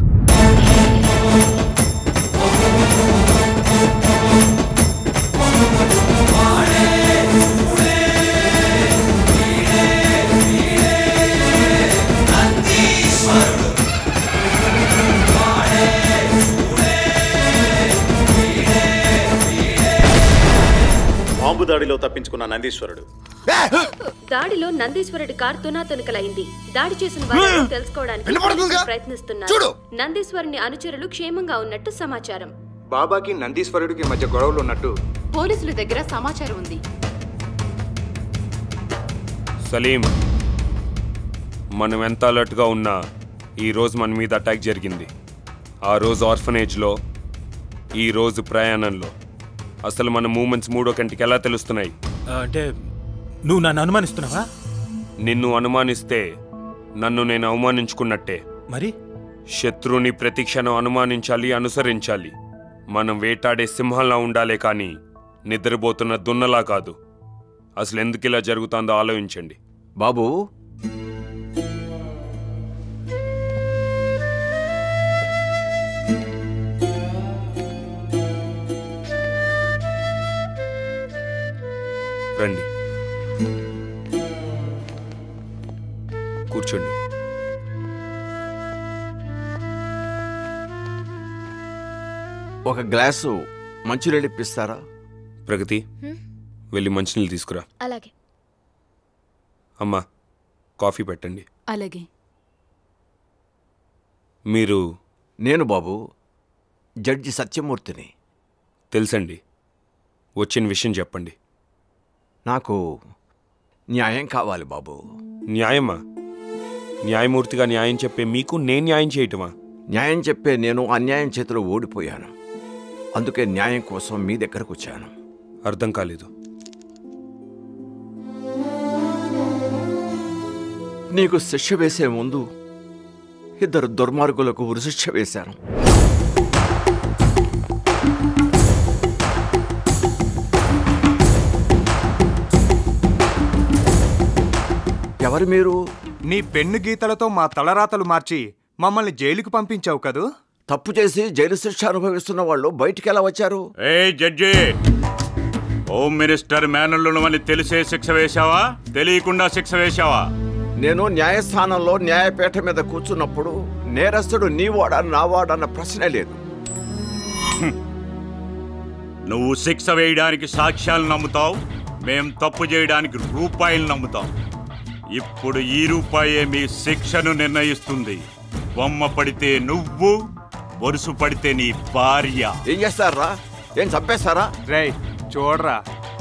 బాంబు దాడిలో తప్పించుకున్న నందీశ్వరుడు దాడిలో నందీశ్వరుడి కార్ తునాతునకలైంది దాడి చేసిన వారిని తెలుసుకోవడానికి వినపడుతుందిగా? పోలీసులు ప్రయత్నిస్తున్నారు చూడు. నందీశ్వరుని అనుచరులు క్షేమంగా ఉన్నట్టు సమాచారం బాబాకి నందీశ్వరుడికి మధ్య గొడవలు ఉన్నట్టు పోలీసుల దగ్గర సమాచారం ఉంది సలీం మనం ఎంత అలర్ట్గా ఉన్నా ఈ రోజు మన మీద అటాక్ జరిగింది ఆ రోజు ఆర్ఫనేజ్లో ఈ రోజు ప్రయాణంలో అసలు మన మూమెంట్స్ మూడో కంటికి ఎలా తెలుస్తున్నాయి అంటే నువ్వు నన్ను అనుమానిస్తున్నావా నిన్ను అనుమానిస్తే నన్ను నేను అవమానించుకున్నట్టే మరి శత్రువుని ప్రతి క్షణం అనుమానించాలి అనుసరించాలి మనం వేటాడే సింహంలా ఉండాలే కానీ నిద్రపోతున్న దున్నలా కాదు అసలు ఎందుకు ఇలా జరుగుతుందో ఆలోచించండి బాబు రండి కూర్చోండి ఒక గ్లాసు మంచినీళ్ళు ఇప్పిస్తారా ప్రగతి హ్మ్. వెళ్ళి మంచినీళ్ళు తీసుకురా అలాగే అమ్మా కాఫీ పెట్టండి అలాగే మీరు నేను బాబు జడ్జి సత్యమూర్తిని తెలుసండి వచ్చిన విషయం చెప్పండి నాకు న్యాయం కావాలి బాబు న్యాయమా న్యాయమూర్తిగా న్యాయం చెప్పే మీకు నేను న్యాయం చేయటమా న్యాయం చెప్పే నేను అన్యాయం చేతిలో ఓడిపోయాను అందుకే న్యాయం కోసం మీ దగ్గరకు వచ్చాను అర్థం కాలేదు నీకు శిక్ష వేసే ముందు ఇద్దరు దుర్మార్గులకు ఉరిశిక్ష వేశాను ఎవరు మీరు నీ పెన్ను గీతలతో మా తలరాతలు మార్చి మమ్మల్ని జైలుకు పంపించావు కదూ తప్పు చేసి జైలు శిక్ష అనుభవిస్తున్న వాళ్ళు బయటికి ఎలా వచ్చారు ఏ జడ్జి హోమ్ మినిస్టర్ మేనల్లునమని తెలిసే శిక్ష వేశావా తెలియకుండా శిక్ష వేశావా నేను న్యాయస్థానంలో న్యాయపీఠ మీద కూర్చున్నప్పుడు నేరస్తుడు నీవాడా నావాడన్న ప్రశ్నే లేదు నువ్వు శిక్ష వేయడానికి సాక్ష్యాలు నమ్ముతావు మేం తప్పు చేయడానికి రూపాయలు నమ్ముతాం ఇప్పుడు ఈ రూపాయే మీ శిక్షను నిర్ణయిస్తుంది బొమ్మ పడితే నువ్వు బొరుసు పడితే నీ భార్య ఏం చేస్తారా ఏం చంపేస్తారా రే చూడరా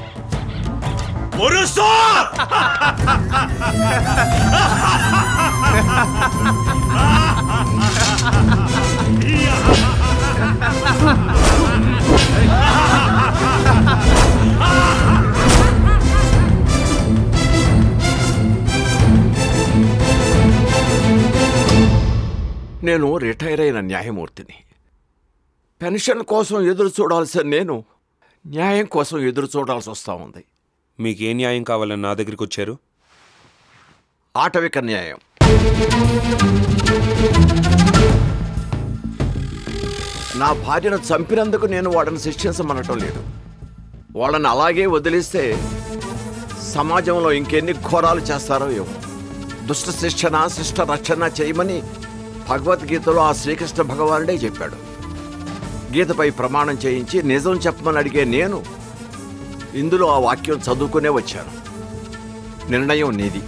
బొరుసు నేను రిటైర్ అయిన న్యాయమూర్తిని పెన్షన్ కోసం ఎదురు చూడాల్సిన నేను న్యాయం కోసం ఎదురు చూడాల్సి వస్తూ ఉంది మీకు ఏ న్యాయం కావాలని నా దగ్గరికి వచ్చారు ఆటవిక న్యాయం నా భార్యను చంపినందుకు నేను వాళ్ళని శిక్షించమనటం లేదు వాళ్ళని అలాగే వదిలేస్తే సమాజంలో ఇంకెన్ని ఘోరాలు చేస్తారో ఏమో దుష్ట శిక్షణ శిష్ట రక్షణ చేయమని భగవద్గీతలో ఆ శ్రీకృష్ణ భగవానుడే చెప్పాడు గీతపై ప్రమాణం చేయించి నిజం చెప్పమని అడిగే నేను ఇందులో ఆ వాక్యం చదువుకునే వచ్చాను నిర్ణయం నీది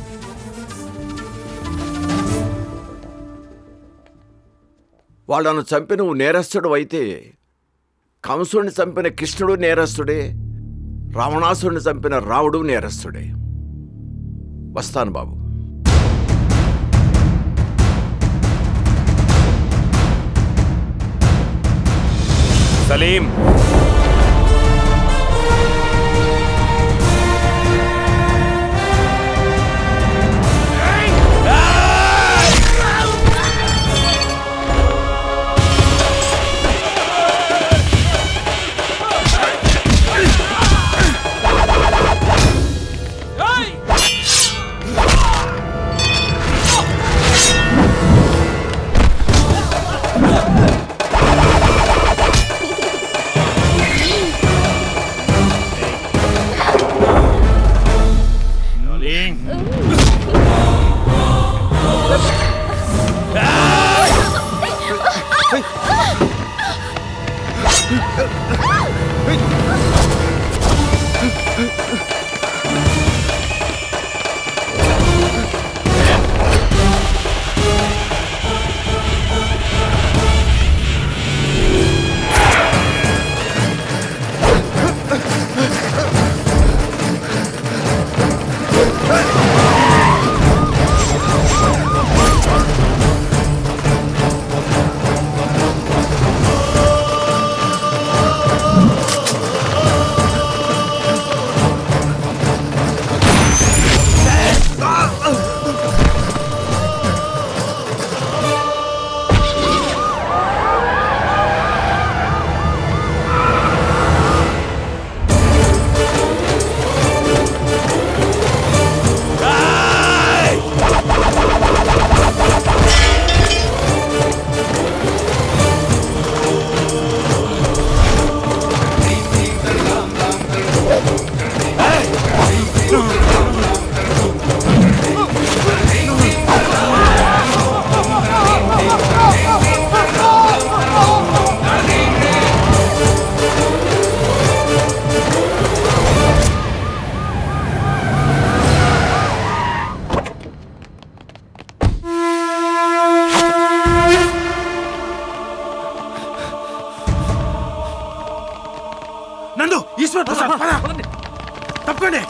వాళ్ళను చంపి నువ్వు నేరస్తుడు అయితే కంసుడిని చంపిన కృష్ణుడు నేరస్తుడే రావణాసుడిని చంపిన రాముడు నేరస్తుడే వస్తాను బాబు సలీం ఆ నందు ఈశ్వర్ ప్రసాద్ పద. తప్పండి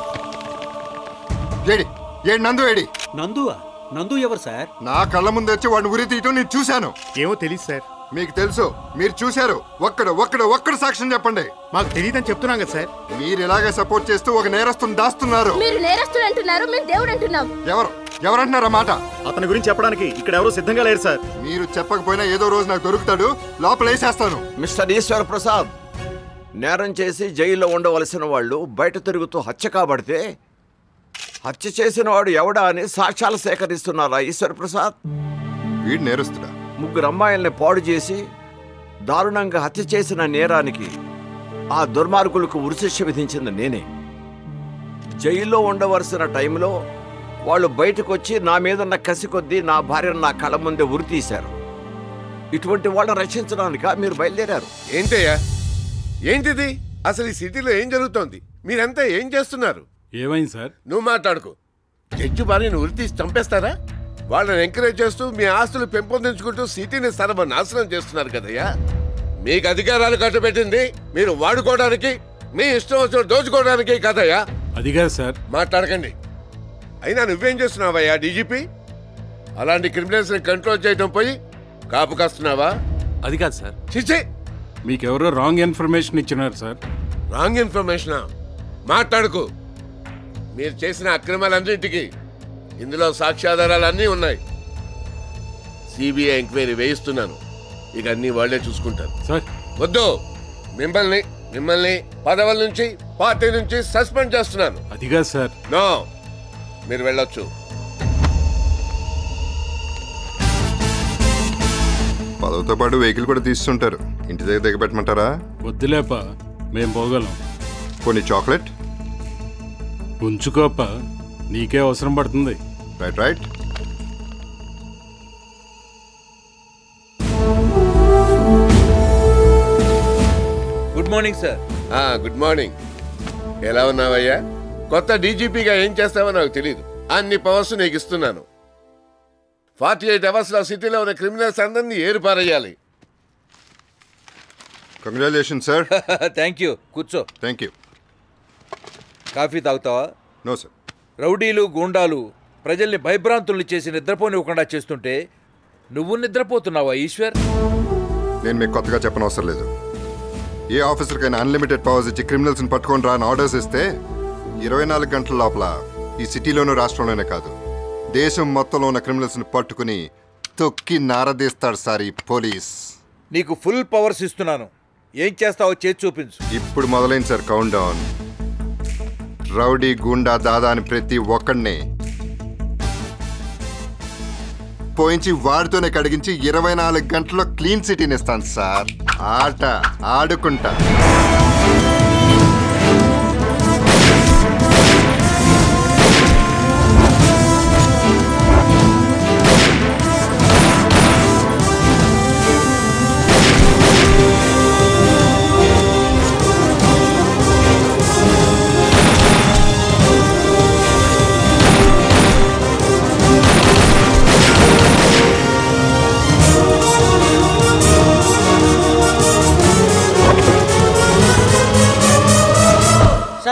ఏడి ఏడి నందు ఏడి నందువా నందు ఎవరు సార్ నా కళ్ళ ముందు వచ్చి వాడిని ఉరి తీయటం నేను చూశాను ఏమో తెలియదు సార్ మీకు తెలుసు మీరు చూశారు ఒక్కడు ఒక్కడు ఒక్కడు సాక్ష్యం చెప్పండి మాకు తెలియదని చెప్తున్నాం కదా సార్ మీరు ఇలాగే సపోర్ట్ చేస్తూ ఒక నేరస్తుని దాస్తున్నారు మీరు నేరస్తులు అంటున్నారు మేము దేవుడు అంటున్నాం ఎవరు ఎవరంటున్నారా మాట అతని గురించి చెప్పడానికి ఇక్కడ ఎవరు సిద్ధంగా లేరు సార్ మీరు చెప్పకపోయినా ఏదో రోజు నాకు దొరుకుతాడు లోపల వేసేస్తాను మిస్టర్ ఈశ్వర్ ప్రసాద్ నేరం చేసి జైల్లో ఉండవలసిన వాళ్ళు బయట తిరుగుతూ హత్య కాబడితే హత్య చేసిన వాడు ఎవడా అని సాక్ష్యాలు సేకరిస్తున్నారా ఈశ్వర్ ప్రసాద్ వీడు నేరస్తుడా ముగ్గురు అమ్మాయిల్ని పాడు చేసి దారుణంగా హత్య చేసిన నేరానికి ఆ దుర్మార్గులకు ఉరిశిక్ష విధించింది నేనే జైల్లో ఉండవలసిన టైంలో వాళ్ళు బయటకు వచ్చి నా మీదున్న కసి కొద్దీ నా భార్యను నా కళ్ళ ముందే ఉరి తీశారు ఇటువంటి వాళ్ళని రక్షించడానిక మీరు బయలుదేరారు ఏంటయ్యా ఏంటిది అసలు ఈ సిటీలో ఏం జరుగుతోంది మీరంతా ఏం చేస్తున్నారు ఏమైంది సార్ నువ్వు మాట్లాడుకో జడ్జి భార్యను ఉరి తీసి చంపేస్తారా వాళ్ళని ఎంకరేజ్ చేస్తూ మీ ఆస్తులు పెంపొందించుకుంటూ సిటీని సర్వనాశనం చేస్తున్నారు కదయ్యా మీకు అధికారాలు కట్టబెట్టింది మీరు వాడుకోవడానికి మీ ఇష్టం వచ్చిన దోచుకోవడానికి కదయ్యా అది కాదు సార్ మాట్లాడకండి అయినా నువ్వేం చేస్తున్నావయ్యా డీజీపీ అలాంటి క్రిమినల్స్ ని కంట్రోల్ చేయడం పోయి కాపు కాస్తున్నావా అది కాదు సార్ చిచ్చే మీకెవరో రాంగ్ ఇన్ఫర్మేషన్ ఇచ్చినారు సార్ రాంగ్ ఇన్ఫర్మేషన్ మాట్లాడుకు మీరు చేసిన అక్రమాలన్నింటికి ఇందులో సాక్ష్యాధారాలు అన్నీ ఉన్నాయి సిబిఐ ఎంక్వైరీ వేయిస్తున్నాను ఇక అన్ని వాళ్ళే చూసుకుంటారు సార్ వద్దు మిమ్మల్ని మిమ్మల్ని పదవుల నుంచి పార్టీ నుంచి సస్పెండ్ చేస్తున్నాను అది కాదు సార్ నో మీరు వెళ్ళొచ్చు పదవితో పాటు వెహికల్ కూడా తీస్తుంటారు ఇంటి దగ్గర దిగబెట్టమంటారా వద్దులేప మేం పోగలం కొన్ని చాక్లెట్ ఉంచుకోప నీకే అవసరం పడుతుంది right right good morning sir good morning ఎలా ఉన్నావయ్యా కొత్త డీజీపీగా ఏం చేస్తావో నాకు తెలియదు అన్ని పవర్స్ నీకు ఇస్తున్నాను ఫార్టీ ఎయిట్ అవర్స్ లో సిటీలో ఉన్న క్రిమినల్స్ అందరినీ ఏరుపారేయాలి కంగ్రాచులేషన్ సార్ థ్యాంక్ యూ కూర్చో థ్యాంక్ యూ కాఫీ తాగుతావా నో సార్ రౌడీలు గూండాలు ప్రజల్ని భయభ్రాంతుల్ని చేసి నిద్రపోనివ్వకుండా చేస్తుంటే నువ్వు నిద్రపోతున్నావా ఈశ్వర్ నేను మీకు కొత్తగా చెప్పనవసరం లేదు ఏ ఆఫీసర్కైనా అన్లిమిటెడ్ పవర్స్ ఇచ్చి క్రిమినల్స్ని పట్టుకొని రా అని ఆర్డర్స్ ఇస్తే ఇరవై నాలుగు గంటల లోపల ఈ సిటీలోనూ రాష్ట్రంలోనే కాదు దేశం మొత్తంలో ఉన్న క్రిమినల్స్ని పట్టుకుని తొక్కి నారదీస్తాడు సార్ ఈ పోలీస్ నీకు ఫుల్ పవర్స్ ఇస్తున్నాను ఏం చేస్తావో చేసి చూపించు ఇప్పుడు మొదలైంది సార్ కౌంట్ డౌన్ రౌడీ గుండా దాదా అని ప్రతి ఒక్కడిని పోయించి వాడితోనే కడిగించి ఇరవై నాలుగు గంటల్లో క్లీన్ సిటీని ఇస్తాను సార్ ఆట ఆడుకుంటా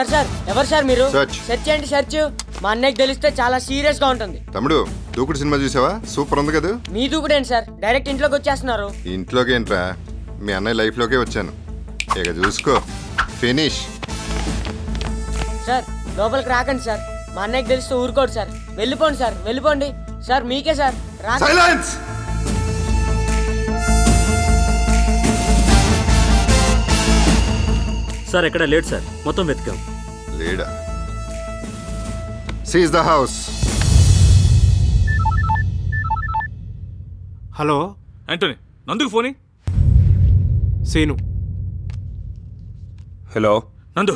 సార్ సార్ ఎవరు సార్ మీరు Search. సెర్చ్ చేయండి సెర్చ్ మా అన్నయ్యకి తెలిస్తే చాలా సీరియస్ గా ఉంటుంది తమ్ముడు దూకుడు సినిమా చూసావా సూపర్ ఉంది కదా మీ దూకుడేంటి సార్ డైరెక్ట్ ఇంట్లోకి వచ్చేస్తున్నారు ఇంట్లోకి ఏంట్రా మీ అన్నయ్య లైఫ్లోకే వచ్చాను ఇక చూసుకో ఫినిష్ సార్ లోపలికి రాకండి సార్ మా అన్నయ్యకి తెలిస్తే ఊరుకోడు సార్ వెళ్ళిపోండి సార్ వెళ్ళిపోండి సార్ మీకే సార్ రా సైలెన్స్ సార్ ఎక్కడ లేట్ సార్ మొత్తం వెతికాం లేడా seize the house hello Antony నందుకు ఫోని సీను హలో నందు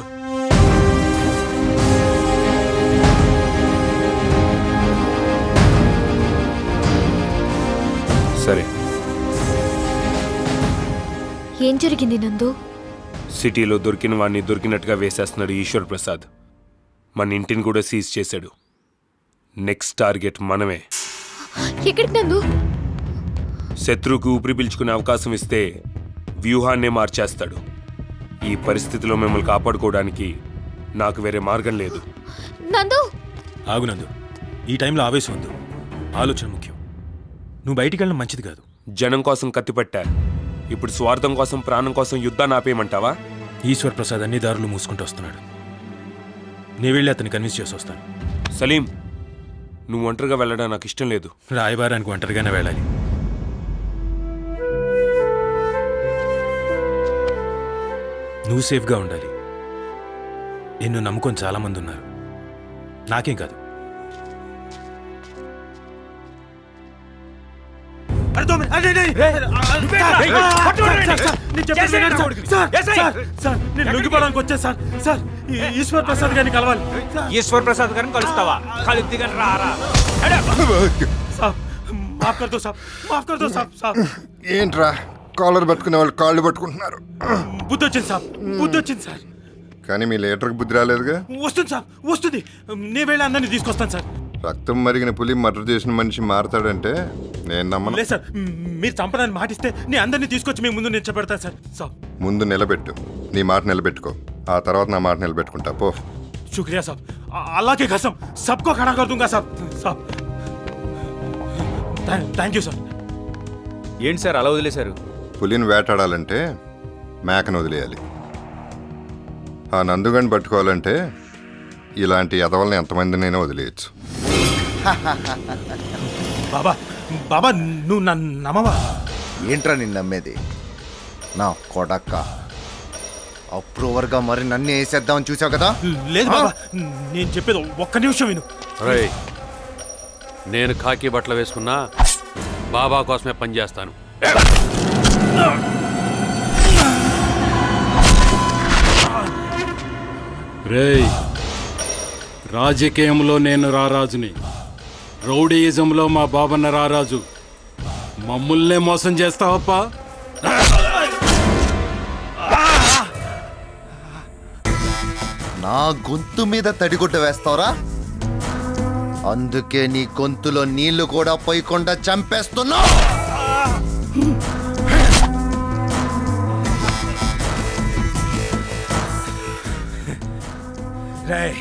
సరే ఏం జరిగింది నందు సిటీలో దొరికిన వాడిని దొరికినట్టుగా వేసేస్తున్నాడు ఈశ్వర్ ప్రసాద్ మన ఇంటిని కూడా సీజ్ చేశాడు నెక్స్ట్ టార్గెట్ మనమే ఎక్కడికి నందు శత్రువుకు ఊపిరి పీల్చుకునే అవకాశం ఇస్తే వ్యూహాన్నే మార్చేస్తాడు ఈ పరిస్థితిలో మిమ్మల్ని కాపాడుకోవడానికి నాకు వేరే మార్గం లేదు నందు ఆగు నందు ఈ టైంలో ఆవేశం వద్దు ఆలోచన ముఖ్యం నువ్వు బయటికి వెళ్ళడం మంచిది కాదు జనం కోసం కత్తిపట్టా ఇప్పుడు స్వార్థం కోసం ప్రాణం కోసం యుద్ధాన్ని ఆపేయమంటావా ఈశ్వర్ ప్రసాద్ అన్ని దారులు మూసుకుంటూ వస్తున్నాడు నీ వెళ్ళి అతన్ని కన్విన్స్ చేసి వస్తాను సలీం నువ్వు ఒంటరిగా వెళ్ళడం నాకు ఇష్టం లేదు రాయబారానికి ఒంటరిగానే వెళ్ళాలి నువ్వు సేఫ్గా ఉండాలి నిన్ను నమ్ముకొని చాలామంది ఉన్నారు నాకేం కాదు నేను లొంగిపోవడానికి వచ్చా సార్ సార్ ఈ ఈశ్వర్ ప్రసాద్ గారిని కలవాలి ఈశ్వర్ ప్రసాద్ గారిని కలుస్తావా కలిద్ది గాని రారా సాబ్ మాఫ్ కర్ దో సాబ్ మాఫ్ కర్ దో సాబ్ సాబ్ ఏంట్రా కాలర్ పట్టుకునే వాళ్ళు కాళ్ళు పట్టుకుంటున్నారు బుద్ధి వచ్చింది సాబ్ బుద్ధి వచ్చింది సార్ కానీ మీ లీటర్కి బుద్ధి రాలేదుగా వస్తుంది సాబ్ వస్తుంది నీ వేళ అందరినీ తీసుకొస్తాను సార్ రక్తం మరిగిన పులి మర్డర్ చేసిన మనిషి మారతాడంటే నేను నమ్మను లేదు సార్ మీరు చంపడానికి మాటిస్తే నేను అందరినీ తీసుకొచ్చి మీ ముందు నేను చెప్పెడతాను సార్ సాబ్ ముందు నిలబెట్టు నీ మాట నిలబెట్టుకో ఆ తర్వాత నా మాట నిలబెట్టుకుంటా పో शुक्रिया साहब अ- अल्लाह की कसम सबको खड़ा कर दूंगा साहब साहब థ్యాంక్ యూ సార్ ఏంటి సార్ అలా వదిలేశారు పులిని వేటాడాలంటే మేకను వదిలేయాలి ఆ నందుగని పట్టుకోవాలంటే ఇలాంటి ఎదవల్ని ఎంతమందినైనా వదిలేయచ్చు బాబా బాబా నువ్వు నన్ను నమ్మవా ఏంట్రా నిన్ను నమ్మేది నా కొడక్క అప్రూవర్గా మరి నన్ను వేసేద్దామని చూసావు కదా లేదు బాబా నేను చెప్పేది ఒక్క నిమిషం విను రేయ్ నేను కాకి బట్టలు వేసుకున్నా బాబా కోసమే పనిచేస్తాను రేయ్ రాజకీయంలో నేను రారాజుని రౌడీయిజంలో మా బాబన్న రారాజు మమ్ముల్నే మోసం చేస్తావప్పా నా గొంతు మీద తడిగుడ్డ వేస్తావరా అందుకే నీ గొంతులో నీళ్లు కూడా పోయకుండా చంపేస్తున్నా రేయ్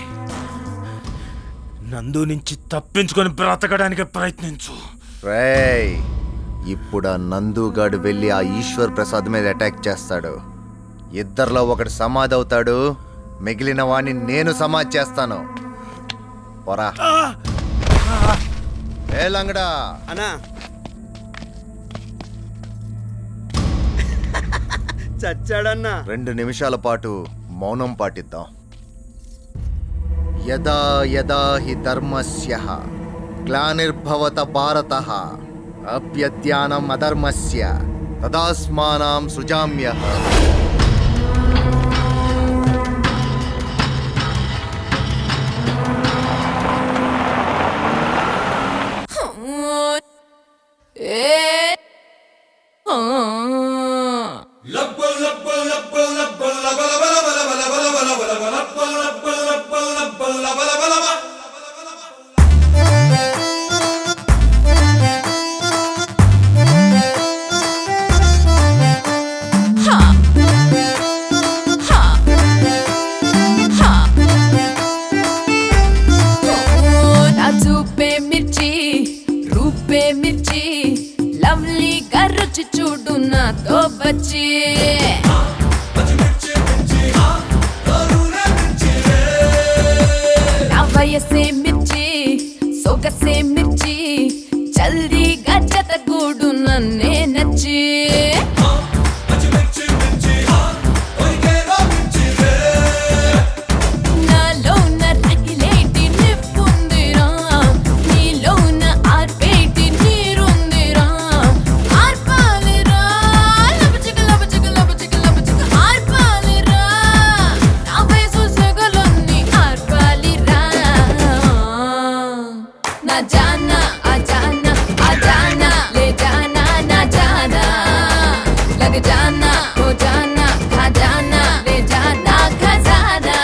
నందు నుంచి తప్పించుకొని బ్రతకడానికి ప్రయత్నించు రేయ్ ఇప్పుడు ఆ నందుగాడు వెళ్ళి ఆ ఈశ్వర్ ప్రసాద్ మీద అటాక్ చేస్తాడు ఇద్దరిలో ఒకటి సమాధి అవుతాడు మిగిలిన వాణ్ణి నేను సమాధి చేస్తాను పోరా ఏ లంగడా అన్నా చచ్చాడన్నా రెండు నిమిషాల పాటు మౌనం పాటిద్దాం యదా యదా హి ధర్మస్య గ్లానిర్భవత భారత అభ్యద్యానం అధర్మస్య తదాస్మానాం సృజామ్య Ha! రుచి చూడు నాతో వచ్చి నా వయసే మిర్చి సొగసే మిర్చి జల్దీగా జతగూడు నన్నే నచ్చి నాలోన రగిలేటి నిప్పుందిరా నీలోన ఆర్పేటి నీరుందిరా ఆర్పాలిరా లబచిక లబచిక లబచిక లబచిక ఆర్పాలిరా నా వయసు సెగలన్నీ ఆర్పాలిరా నా జానా ఆ జానా ఆ జానా లే జానా నా జానా లग जाना हो जाना खा जाना ले जाना खजाना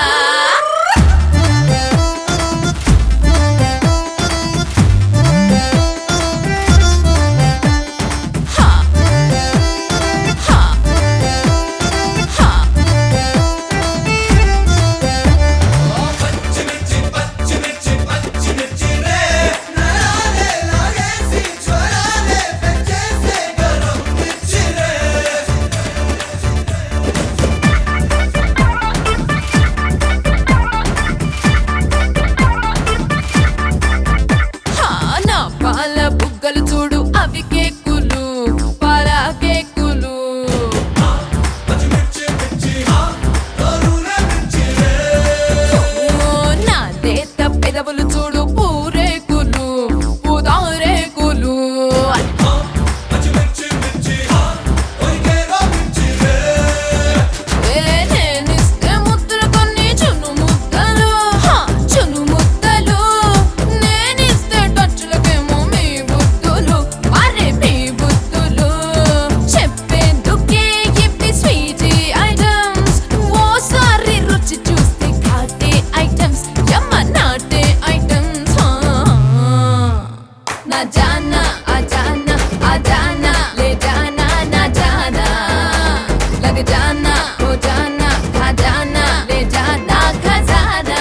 హా, నా పాల బుగ్గలు చూడు అవి కేకులు పాల కేకులు ఓ, నా లేత పెదవులు చూడు పూరేకులు పూదారేకులు ఏ, నేనిస్తే ముద్దలు కొన్ని చును ముద్దలు హా, చును ముద్దలు నేనిస్తే టచ్లకేమో మీ బుద్ధులు అరే మీ బుద్ధులు చెప్పేందుకే ఇవి స్వీటీ ఐటమ్స్ ఓసారి రుచి చూస్తే ఘాటే ఐటమ్స్ యమ్మ నాటే ఐటమ్స్ నా జానా ఆ జానా ఆ జానా లే జానా నా జానా लग जाना हो जाना खा जाना ले जाना खजाना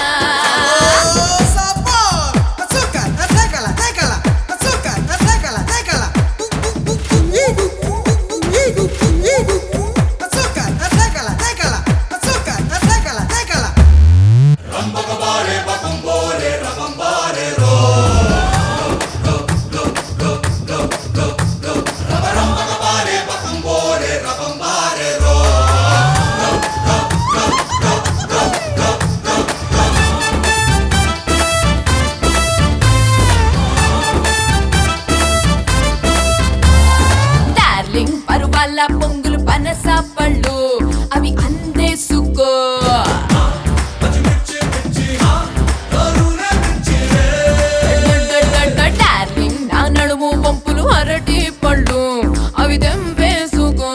డార్లింగ్ పరువాల పొంగులు పనస పళ్ళు అవి అందేసుకో డార్లింగ్ నా నడుము పంపులు అరటి పళ్ళు అవి తెంపేసుకో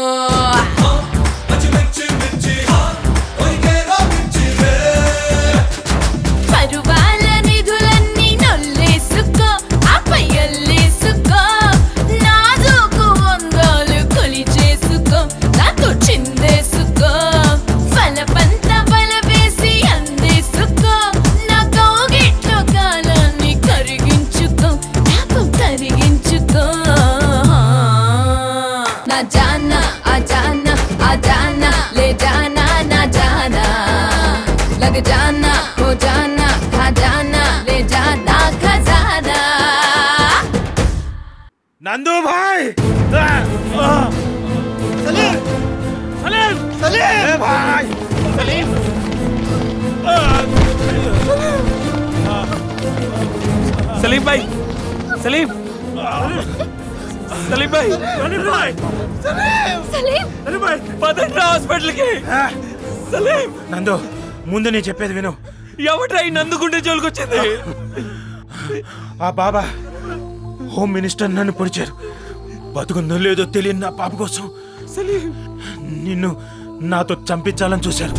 పరువాల నిధులన్నీ నొల్లేసుకో ఆపై అల్లేసుకో నాజుకు వందలు కొలి చేసుకో నాతో చిందేసుకో ఫలపంత బల వేసి అందేసుకో నా కౌగిట్లో కాలాన్ని కరిగించుకో నాకు కరిగించుకో నా జానా ఆ జానా ఆ జానా లే జానా నా జానా लग जाना हो जाना खा जाना ले जाना खजाना నందు భాయ్ సలీం సలీం సలీం భాయ్ సలీం సలీం భాయ్ సలీం సలీం భాయ్ సలీం పదండి హాస్పిటల్కి సలీం నందు ముందు నేను చెప్పేది విను ఎవట్రా ఈ నందుకుంటే జోలికొచ్చింది ఆ బాబా హోమ్ మినిస్టర్ నన్ను పొడిచారు బతుకుందో లేదో తెలియని నా పాప కోసం నిన్ను నాతో చంపించాలని చూశారు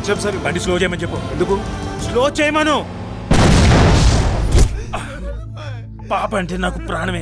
చెప్పు సార్ బండి స్లో చేయమని చెప్పు ఎందుకు స్లో చేయమను పాప అంటే నాకు ప్రాణమే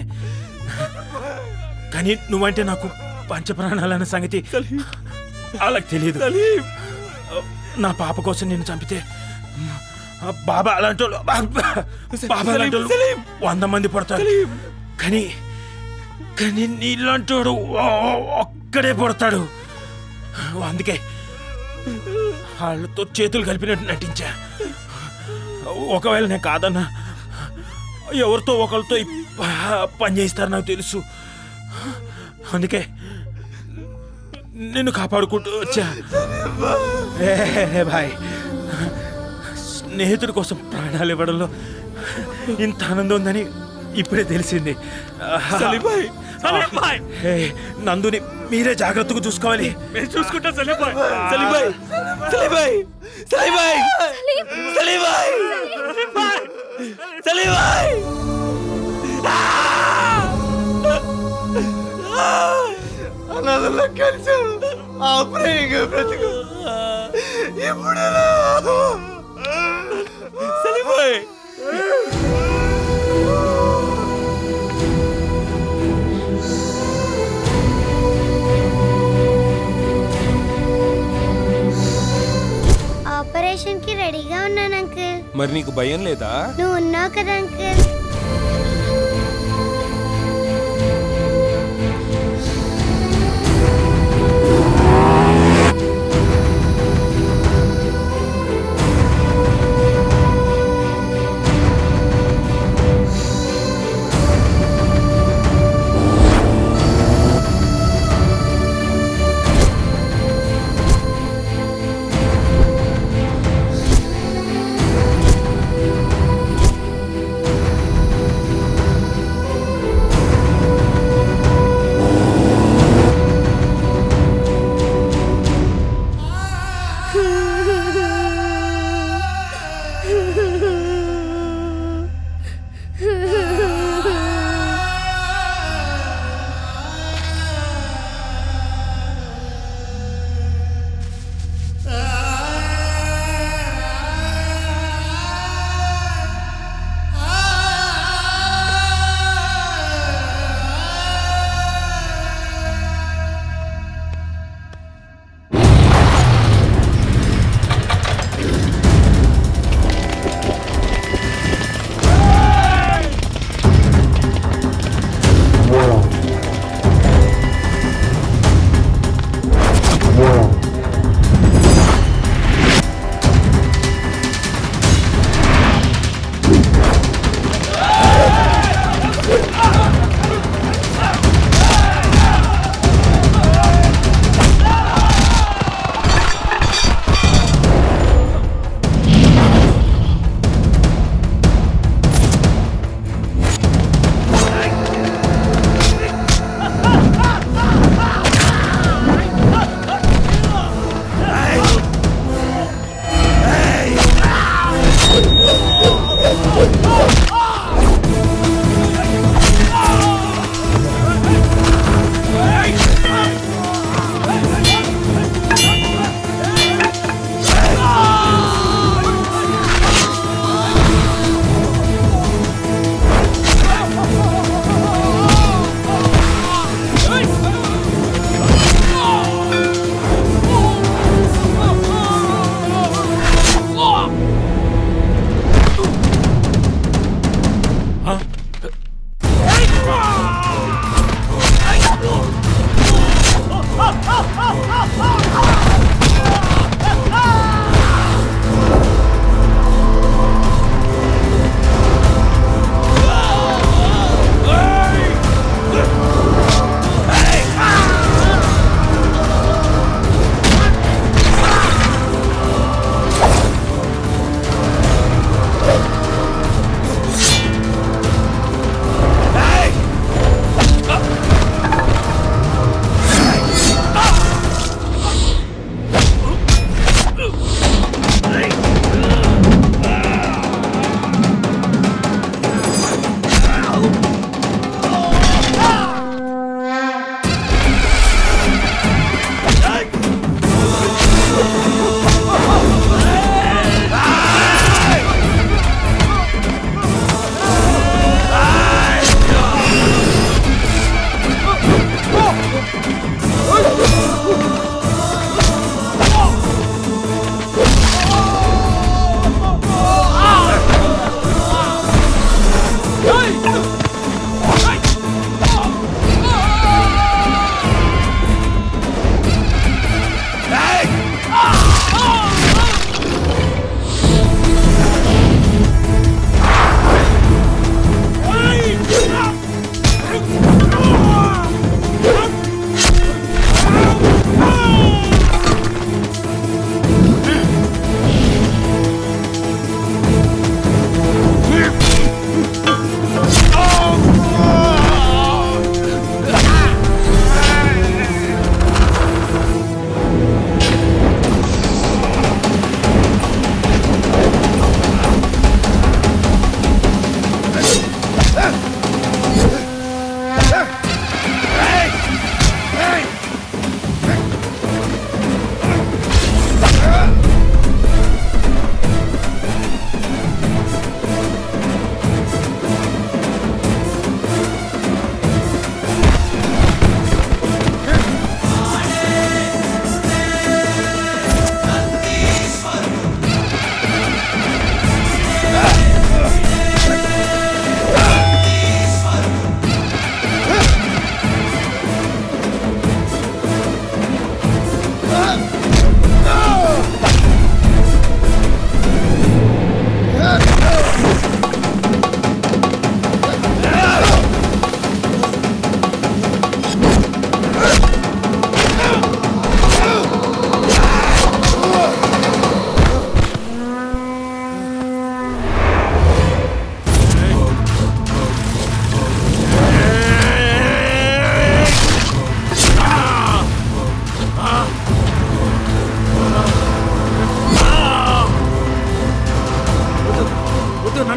కానీ నువ్వంటే నాకు పంచ ప్రాణాలన్న సంగతి వాళ్ళకి తెలియదు నా పాప కోసం నిన్ను చంపితే బాబా అలాంటి వాళ్ళు బాబా అలాంటి వాళ్ళు వంద మంది పడతారు కానీ కానీ నీలాంటోడు ఒక్కడే పడతాడు అందుకే వాళ్ళతో చేతులు కలిపినట్టు నటించా ఒకవేళ నేను కాదన్నా ఎవరితో ఒకరితో ఈ ప- పని చేయిస్తారు నాకు తెలుసు అందుకే నిన్ను కాపాడుకుంటూ వచ్చా ఏ, ఏ, బాయ్ స్నేహితుడి కోసం ప్రాణాలు ఇవ్వడంలో ఇంత ఆనందం ఉందని ఇప్పుడే తెలిసింది సలీబాయ్, సలీబాయ్. ఏ, నందుని మీరే జాగ్రత్తగా చూసుకోవాలి నేను చూసుకుంటా సలీబాయ్ సలీబాయ్ సలీబాయ్ సలీబాయ్ సలీబాయ్ సలీబాయ్ అనాథల్లో కలిసి ఆ ప్రేమ బ్రతుకు ఎప్పుడు సలీబాయ్ ఆపరేషన్ కి రెడీగా ఉన్నాను అంకుల్ మరి నీకు భయం లేదా నువ్వు ఉన్నావు కదా అంకుల్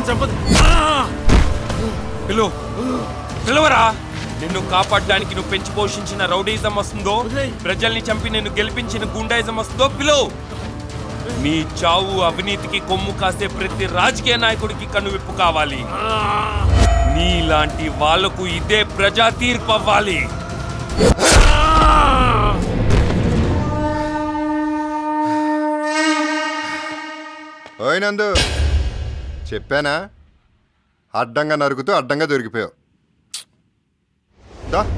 చంపదు పిలు పిలువరా నిన్ను కాపాడడానికి నువ్వు పెంచి పోషించిన రౌడీజం వస్తుందో ప్రజల్ని చంపి నిన్ను గెలిపించిన గుండాయిజం వస్తుందో పిలు నీ చావు అవినీతికి కొమ్ము కాసే ప్రతి రాజకీయ నాయకుడికి కనువిప్పు కావాలి నీలాంటి వాళ్లకు ఇదే ప్రజా తీర్పు అవ్వాలి ఓయ్ నందు చెప్పానా అడ్డంగా నరుకుతూ అడ్డంగా దొరికిపోయావు దా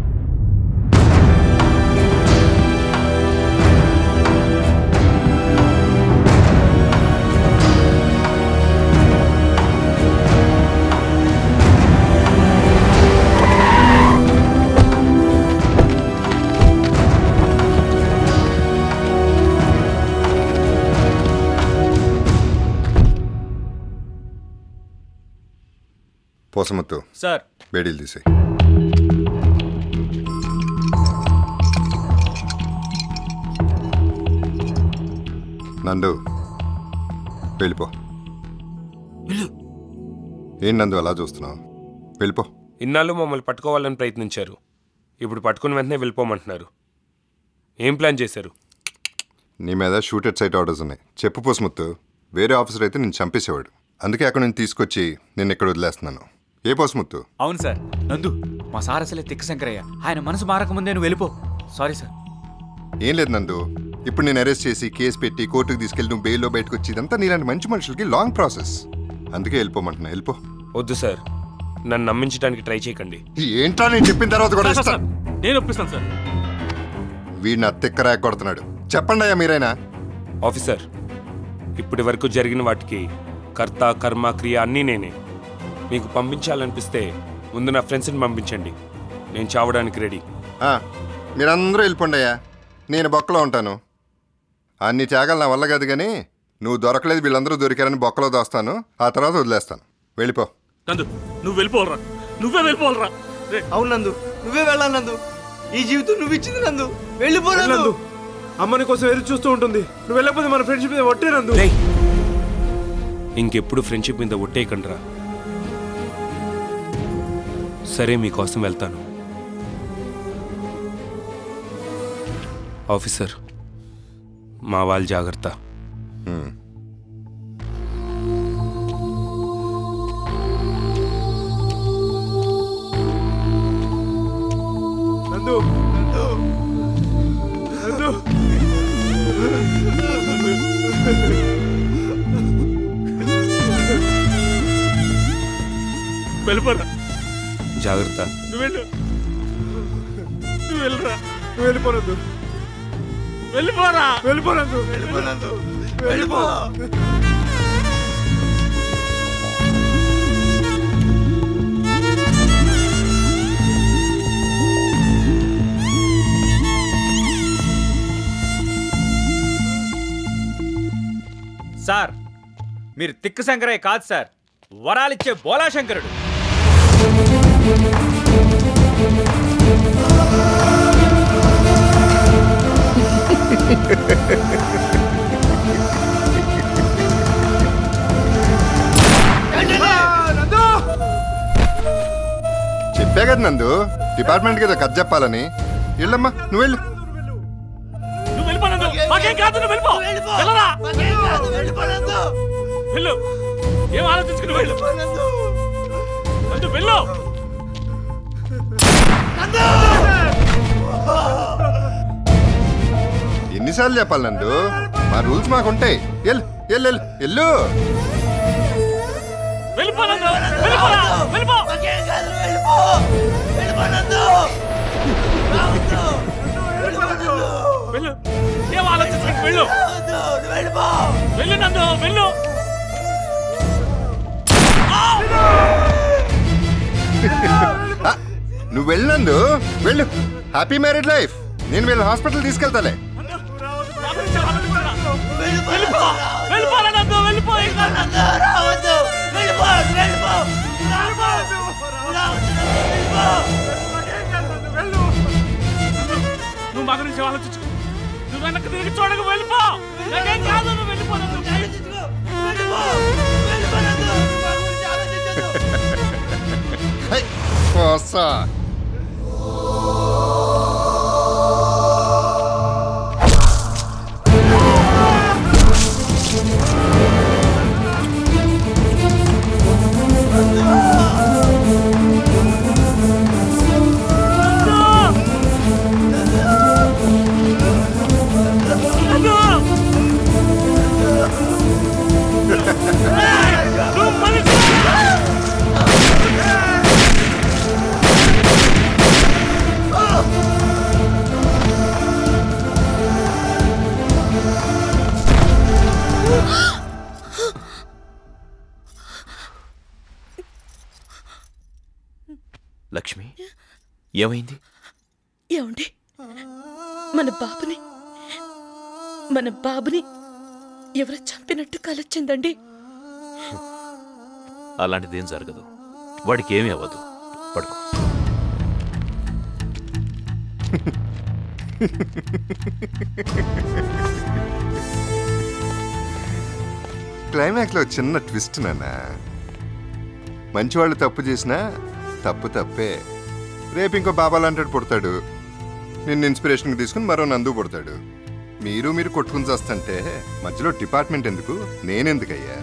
పోసమత్తు సార్ బేడీలు తీసేయి నందు వెళ్ళిపో ఏం నందు అలా చూస్తున్నావు వెళ్ళిపో ఇన్నాళ్ళు మమ్మల్ని పట్టుకోవాలని ప్రయత్నించారు ఇప్పుడు పట్టుకుని వెంటనే వెళ్ళిపోమంటున్నారు ఏం ప్లాన్ చేశారు నీ మీద షూటెడ్ సైట్ ఆర్డర్స్ ఉన్నాయి చెప్పు పోసముత్తు వేరే ఆఫీసర్ అయితే నేను చంపేసేవాడు అందుకే అక్కడ నేను తీసుకొచ్చి నేను ఇక్కడ వదిలేస్తున్నాను ఏ పోసముత్తు అవును సార్ నందు మా సార్ అసలే తిక్క శంకరయ్య ఆయన మనసు మారకముందే నువ్వు వెళ్ళిపో సారీ సార్ ఏం లేదు నందు ఇప్పుడు నేను అరెస్ట్ చేసి కేసు పెట్టి కోర్టుకు తీసుకెళ్ళి నువ్వు బెయిల్లో బయటకు వచ్చి ఇదంతా నీలాంటి మంచి మనుషులకి లాంగ్ ప్రాసెస్ అందుకే వెళ్ళిపోమంటున్నా వెళ్ళిపో వద్దు సార్ నన్ను నమ్మించడానికి ట్రై చేయకండి ఏంటో నేను చెప్పిన తర్వాత కూడా ఇస్తాను నేను ఒప్పిస్తాను సార్ వీడిని అత్తెక్క ర్యాక్ కొడుతున్నాడు చెప్పండి అయ్యా మీరైనా ఆఫీసర్ ఇప్పటి వరకు జరిగిన వాటికి కర్త కర్మ క్రియ అన్నీ నేనే మీకు పంపించాలనిపిస్తే ముందు నా ఫ్రెండ్స్ని పంపించండి నేను చావడానికి రెడీ ఆ, మీరందరూ వెళ్ళిపోండి అయ్యా నేను బొక్కలో ఉంటాను అన్ని త్యాగాలు నా వల్ల కాదు కానీ నువ్వు దొరకలేదు వీళ్ళందరూ దొరికారని బొక్కలో దాస్తాను ఆ తర్వాత వదిలేస్తాను వెళ్ళిపో నందు నువ్వు వెళ్ళిపోవాలరా నువ్వే వెళ్ళిపోవాలరా రే అవును నందు నువ్వే వెళ్ళాలి నందు ఈ జీవితం నువ్వు ఇచ్చింది నందు వెళ్ళిపో నందు అమ్మని కోసం ఎదురు చూస్తూ ఉంటుంది నువ్వు వెళ్ళకపోతే మన ఫ్రెండ్షిప్ మీద ఒట్టే నందు ఇంకెప్పుడు ఫ్రెండ్షిప్ మీద ఒట్టేయకండ్రా సరే మీకోసం వెళ్తాను ఆఫీసర్ మా వాళ్ళు జాగ్రత్త నందు నందు నందు వెళ్ళిపోరా జాగ్రత్త నువ్వు వెళ్ళు నువ్వు వెళ్ళరా నువ్వు వెళ్ళిపోనందు వెళ్ళిపోరా వెళ్ళిపోనందు వెళ్ళిపోనందు వెళ్ళిపో సార్ మీరు తిక్కు శంకరయ్య కాదు సార్ వరాలిచ్చే బోలా శంకరుడు చెప్పే కదా నందు డిపార్ట్మెంట్కి ఏదో కథ చెప్పాలని వెళ్ళమ్మా నువ్వు వెళ్ళు నువ్వు వెళ్ళిపో నందు మాకేం కాదు నువ్వు వెళ్ళిపో వెళ్ళరా వెళ్ళు ఏం ఆలోచించుకుని వెళ్ళు నందు వెళ్ళు ఎన్నిసార్లు చెప్పాలి నందు మా రూల్స్ మాకుంటాయి వెళ్ళు వెళ్ళు వెళ్ళు వెళ్ళు వెళ్ళిపో నందు వెళ్ళిపోరా వెళ్ళిపో వెళ్ళు ఏం ఆలోచించుకుని వెళ్ళు వెళ్ళు నందు వెళ్ళు ఆ, నువ్వు వెళ్ళినందు వెళ్ళు హ్యాపీ మ్యారీడ్ లైఫ్ నేను వీళ్ళ హాస్పిటల్ తీసుకెళ్తాలే వెళ్ళిపో వెళ్ళిపోరా నందు వెళ్ళిపో ఇంకా. నువ్వు మా గురించి ఆలోచించుకో నువ్వు వెనక్కి తిరిగి చూడకు వెళ్ళిపో నాకేం కాదు నువ్వు వెళ్ళిపో నందు. కోసా లక్ష్మి ఏమైంది ఏమండి మన బాబుని మన బాబుని ఎవరో చంపినట్టు కలొచ్చిందండి అలాంటిదేం జరగదు వాడికి ఏమీ అవ్వదు పడుకో క్లైమాక్స్లో చిన్న ట్విస్ట్ నాన్న మంచివాళ్ళు తప్పు చేసినా తప్పు తప్పే రేపు ఇంకో బాబాలు అంటాడు పుడతాడు నిన్ను ఇన్స్పిరేషన్కి తీసుకుని మరో నందు పుడతాడు మీరు మీరు కొట్టుకుని చేస్తుంటే మధ్యలో డిపార్ట్మెంట్ ఎందుకు నేనెందుకయ్యా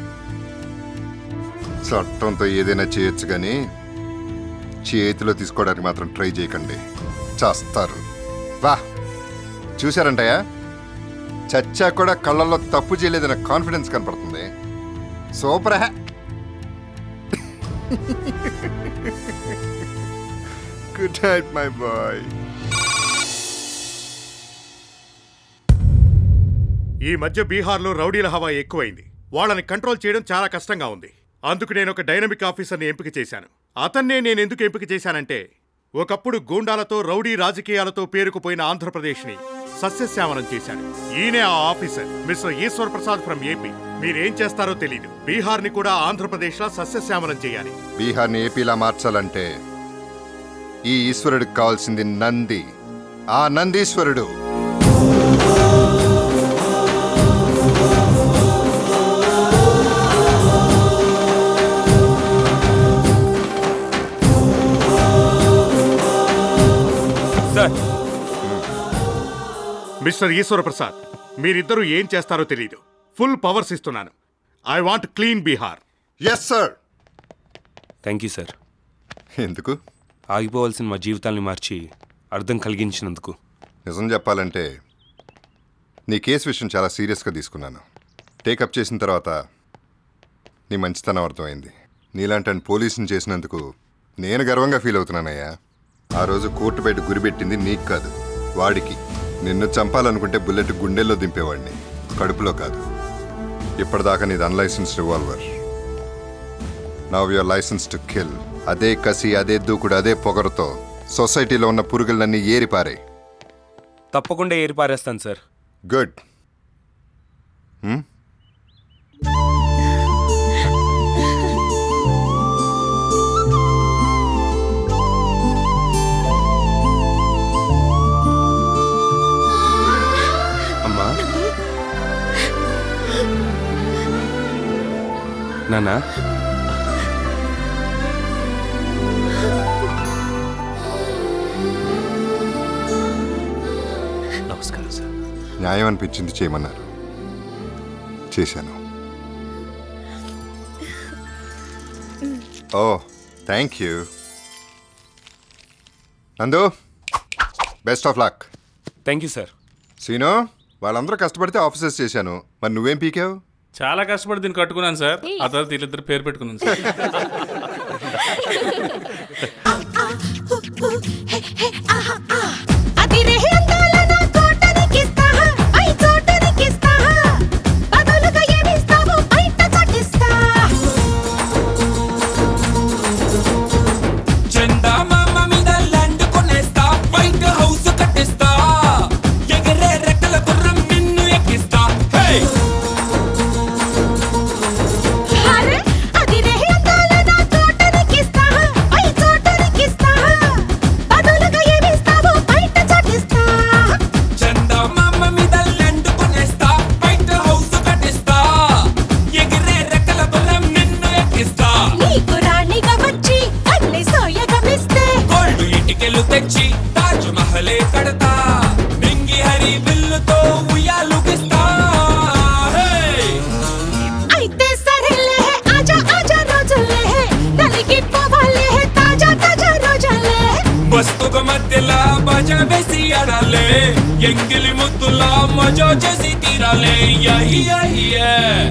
చట్టంతో ఏదైనా చేయొచ్చు కానీ చేతిలో తీసుకోవడానికి మాత్రం ట్రై చేయకండి చేస్తారు వా చూశారంటయ్యా చచ్చా కూడా కళ్ళల్లో తప్పు చేయలేదన్న కాన్ఫిడెన్స్ కనపడుతుంది సూపర్ హ్యా గుడ్ నైట్ మై బాయ్ ఈ మధ్య బీహార్లో రౌడీల హవా ఎక్కువైంది వాళ్ళని కంట్రోల్ చేయడం చాలా కష్టంగా ఉంది అందుకు నేను ఒక డైనమిక్ ఆఫీసర్ని ఎంపిక చేశాను అతన్నే నేను ఎందుకు ఎంపిక చేశానంటే ఒకప్పుడు గూండాలతో రౌడీ రాజకీయాలతో పేరుకుపోయిన ఆంధ్రప్రదేశ్ని సస్యశ్యామలం చేశాడు ఈయనే ఆ officer mister Eshwar Prasad from AP మీరేం చేస్తారో తెలీదు బీహార్ని కూడా ఆంధ్రప్రదేశ్లా సస్యశ్యామలం చేయాలి బీహార్ని ఏపీలా మార్చాలంటే ఈ ఈశ్వరుడికి కావాల్సింది నంది ఆ నందీశ్వరుడు సార్ మిస్టర్ ఈశ్వర ప్రసాద్ మీరిద్దరూ ఏం చేస్తారో తెలీదు ఫుల్ పవర్స్ ఇస్తున్నాను I want clean Bihar yes sir thank you sir ఎందుకు ఆగిపోవాల్సిన మా జీవితాల్ని మార్చి అర్థం కలిగించినందుకు నిజం చెప్పాలంటే నీ కేసు విషయం చాలా సీరియస్గా తీసుకున్నాను టేకప్ చేసిన తర్వాత నీ మంచితనం అర్థమైంది నీలాంటి పోలీసుని చేసినందుకు నేను గర్వంగా ఫీల్ అవుతున్నానయ్యా ఆ రోజు కోర్టు బయట గురిపెట్టింది నీకు కాదు వాడికి నిన్ను చంపాలనుకుంటే బుల్లెట్ గుండెల్లో దింపేవాడిని కడుపులో కాదు ఇప్పటిదాకా నీది unlicensed revolver now your license to kill అదే కసి అదే దూకుడు అదే పొగరుతో సొసైటీలో ఉన్న పురుగులన్నీ ఏరిపారే తప్పకుండా ఏరి పారేస్తాను సార్ గుడ్ అమ్మా నానా నమస్కారం సార్ న్యాయం అనిపించింది చేయమన్నారు చేశాను ఓ thank you Nandu best of luck thank you sir Seenu వాళ్ళందరూ కష్టపడితే ఆఫీసర్స్ చేశాను మరి నువ్వేం పీకావు చాలా కష్టపడి దీన్ని కట్టుకున్నాను సార్ ఆ తర్వాత వీళ్ళిద్దరు పేరు పెట్టుకున్నాను సార్ చందా మామ మీద ల్యాండ్ కొనేస్తా వైట్ హౌస్ కట్టిస్తా ఎగరే రెక్కల గుర్రం నిన్ను ఎక్కిస్తా హే బదులుగా ఏమి ఎంగిలి ముద్దులా మజా చేసి తీరాలే యా, యా, యా.